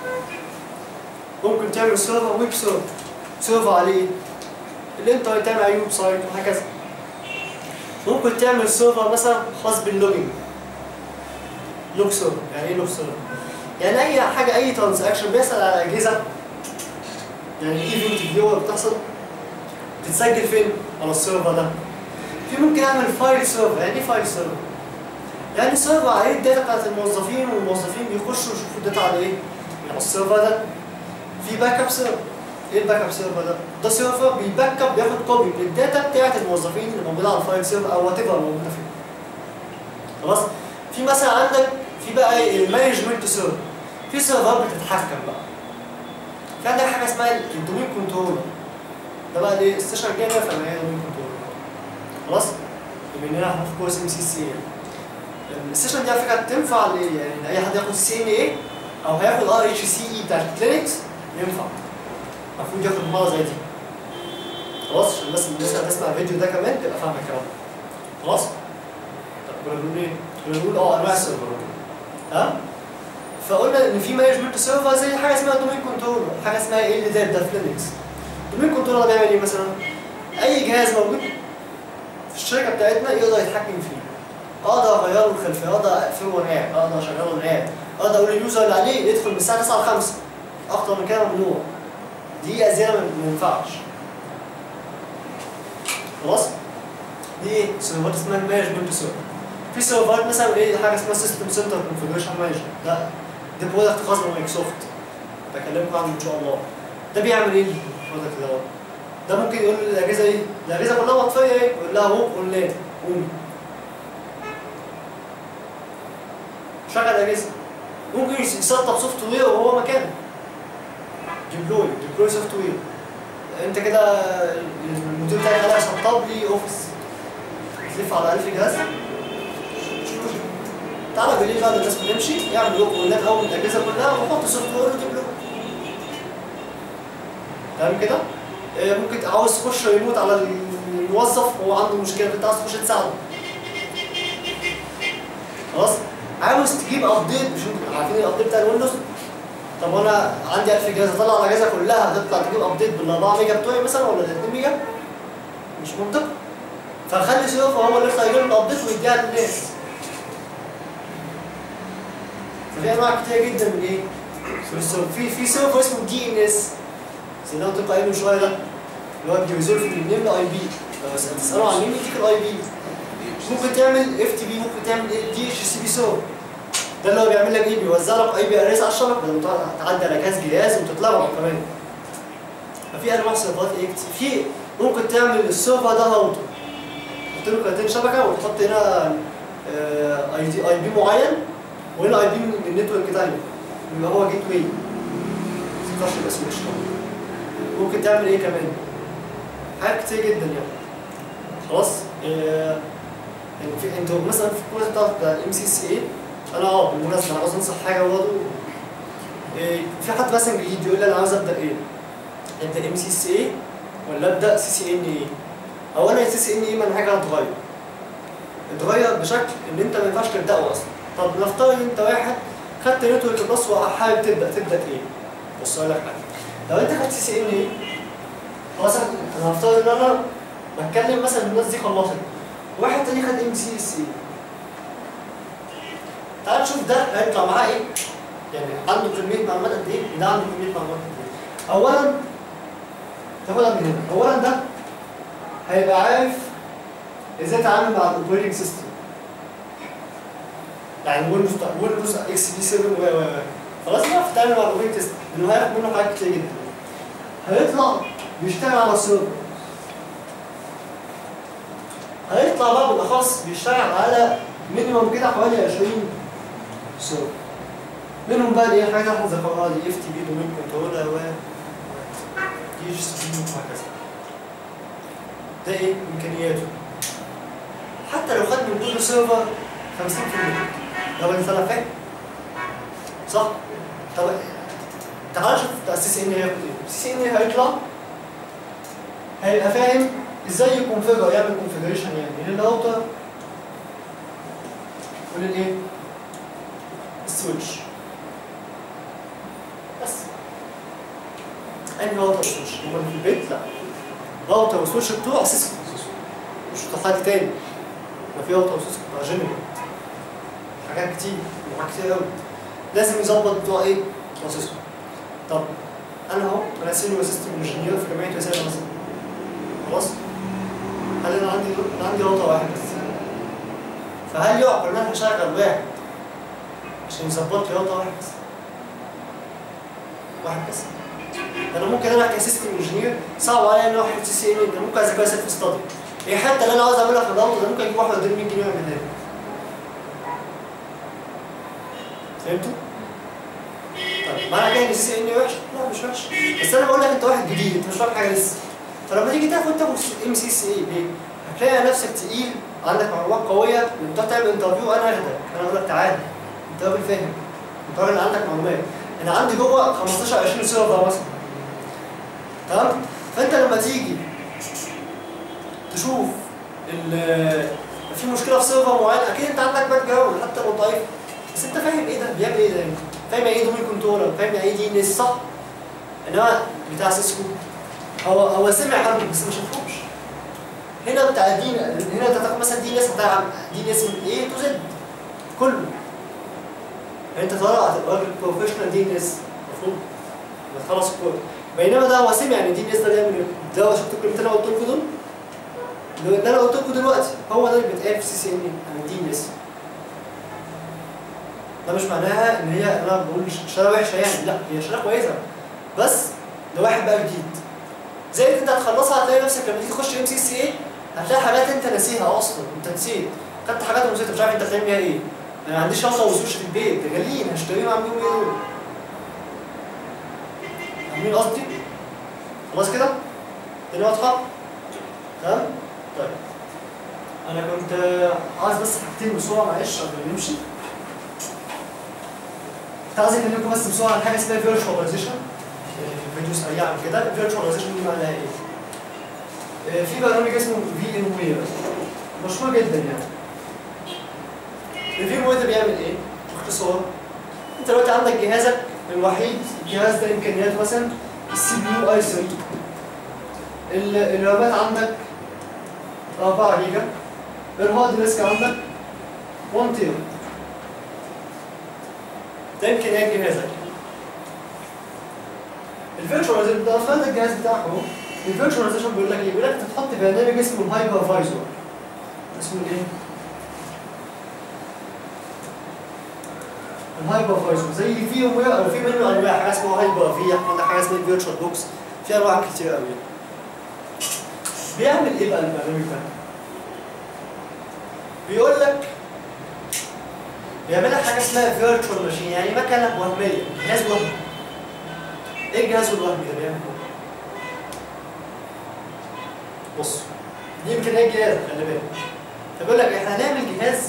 ممكن تعمل سيرفر ويب سيرفر سيرفر عليه الانترنت تعمل عليه ويب سايت وهكذا ممكن تعمل سيرفر مثلا خاص باللوجينج لوج سيرفر يعني ايه لوج سيرفر يعني اي حاجه اي ترانزاكشن بيحصل على اجهزه يعني ايفنت فيور بتحصل تتسجل فين؟ على السيرفر ده. في ممكن اعمل فايل سيرفر، يعني ايه فايل سيرفر؟ يعني سيرفر عليه الداتا بتاعت الموظفين والموظفين بيخشوا يشوفوا الداتا على ايه؟ على السيرفر ده. في باك اب سيرفر. ايه الباك اب سيرفر ده؟ ده سيرفر بيباك اب بياخد كوبي من الداتا بتاعت الموظفين اللي موجوده على الفايل سيرفر او وات ايفر موجوده فين. خلاص؟ في مثلا عندك في بقى ايه المانجمنت سيرفر. في سيرفرات بتتحكم بقى. في عندك حاجه اسمها الدومين كنترولر. ده بقى الايه السيشن الجايه بقى فانا هي دومين كنترول خلاص بما اننا هناخد كورس ام سي سي السيشن دي على فكره تنفع ل يعني اي حد ياخد سي ان اي او هياخد ار اتش سي اي بتاعت كلينكس ينفع المفروض ياخد مره زي دي خلاص عشان بس الناس اللي هتسمع الفيديو ده كمان تبقى فاهمه الكلام ده. خلاص طب كنا بنقول ايه؟ كنا بنقول اه انواع السيرفرات ها فقلنا ان في مانجمنت سيرفر زي حاجه اسمها دومين كنترول حاجه اسمها ايه اللي ده في لينكس الدومين كنترول بيعمل ايه مثلا؟ اي جهاز موجود في الشركه بتاعتنا يقدر يتحكم فيه. اقدر اغير له الخلفيه، اقدر اقفله وانا قاعد، اقدر اشغله وانا قاعد، اقدر اقول لليوزر اللي عليه يدخل من الساعه 9 ل 5 اكتر من كده ممنوع. دي ازياء ما ما ينفعش. خلاص؟ دي ايه؟ سيرفرات اسمها مانجمنت سيرفر. في سيرفرات مثلا ايه حاجه اسمها سيستم سنتر كونفجريشن مانجر ده ده برودكت خاص بمايكروسوفت. بكلمكم عنه ان شاء الله. ده بيعمل ايه البرودكت ده؟ ده ممكن يقول للاجهزه ايه؟ الاجهزه كلها مطفيه ايه؟ يقول لها هو قول ليه؟ قومي. شغل الاجهزه. ممكن يسطب سوفت وير وهو مكانه. ديبلوي ديبلوي سوفت وير. انت كده المدير بتاعك قال سطب لي اوفيس. تلف على 1000 جهاز. تعالى بالليل بعد الناس بتمشي يعمل لوك والنت اول من الاجهزه كلها وحط سوفت وير وجيب له تمام كده؟ آه، ممكن عاوز تخش ريموت على الموظف وهو عنده مشكله انت عاوز تخش تساعده خلاص عاوز تجيب ابديت مش انتوا عارفين الابديت بتاع الويندوز طب وانا عندي 1000 جهاز اطلع الاجهزه كلها هتطلع تجيب ابديت بال 4 ميجا بتوعي مثلا ولا ال 2 ميجا مش منطقي فخلي سيوف هو اللي يطلع يجيب الابديت ويديها للناس ففي انواع كتير جدا من ايه؟ من السيوف في في سيوف اسمه دي ان اس زي اللي انا قلت لكم عليه من شويه ده اللي هو بيريزولف النيم لاي بي لو تسالوا عن مين يديك الاي بي ممكن تعمل اف تي بي ممكن تعمل دي اتش سي بي سو ده اللي هو بيعمل لك ايه بيوزع لك اي بي اريز على الشبكه بدل ما تعدي على كاس جهاز وتتلخبط كمان ففي انواع سيرفرات ايه كتير. في ممكن تعمل السيرفر ده راوتر تحط له كارتين شبكه وتحط هنا اي دي اي بي معين وهنا اي بي من النتورك تاني اللي هو جيت واي ما تذكرش الاسم مش طبعا. ممكن تعمل ايه كمان حاجات كتير جدا يعني خلاص آه، يعني في انتوا مثلا في الكورس بتاع ام سي سي اي انا اه بالمناسبه انا عاوز انصح حاجه برضه إيه، في حد مثلا جديد يقول لي انا عاوز ابدا ايه؟ ابدا ام سي سي اي ولا ابدا سي سي ان اي؟ اولا سي سي ان اي منهجها هتغير اتغير بشكل ان انت ما ينفعش تبداه اصلا طب نفترض ان انت واحد خدت نتورك بلس وحابب تبدا تبدا ايه؟ بص اقول لك حاجه لو انت خدت سي سي ان اي خلاص انا هفترض ان انا بتكلم مثلا الناس دي خلصت واحد تاني خد ام سي اس اي تعال نشوف ده هيطلع معاه ايه يعني عنده كميه معلومات قد ايه ده عنده كميه معلومات قد ايه اولا تاخدها من هنا اولا ده هيبقى عارف ازاي يتعامل مع الاوبريتنج سيستم يعني ويندوز ويندوز اكس بي 7 و و و خلاص يعرف يتعامل مع الاوبريتنج سيستم لانه هياخد منه حاجات كتير جدا هيطلع بيشتغل على السيرفر هيطلع بقى بالاخص بيشتغل على مينيموم كده حوالي 20 سيرفر منهم بقى ايه حاجات احنا ذكرناها دي اف تي بي دومين كنترولر و دي اتش سي بي وهكذا ده ايه امكانياته حتى لو خد من كل سيرفر 50% لو انت طالع فاهم صح؟ طب تعال نشوف بتاع السي سي ان هياخد ايه السي سي ان هيطلع هيبقى فاهم ازاي يكونفيجر يعمل كونفيجريشن يعني للراوتر وللايه؟ السويتش بس انهي راوتر وسويتش؟ هما اللي في البيت؟ لا راوتر وسويتش بتوع سيسكو مش بتوع حد تاني ما في راوتر وسويتش بتوع جيمي حاجات كتير وحاجات كتير قوي لازم يظبط بتوع ايه؟ بتوع سيسكو طب انا اهو انا سينيور سيستم انجينير في جامعه وسائل مصر خلاص؟ هل انا عندي انا عندي راوتر واحد بس فهل يعقل ان انا هشغل واحد عشان يظبط لي راوتر واحد بس واحد بس انا ممكن انا كسيستم انجينير صعب عليا ان واحد سي سي ان ده ممكن اذاكر سيلف ستادي هي حتى اللي انا عاوز اعملها في الراوتر ده ممكن اجيب واحد يديني 100 جنيه ويعملها لي فهمتوا؟ طيب معنى كده ان سي سي ان وحش؟ لا مش وحش بس انا بقول لك انت واحد جديد انت مش فاهم حاجه لسه فلما تيجي تاخد تاخد ام سي سي اي ليه؟ هتلاقي نفسك تقيل عندك معلومات قويه انت تعمل انترفيو انا اخدك انا اقول لك تعالى انت راجل فاهم انت راجل عندك معلومات انا عندي جوه 15 20 سيرفر مثلا تمام فانت لما تيجي تشوف ال- في مشكله في سيرفر معين اكيد انت عندك باك جراوند حتى لو ضعيف بس انت فاهم ايه ده بيعمل ايه ده فاهم يعني ايه دومين كنترولر فاهم يعني ايه دي ان اس صح انما بتاع سيسكو هو هو سمع عنه بس ما شافوش هنا بتاع دي هنا انت تاخد مثلا دي ان اس بتاع دي ان اس من ايه تو زد كله يعني انت طالع هتبقى راجل بروفيشنال دي ان اس المفروض لما تخلص الكود بينما ده هو سمع ان دي ان اس ده بيعمل ايه ده شفت الكلمتين اللي انا قلت لكم دول اللي ده انا قلت لكم دلوقتي هو ده اللي بيتقال في سي سي ان يعني دي ان اس ده مش معناها ان هي انا بقول شغاله وحشه يعني لا هي شغاله كويسه بس ده واحد بقى جديد زي اللي انت هتخلصها هتلاقي نفسك لما تيجي تخش ام سي سي اي هتلاقي حاجات انت ناسيها اصلا انت نسيت خدت حاجات نسيتها مش عارف انت هتعمل بيها ايه انا ما عنديش شنطه وسوش في البيت ده غاليين هشتريهم اعمل بيهم ايه دول فاهمين قصدي؟ خلاص كده؟ الدنيا واضحه؟ تمام؟ طيب انا كنت عايز بس حاجتين بسرعه معلش قبل ما نمشي كنت عايز اكلمكم بس بسرعه عن حاجه اسمها فيرتشواليزيشن فيديو سريع كده الفيرتشواليزيشن دي معناها ايه؟ آه، في برنامج اسمه في ان وير مشهور جدا يعني الفي ان وير ده بيعمل ايه؟ باختصار انت دلوقتي عندك جهازك الوحيد الجهاز ده امكانياته مثلا السي بي يو اي 3 ال- الرامات عندك 4 جيجا الهارد ديسك عندك 1 تيرا ده امكانيات جهازك الفيرتشواليزيشن ده اصلا ده الجهاز بتاعك اهو الفيرتشواليزيشن بيقول لك ايه؟ بيقول لك انت تحط برنامج اسمه الهايبرفايزر اسمه ايه؟ الهايبرفايزر زي في وير او في منه انواع حاجه اسمها هايبر في عندك حاجه اسمها فيرتشوال بوكس في انواع كتير قوي بيعمل ايه بقى البرنامج ده؟ بيقول لك بيعمل لك حاجه اسمها فيرتشوال ماشين يعني مكنه وهميه جهاز وهمي ايه الجهاز الوهمي ده بيعمل ايه؟ بص دي امكانيات جهاز خلي بالك فبيقول لك احنا هنعمل جهاز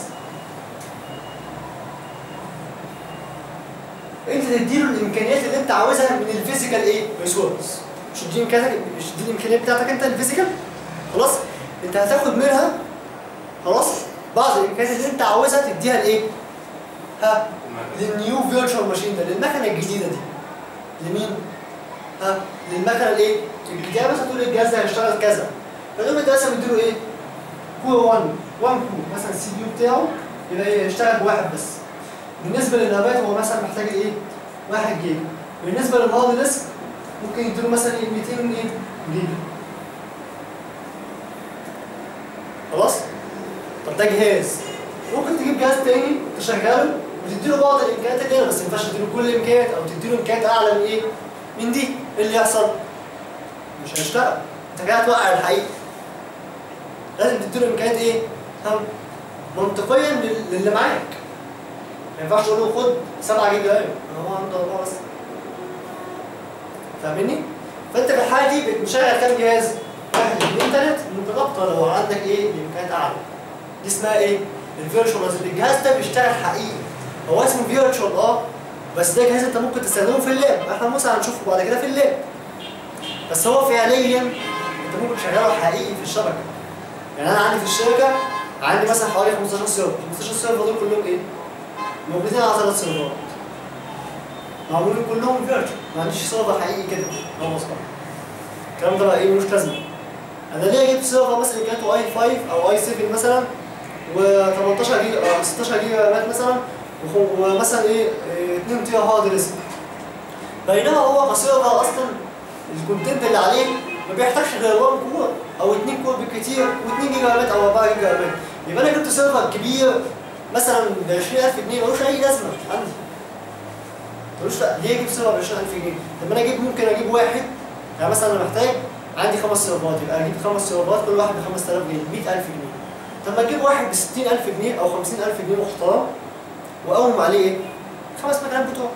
انت تديله الامكانيات اللي انت عاوزها من الفيزيكال ايه؟ ريسورس مش دي امكانياتك مش دي الامكانيات بتاعتك انت الفيزيكال خلاص انت هتاخد منها خلاص بعض الامكانيات اللي انت عاوزها تديها لايه؟ ها للنيو فيرتشوال ماشين ده للمكنه الجديده دي لمين؟ ها للمكنه الايه؟ الجديده مثلا تقول الجهاز ده هيشتغل كذا فتقوم انت مثلا مديله ايه؟ كور 1 1 كور مثلا السي بي يو بتاعه يبقى ايه؟ يشتغل بواحد بس بالنسبه للرامات هو مثلا محتاج ايه؟ 1 جيجا بالنسبه للهارد ديسك ممكن يديله مثلا ايه 200 ايه؟ جيجا خلاص؟ طب ده جهاز ممكن تجيب جهاز تاني تشغله وتديله بعض الامكانيات اللي هنا بس ما ينفعش تديله كل الامكانيات او تديله امكانيات اعلى من ايه؟ من دي ايه اللي يحصل؟ مش هيشتغل انت كده هتوقع الحقيقه لازم تديله امكانيات ايه؟ ها؟ منطقيا لل- للي معاك ما ينفعش تقول له خد 7 جيجا ايوه هو عنده اربعه بس فاهمني؟ فانت في الحاله دي بتشغل كام جهاز؟ واحد اثنين ثلاثه ممكن اكتر لو عندك ايه؟ بامكانيات اعلى دي اسمها ايه؟ الفيرتشوال الجهاز ده بيشتغل حقيقي هو اسمه فيرتشوال اه بس ده جهاز انت ممكن تستخدمه في اللاب احنا مثلا هنشوفه بعد كده في اللاب بس هو فعليا انت ممكن تشغله حقيقي في الشبكه يعني انا عندي في الشركه عندي مثلا حوالي 15 سيرفر 15 سيرفر دول كلهم ايه؟ موجودين على ثلاث سيرفرات معمولين كلهم فيرتشوال ما عنديش سيرفر حقيقي كده هو مصنع الكلام ده بقى ايه ملوش لازمه انا ليه جبت سيرفر مثلا كانت اي 5 او اي 7 مثلا و18 جيجا آه، 16 جيجا رامات مثلا وخ- ومثلا ايه 2 تيرا هارد ديسك بينما هو كسيرفر اصلا الكونتنت اللي عليه ما بيحتاجش غير 1 كور او 2 كور بالكتير و2 جيجا رامات او 4 جيجا رامات يبقى انا جبت سيرفر كبير مثلا ب 20000 جنيه ملوش اي لازمه عندي ملوش ليه اجيب سيرفر ب 20000 جنيه؟ طب ما انا اجيب ممكن اجيب واحد يعني مثلا انا محتاج عندي خمس سيرفرات يبقى اجيب خمس سيرفرات كل واحد ب 5000 جنيه 100000 جنيه طب ما تجيب واحد ب 60000 جنيه او 50000 جنيه محترم وقوم عليه ايه؟ خمس مكانات بتوعه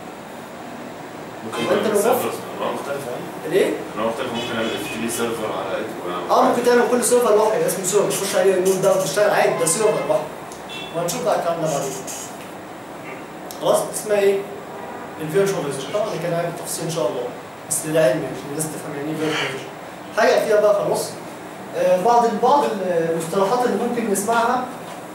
ممكن يبقى انت يبقى لو سيرفر انواع مختلفه يعني ليه؟ انواع مختلفه ممكن اعمل اف تي بي سيرفر على قد اه ممكن تعمل كل سيرفر لوحده يبقى اسمه سيرفر تخش عليه النور ده وتشتغل عادي ده سيرفر لوحده وهنشوف بقى الكلام ده بعدين خلاص اسمها ايه؟ الفيرتشواليزيشن طبعا كان عارف بالتفصيل ان شاء الله بس للعلم يعني عشان الناس تفهم يعني ايه فيرتشواليزيشن حاجه اخيره بقى خلاص آه بعض بعض المصطلحات اللي ممكن نسمعها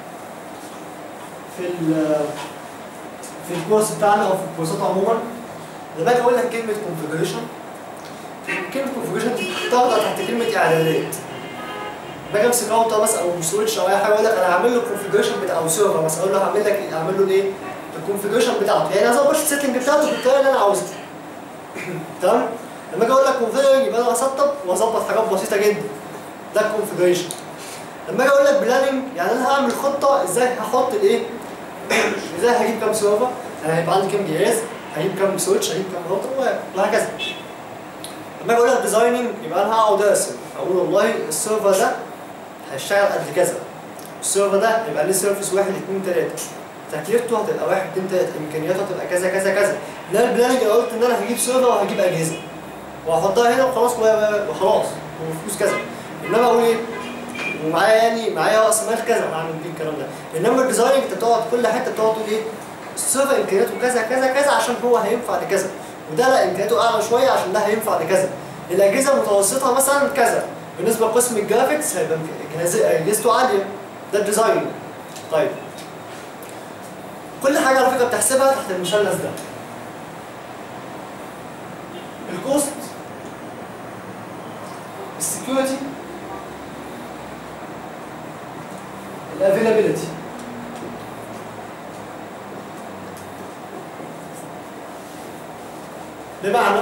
في ال في الكورس بتاعنا او في الكورسات عموما لما باجي اقول لك كلمه كونفجريشن كلمه كونفجريشن تخضع تحت كلمه اعدادات باجي امسك راوتر مثلا او سويتش او اي حاجه اقول لك انا هعمل له الكونفجريشن بتاع او سيرفر مثلا اقول له هعمل لك إيه؟ هعمل له الايه؟ الكونفجريشن بتاعته يعني اظبط السيتنج بتاعته بالطريقه اللي انا عاوزها تمام؟ لما اجي اقول لك كونفجر يبقى انا هسطب واظبط حاجات بسيطه جدا ده الكونفجريشن لما اجي اقول لك بلاننج يعني انا هعمل خطه ازاي هحط الايه؟ ازاي هجيب كام سيرفر؟ انا هيبقى عندي كام جهاز؟ هجيب كام سويتش؟ هجيب كام راوتر؟ وهكذا لما اجي اقول لك ديزايننج يبقى انا هقعد ارسم اقول والله السيرفر ده هيشتغل قد كذا السيرفر ده هيبقى ليه سيرفيس واحد اثنين ثلاثه تكلفته هتبقى واحد اثنين ثلاثه امكانياته هتبقى كذا كذا كذا ده البلاننج انا قلت ان انا هجيب سيرفر وهجيب اجهزه وهحطها هنا وخلاص و- وخلاص وفلوس كذا انما اقول ايه ومعايا يعني معايا راس مال كذا اعمل بيه الكلام ده انما الديزايننج انت بتقعد كل حته بتقعد تقول ايه السيرفر امكانياته كذا كذا كذا عشان هو هينفع لكذا وده لا امكانياته اعلى شويه عشان ده هينفع لكذا الاجهزه المتوسطه مثلا كذا بالنسبه لقسم الجرافيكس هيبقى إمك- اجهزته عاليه ده الديزاين طيب كل حاجه على فكره بتحسبها تحت المثلث ده الكوست السكيورتي الافيلابيلتي بمعنى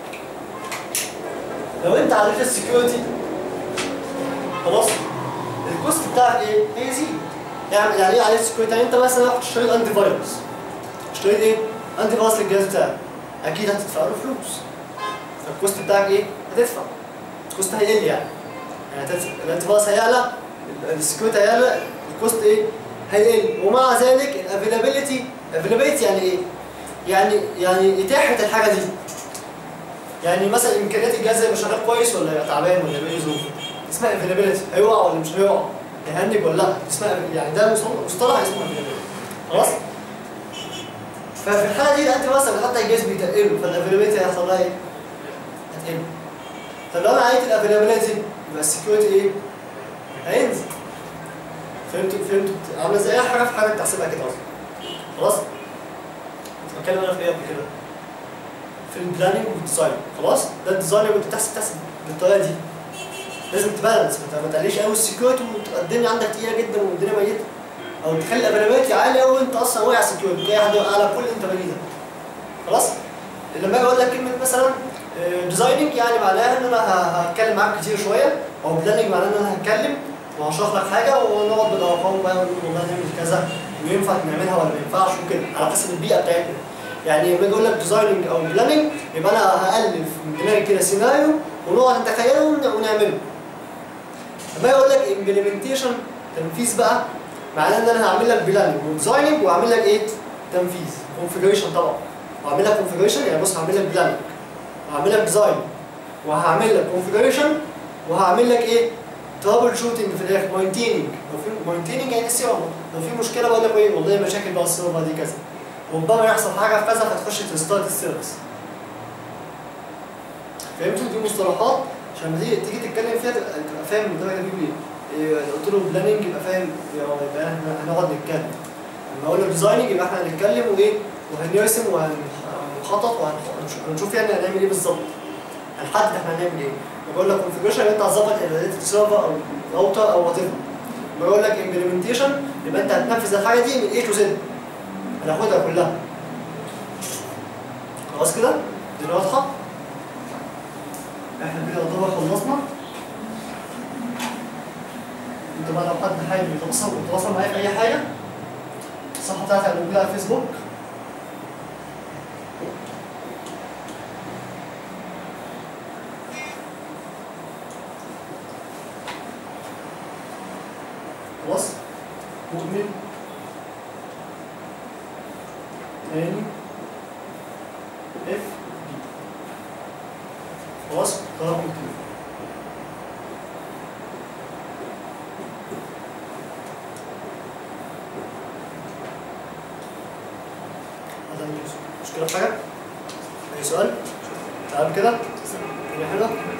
لو انت عليت السكيورتي خلاص الكوست بتاعك ايه؟ هيزيد يعني يعني ايه عليت السكيورتي؟ يعني انت مثلا رحت اشتريت انتي فايروس اشتريت ايه؟ انتي فايروس للجهاز بتاعك اكيد هتدفع له فلوس فالكوست بتاعك ايه؟ هتدفع الكوست هيقل يعني يعني هتدفع الانتي فايروس هيعلى السكيورتي هيعلى الكوست ايه؟ هيقل ومع ذلك الافيلابيلتي افيلابيلتي يعني ايه؟ يعني يعني اتاحه الحاجه دي يعني مثلا امكانيات الجهاز يبقى شغال كويس ولا يبقى تعبان ولا يبقى ايه ظروفه اسمها افيلابيلتي هيقع ولا مش هيقع يهنج ولا لا اسمها يعني ده مصطلح مصطلح اسمه افيلابيلتي خلاص ففي الحاله دي انت مثلا حتى الجهاز بيتقله فالافيلابيلتي هيحصل لها ايه؟ هتقل طب لو انا عايز الافيلابيلتي يبقى السكيورتي ايه؟ هينزل فهمتوا فهمتوا عامله زي اي حاجه في حاجه بتحسبها كده اصلا خلاص؟ كنت بتكلم انا في ايه قبل كده؟ في البلاننج والديزاين خلاص؟ ده الديزاين اللي انت تحسب تحسب بالطريقه دي لازم تبالانس ما ما تقليش قوي السكيورتي والدنيا عندك تقيله جدا والدنيا ميته او تخلي الافيلابيلتي عاليه قوي وانت اصلا واقع سكيورتي اي حد يوقع على كل اللي انت بنيه ده خلاص؟ لما اجي اقول لك كلمه مثلا ديزايننج يعني معناها ان انا ه- هتكلم معاك كتير شويه او بلاننج معناه ان انا هتكلم وهشرح لك حاجه ونقعد بالارقام بقى ونقول والله نعمل كذا وينفع نعملها ولا ما ينفعش وكده على حسب البيئه بتاعتنا يعني لما اجي اقول لك ديزايننج او بلاننج يبقى انا هالف من دماغي كده سيناريو ونقعد نتخيله ون- ونعمله لما اجي اقول لك امبلمنتيشن تنفيذ بقى معناه ان انا هعمل لك بلاننج وديزايننج واعمل لك ايه؟ تنفيذ كونفيجريشن طبعا وهعمل لك كونفيجريشن يعني بص هعمل لك بلاننج وهعمل لك ديزاين وهعمل لك كونفيجريشن وهعمل لك ايه؟ ترابل شوتنج في الاخر ماينتيننج لو في ماينتيننج يعني صيانه لو في مشكله بقول لك ايه والله مشاكل بقى السيرفر دي كذا ربما يحصل حاجه في كذا فتخش تستارت السيرفيس فهمتوا دي مصطلحات عشان لما تيجي تيجي تتكلم فيها تبقى تبقى فاهم الدرجه دي بيقول ايه إيه، لو قلت له بلاننج يبقى فاهم يبقى احنا هنقعد نتكلم لما اقول له ديزايننج يبقى احنا هنتكلم وايه وهنرسم وهنخطط وهنشوف يعني هنعمل ايه بالظبط هنحدد احنا هنعمل ايه بقول لك كونفيجريشن يبقى انت هتظبط اعدادات السيرفر او الراوتر او وات ايفر بقول لك امبلمنتيشن يبقى انت هتنفذ الحاجه دي من A to Z هناخدها كلها خلاص كده دي واضحه احنا كده يعتبر خلصنا انت بقى لو حد حابب يتواصل يتواصل معايا في اي حاجه الصفحه بتاعتي هتبقى موجوده على الفيسبوك خلاص مؤمن تاني اف بي خلاص طلب التليفون هذا مشكلة في حاجة؟ أي سؤال؟ تمام كده؟ الدنيا حلوة؟